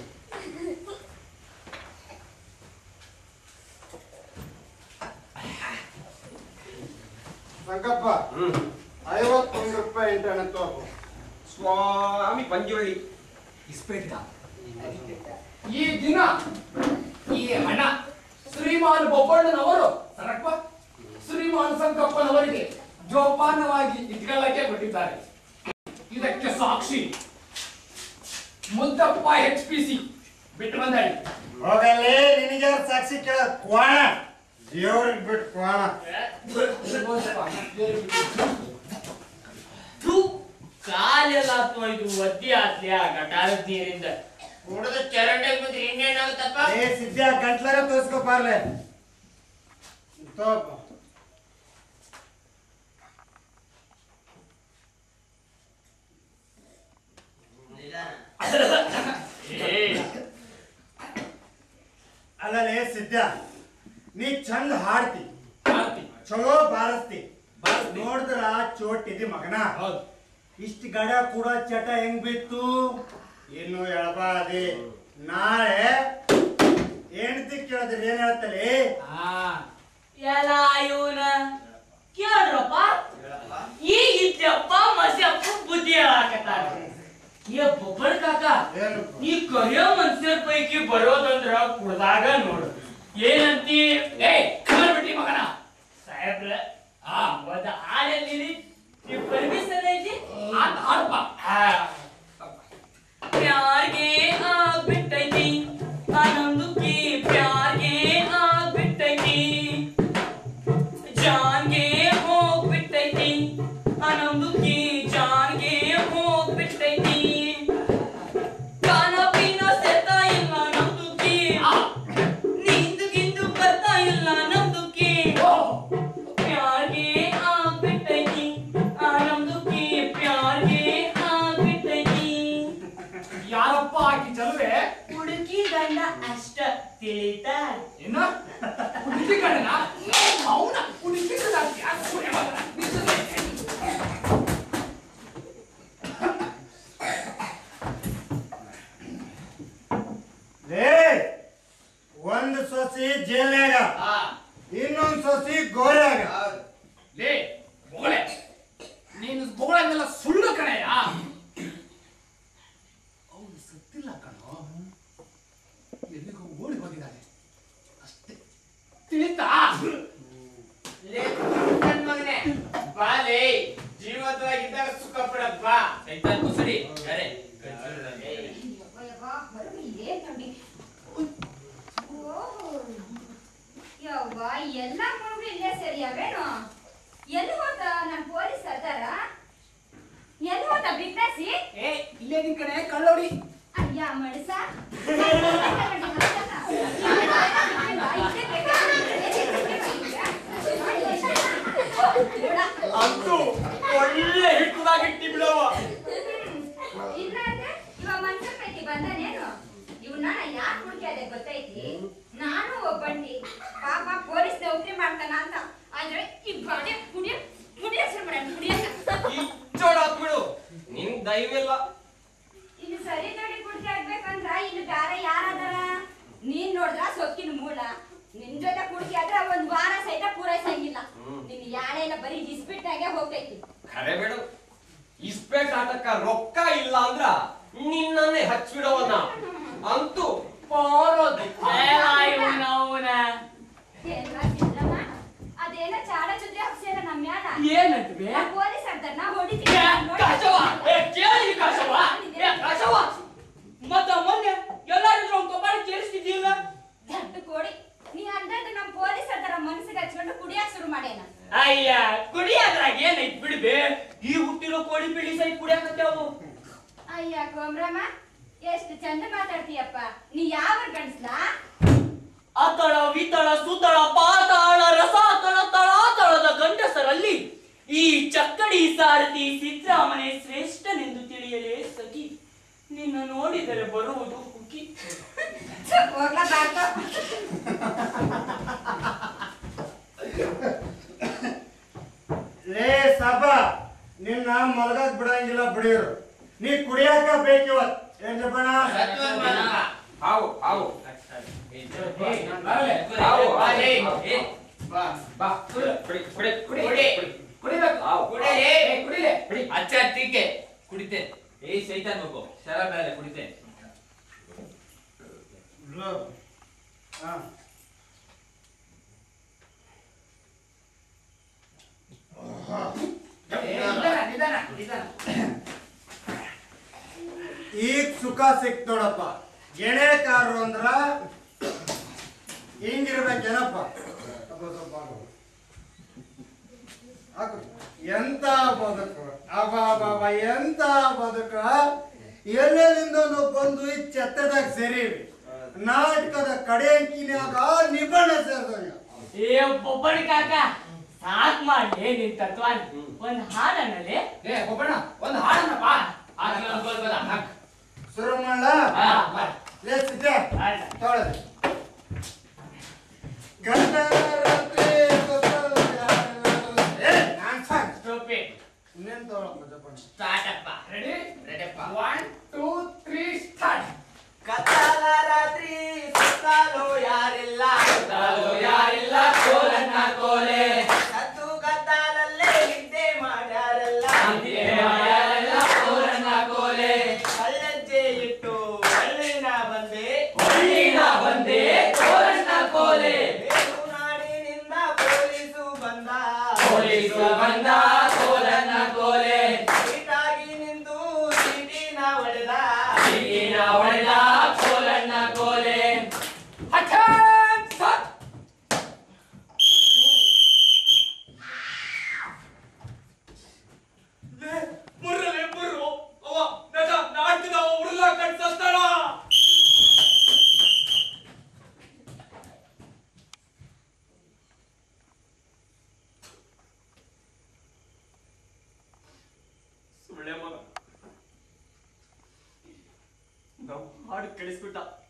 ಸಂಕಪ್ಪ ಐವತ್ತೊಂದು ರೂಪಾಯಿ ಇಂಟರ್ನೆಟ್ ತಗೋ ಸ್ವಾಮಿ ಪಂಜುಳ್ಳಿ ಇಸ್ಪೇಟ ಈ ದಿನ ಈ ಹಣ ಶ್ರೀಮಾನ್ ಬೊಬ್ಬಣ್ಣನವರು ಸರಪ್ಪ ಶ್ರೀಮಾನ್ ಸಂಕಪ್ಪನವರಿಗೆ ಜೋಪಾನವಾಗಿ ಇಟ್ಕೊಳ್ಳಕ್ಕೆ ಕೊಟ್ಟಿದ್ದಾರೆ ಇದಕ್ಕೆ ಸಾಕ್ಷಿ ಮುದ್ದಪ್ಪ ಎಚ್ ಪಿ ಸಿ ಬಿಟ್ಟು ಬಂದಳಿ ಹೋಗಲ್ಲಿ ನಿನಗೆ ಸಾಕ್ಷಿ ಕೇಳ ಕ್ವಾಣ ದೇವ್ರಿಗೆ ಬಿಟ್ಟು ಕ್ವಾಣ ಥು, ಕಾಲೆಲ್ಲ ತೊಯ್ದು ಒದ್ದಿ ಆತ್ಲಿ ಆ ಗಟಾರದ ನೀರಿಂದ ಕುಡಿದ ಚರಂಡಿಗೆ ಬಂದ್ರೆ ಇನ್ನೇನಾಗುತ್ತಪ್ಪ ಏ ಸಿದ್ಧ ಗಂಟ್ಲಾಗ ತೋರಿಸ್ಕೋ ಪಾರ್ಲೆ ತೋಪ ಅಲ್ಲಲೇ ಸಿದ್ಧ ನೀ ಚಂದ ಹಾಡ್ತಿ ಚಲೋ ಬಾರಿಸ್ತಿ ನೋಡಿದ್ರ ಚೋಟಿದಿ ಮಗನ ಇಷ್ಟ ಗಡ ಕೂಡ ಚಟ ಹೆಂಗ್ ಬಿತ್ತು ಇನ್ನು ಎಳಬಾದಿ ನಾಳೆ ಹೆಂಡತಿ ಕೇಳಿದ್ರೆ ಏನ್ ಹೇಳ್ತಲೆ ಎಲ್ಲ ಇವನ ಕೇಳ್ರಪ್ಪ ಈಗ ಇದ್ದಪ್ಪ ಮಸ್ಯಪ್ಪ ಬುದ್ಧಿ ಹೇಳಾಕತ್ತಾರ ಏ ಬೊಬ್ಬರ್ ಕಾಕ ನೀ ಕರಿಯೋ ಮನ್ಸರ್ ಪೈಕಿ ಬರೋದಂದ್ರ ಕುಡ್ದಾಗ ನೋಡು ಏನಂತಿ ಏ ಬಿಟ್ಟಿ ಮಗನ ಸಾಹೇಬ್ರ ಆ ಒಂದ ಹಾಡಲ್ಲಿ ನೀವು ಪರ್ಮಿಷನ್ ಐತಿ ಅಂತ ಹಾಡಪ್ಪ ಪ್ಯಾರ್ಗೆ ಆಗ್ಬಿಟ್ಟೈತಿ ಆನಂದಕ್ಕೆ ಪ್ಯಾರ್ಗೆ ಆಗ್ಬಿಟ್ಟೈತಿ ಜಾನ್ಗೆ ಹೋಗ್ಬಿಟ್ಟೈತಿ ಆನಂದಕ್ಕೆ ಜಾನ್ಗೆ ಹೋಗ್ಬಿಟ್ಟೈತಿ ಖಾನ ಪೀನ ಸೆತಾ ಇಲ್ಲ ನಮ್ದುಕ್ಕೆ ನಿಂದು ಗಿಂದು ಬರ್ತಾ ಇಲ್ಲ ನಮ್ದುಕ್ಕೆ ಪ್ಯಾರ್ಗೆ ಆಗ್ಬಿಟ್ಟೈತಿ ಆನಂದಕ್ಕೆ ಪ್ಯಾರ್ಗೆ ಆಗ್ಬಿಟ್ಟೈತಿ ಯಾರಪ್ಪ ಆಕಿ ಚಲುವೆ ಹುಡುಕಿ ಗಂಡ ಅಷ್ಟ ತಿಳಿತಾ ಏನ ಹುಡುಗಿ ಕಣ್ಣನ ಅವನ ಹುಡುಗಿ ಲೇ ಒಂದ್ ಸೊಸಿ ಜೇಲ್ನಾಗ ಇನ್ನೊಂದ್ ಸೊಸಿ ಗೋರ್ಯಾಗ ಲೇ ಬೊಗಳೆ ನೀನು ಬೊಗಳಂಗೆಲ್ಲ ಸುಳ್ಳು ಕಣಯ್ಯ ಅವನು ಸತ್ತಿಲ್ಲ ಕಣೋ ಎಲ್ಲಿಗೋ ಓಡಿ ಹೋಗಿದ್ದಾನೆ ಅಷ್ಟೇ ತಿಳಿತಾ ನನ್ ಮಗನೇ ಬಾಲೆ ಜೀವಂತವಾಗಿದ್ದಾಗ ಸುಖ ಪಡಕ್ ಬಾ ಸೈತಾನ್ ಕುಸಡಿ ಅರೆ ಯವ್ವ ಎಲ್ಲ ಮಗಳು ಇಲ್ಲೇ ಸರಿಯಾವೇನು ಎಲ್ಲಿ ಹೋದ ನನ್ ಪೊಲೀಸ್ ಸರ್ದಾರ ಎಲ್ಲಿ ಹೋದ ಬಿಗ್ನಾಸಿ ಏ ಇಲ್ಲೇ ನಿನ್ ಕಡೆ ಕಳ್ಳೋಡಿ ಅಯ್ಯ ಮಳಸ ಅಂತೂ ಒಳ್ಳೆ ಹಿಟ್ಟದಾಗಿಟ್ಟಿ ಬಿಡವ ಇಲ್ಲ ಅಂದ್ರೆ ಇವ ಮನ್ಸ ಪೈಕಿ ಬಂದನೇನು ಇವನ್ನ ಯಾಕೆ ಹುಡುಕ್ಯಾದೆ ಗೊತ್ತೈತಿ ನಾನು ಒಬ್ಬಂಟಿ ಪಾಪ ಪೊಲೀಸ್ ನೌಕರಿ ಮಾಡ್ತಾನ ಅಂತ ಆದ್ರೆ ಈ ಬಾಡಿ ಕುಡಿಯ ಕುಡಿಯ ಸುಮ್ಮನೆ ಕುಡಿಯಕ ಚೋಡಾತ್ ಬಿಡು ನಿನ್ ದೈವಿಲ್ಲ ಇಲ್ಲಿ ಸರಿ ನೋಡಿ ಕುಡ್ಕೆ ಆಗ್ಬೇಕಂದ್ರ ಇಲ್ಲಿ ಬೇರೆ ಯಾರದಾರ ನೀನ್ ನೋಡಿದ್ರ ಸೊಕ್ಕಿನ ಮೂಲ ನಿನ್ ಜೊತೆ ಕುಡ್ಕೆ ಆದ್ರ ಒಂದ್ ವಾರ ಸಹಿತ ಪೂರೈಸಂಗಿಲ್ಲ ನಿನ್ ಯಾಳೆ ಎಲ್ಲ ಬರೀ ಡಿಸ್ಪಿಟ್ನಾಗೆ ಹೋಗ್ತೈತಿ ಖರೆ ಬಿಡು ಇಸ್ಪೇಟ್ ಆಟಕ್ಕ ರೊಕ್ಕ ಇಲ್ಲ ಅಂದ್ರ ನಿನ್ನನ್ನೇ ಹಚ್ಬಿಡವನ ಅಂತೂ ಪಾರೋದು ಅವನ ಏನ್ರ ಸಿದ್ರಮ್ಮ? ಅದೇನೋ ಚಾಡ ಚುದ್ರಿ ಹಾಕ್ಸ್ಯಾರ ನಮ್ ಮ್ಯಾಲ ಏನಂತ್ವೆ? ಆ ಪೊಲೀಸ್ ಅರ್ಧರ್ ನಾ ಹೊಡಿತೀನಿ ಏ, ಕಾಶವ್ವ, ಏ, ಕೇಳಿ ಕಾಶವ್ವ, ಏ, ಕಾಶವ್ವ, ಮತ್ತ ಮೊನ್ನೆ ಎಲ್ಲಾರಿದ್ರು ಅವ್ನ್ ಕಬ್ಬಾಳಿ ಕೇಳಿಸ್ತಿದ್ದಿಲ್ಲ ದಡ್ಡ ಕೋಡಿ ನೀ ಅಂದದ್ದು ನಮ್ ಪೊಲೀಸ್ ಅರ್ಧರ ಮನಸ್ಸಿಗೆ ಹಚ್ಕೊಂಡು ಕುಡಿಯಕ್ ಶುರು ಮಾಡ್ಯಾನ ಅಯ್ಯ ಕುಡಿಯಾದ್ರಾಗ ಏನೈತ್ ಬಿಡ್ಬೆ ಈ ಹುಟ್ಟಿರೋ ಕೋಳಿ ಪಿಳಿ ಸೈತ್ ಕುಡಿಯಾಕತ್ಯಾವು ಅಯ್ಯ ಕೋಮ್ರಮ್ಮ ಎಷ್ಟು ಚಂದ ಮಾತಾಡ್ತೀಯಪ್ಪ ನೀ ಯಾವ ಗಂಡ್ಸ್ಲಾ ಅತಳ ವಿತಳ ಸುತಳ ಪಾತಾಳ ರಸಾತಳ ತಳಾತಳದ ಗಂಡಸರಲ್ಲಿ ಈ ಚಕ್ಕಡಿ ಸಾರಥಿ ಸಿದ್ದರಾಮನೆ ಶ್ರೇಷ್ಠನೆಂದು ತಿಳಿಯಲೇ ಸಖಿ ನಿನ್ನ ನೋಡಿದರೆ ಬರುವುದು ಹುಕಿ ಹೋಗ್ಲಾ ಬಾರ್ಕೋ ಲೇ ಸಬ ನಿನ್ನ ಮಲಗಕ್ ಬಿಡಂಗಿಲ್ಲ ಬಿಡಿಯೋರು ನೀ ಕುಡಿಯಾಕ ಬೇಕಿವತ್ ಏನ್ರಿ ಬಣ ಹಾವು ಹಾವು ಹಾವು, ಹಾವು ಏ, ಬಾ ಬಾ ಕುಡಿ ಕುಡಿ ಕುಡಿ ಕುಡಿ ಕುಡಿ. ಕುಡಿಬೇಕು ಕುಡಿಲೇ. ಏ, ಕುಡಿಲೆ ಅಚ್ಚ ಟೀಕೆ ಕುಡಿತೆ ಏ ಸೈತಾನ್ ಮಗು ಶರ ಮೇಲೆ ಕುಡಿತೆ ಹಾ ಏ, ನಿಧಾನ ನಿಧಾನ ನಿಧಾನ ಈಗ ಸುಖ ಸಿಕ್ತ್ ನೋಡಪ್ಪ ಗೆಳೆಕಾರರು ಅಂದ್ರ ಹಿಂಗಿರ್ಬೇಕೇನಪ್ಪ ಅಬ್ಬ ಸ್ವಲ್ಪ ಆಗು. ಹಾಕು. ಎಂತ ಬದುಕು ಅಬಾಬಾಬ ಎಂತ ಬದುಕು ಎಲ್ಲೆಲ್ಲಿಂದನೂ ಬಂದು ಈ ಛತ್ತದಾಗ ಸೇರಿವಿ ನಾಟಕದ ಕಡೆ ಅಂಕಿನ್ಯಾಗ ನಿಬಂಧ ಸೇರ್ದಂಗ ಏ ಬೊಬ್ಬಣ ಕಾಕ ಸಾಕ್ ಮಾಡಿ ನಿನ್ ತತ್ವಾನ ಒಂದ್ ಹಾಡಣ್ಣಲೆ ಏ ಒಬ್ಬಣ್ಣ ಒಂದು ಹಾಡನ್ನಪ್ಪ ಆಗ್ಲಿ ಒಂದ್ ಬಲ್ ಬಲ ಹಾಕ್ ಶುರು ಮಾಡ್ಲ ಹಾ, ಮಾಡ್. ಲೇ ಸಿದ್ದೆ ತೊಳೆದು ಗಂಟಲ ರಾತ್ರಿ ಗೊತ್ತಲ್ಲ ಯಾರು- ಏ, ನಾನ್ ಸಾಕ್. ಇನ್ನೇನ್ ತೊಗೊಳಪ್ಪ ಜಪ್ಪಣ್ಣ? ಸ್ಟಾರ್ಟ್ ಅಪ್ಪ ರೆಡಿ ರೆಡಿಪ್ಪ ಒನ್ ಟೂ ತ್ರೀ ಸ್ಟಾರ್ಟ್ ಕತ್ತಲ ರಾತ್ರಿ ಸುತ್ತಲೂ ಯಾರಿಲ್ಲ ಸುತ್ತಲೂ ಯಾರಿಲ್ಲ, ಕೋಲನ್ನ ಕೋಲೆ. ಕತ್ತು ಕತ್ತಲಲ್ಲೇ ನಿದ್ದೆ ಮಾಡ್ಯಾರಲ್ಲ ನಿದ್ದೆ ಮಾಡ್ಯಾರಲ್ಲ, ಕೋಲನ್ನ ಕೋಲೆ. ಕಲ್ಲಜ್ಜೆ ಇಟ್ಟು ಕಳ್ಳಿನ ಬಂದೆ ಕಳ್ಳಿನ ಬಂದೆ, ಕೋಲನ್ನ ಕೋಲೆ. ನಾಡಿನಿಂದ ಪೊಲೀಸು ಬಂದ ಪೊಲೀಸು ಬಂದ, ಕೋಲನ್ನ ಕೋಲೆ. ಸೀಟಾಗಿ ನಿಂತು ಸೀಟಿನ ಹೊಡೆದ ಸೀಟಿನ ಹೊಡೆದ, ಕೋಲನ್ನ ಕೋಲೆ. Attention! ಬುರ್ರಲೆ ಬುರ್ರು ಅವ ನಟ ನಾಟಕದ ಉರುಳ ಕಟ್ಸಸ್ತಾಳ ಸುಳ್ಳೆ ಮಗ ನಾವು ಹಾಡು ಕೇಳಿಸ್ಬಿಟ್ಟ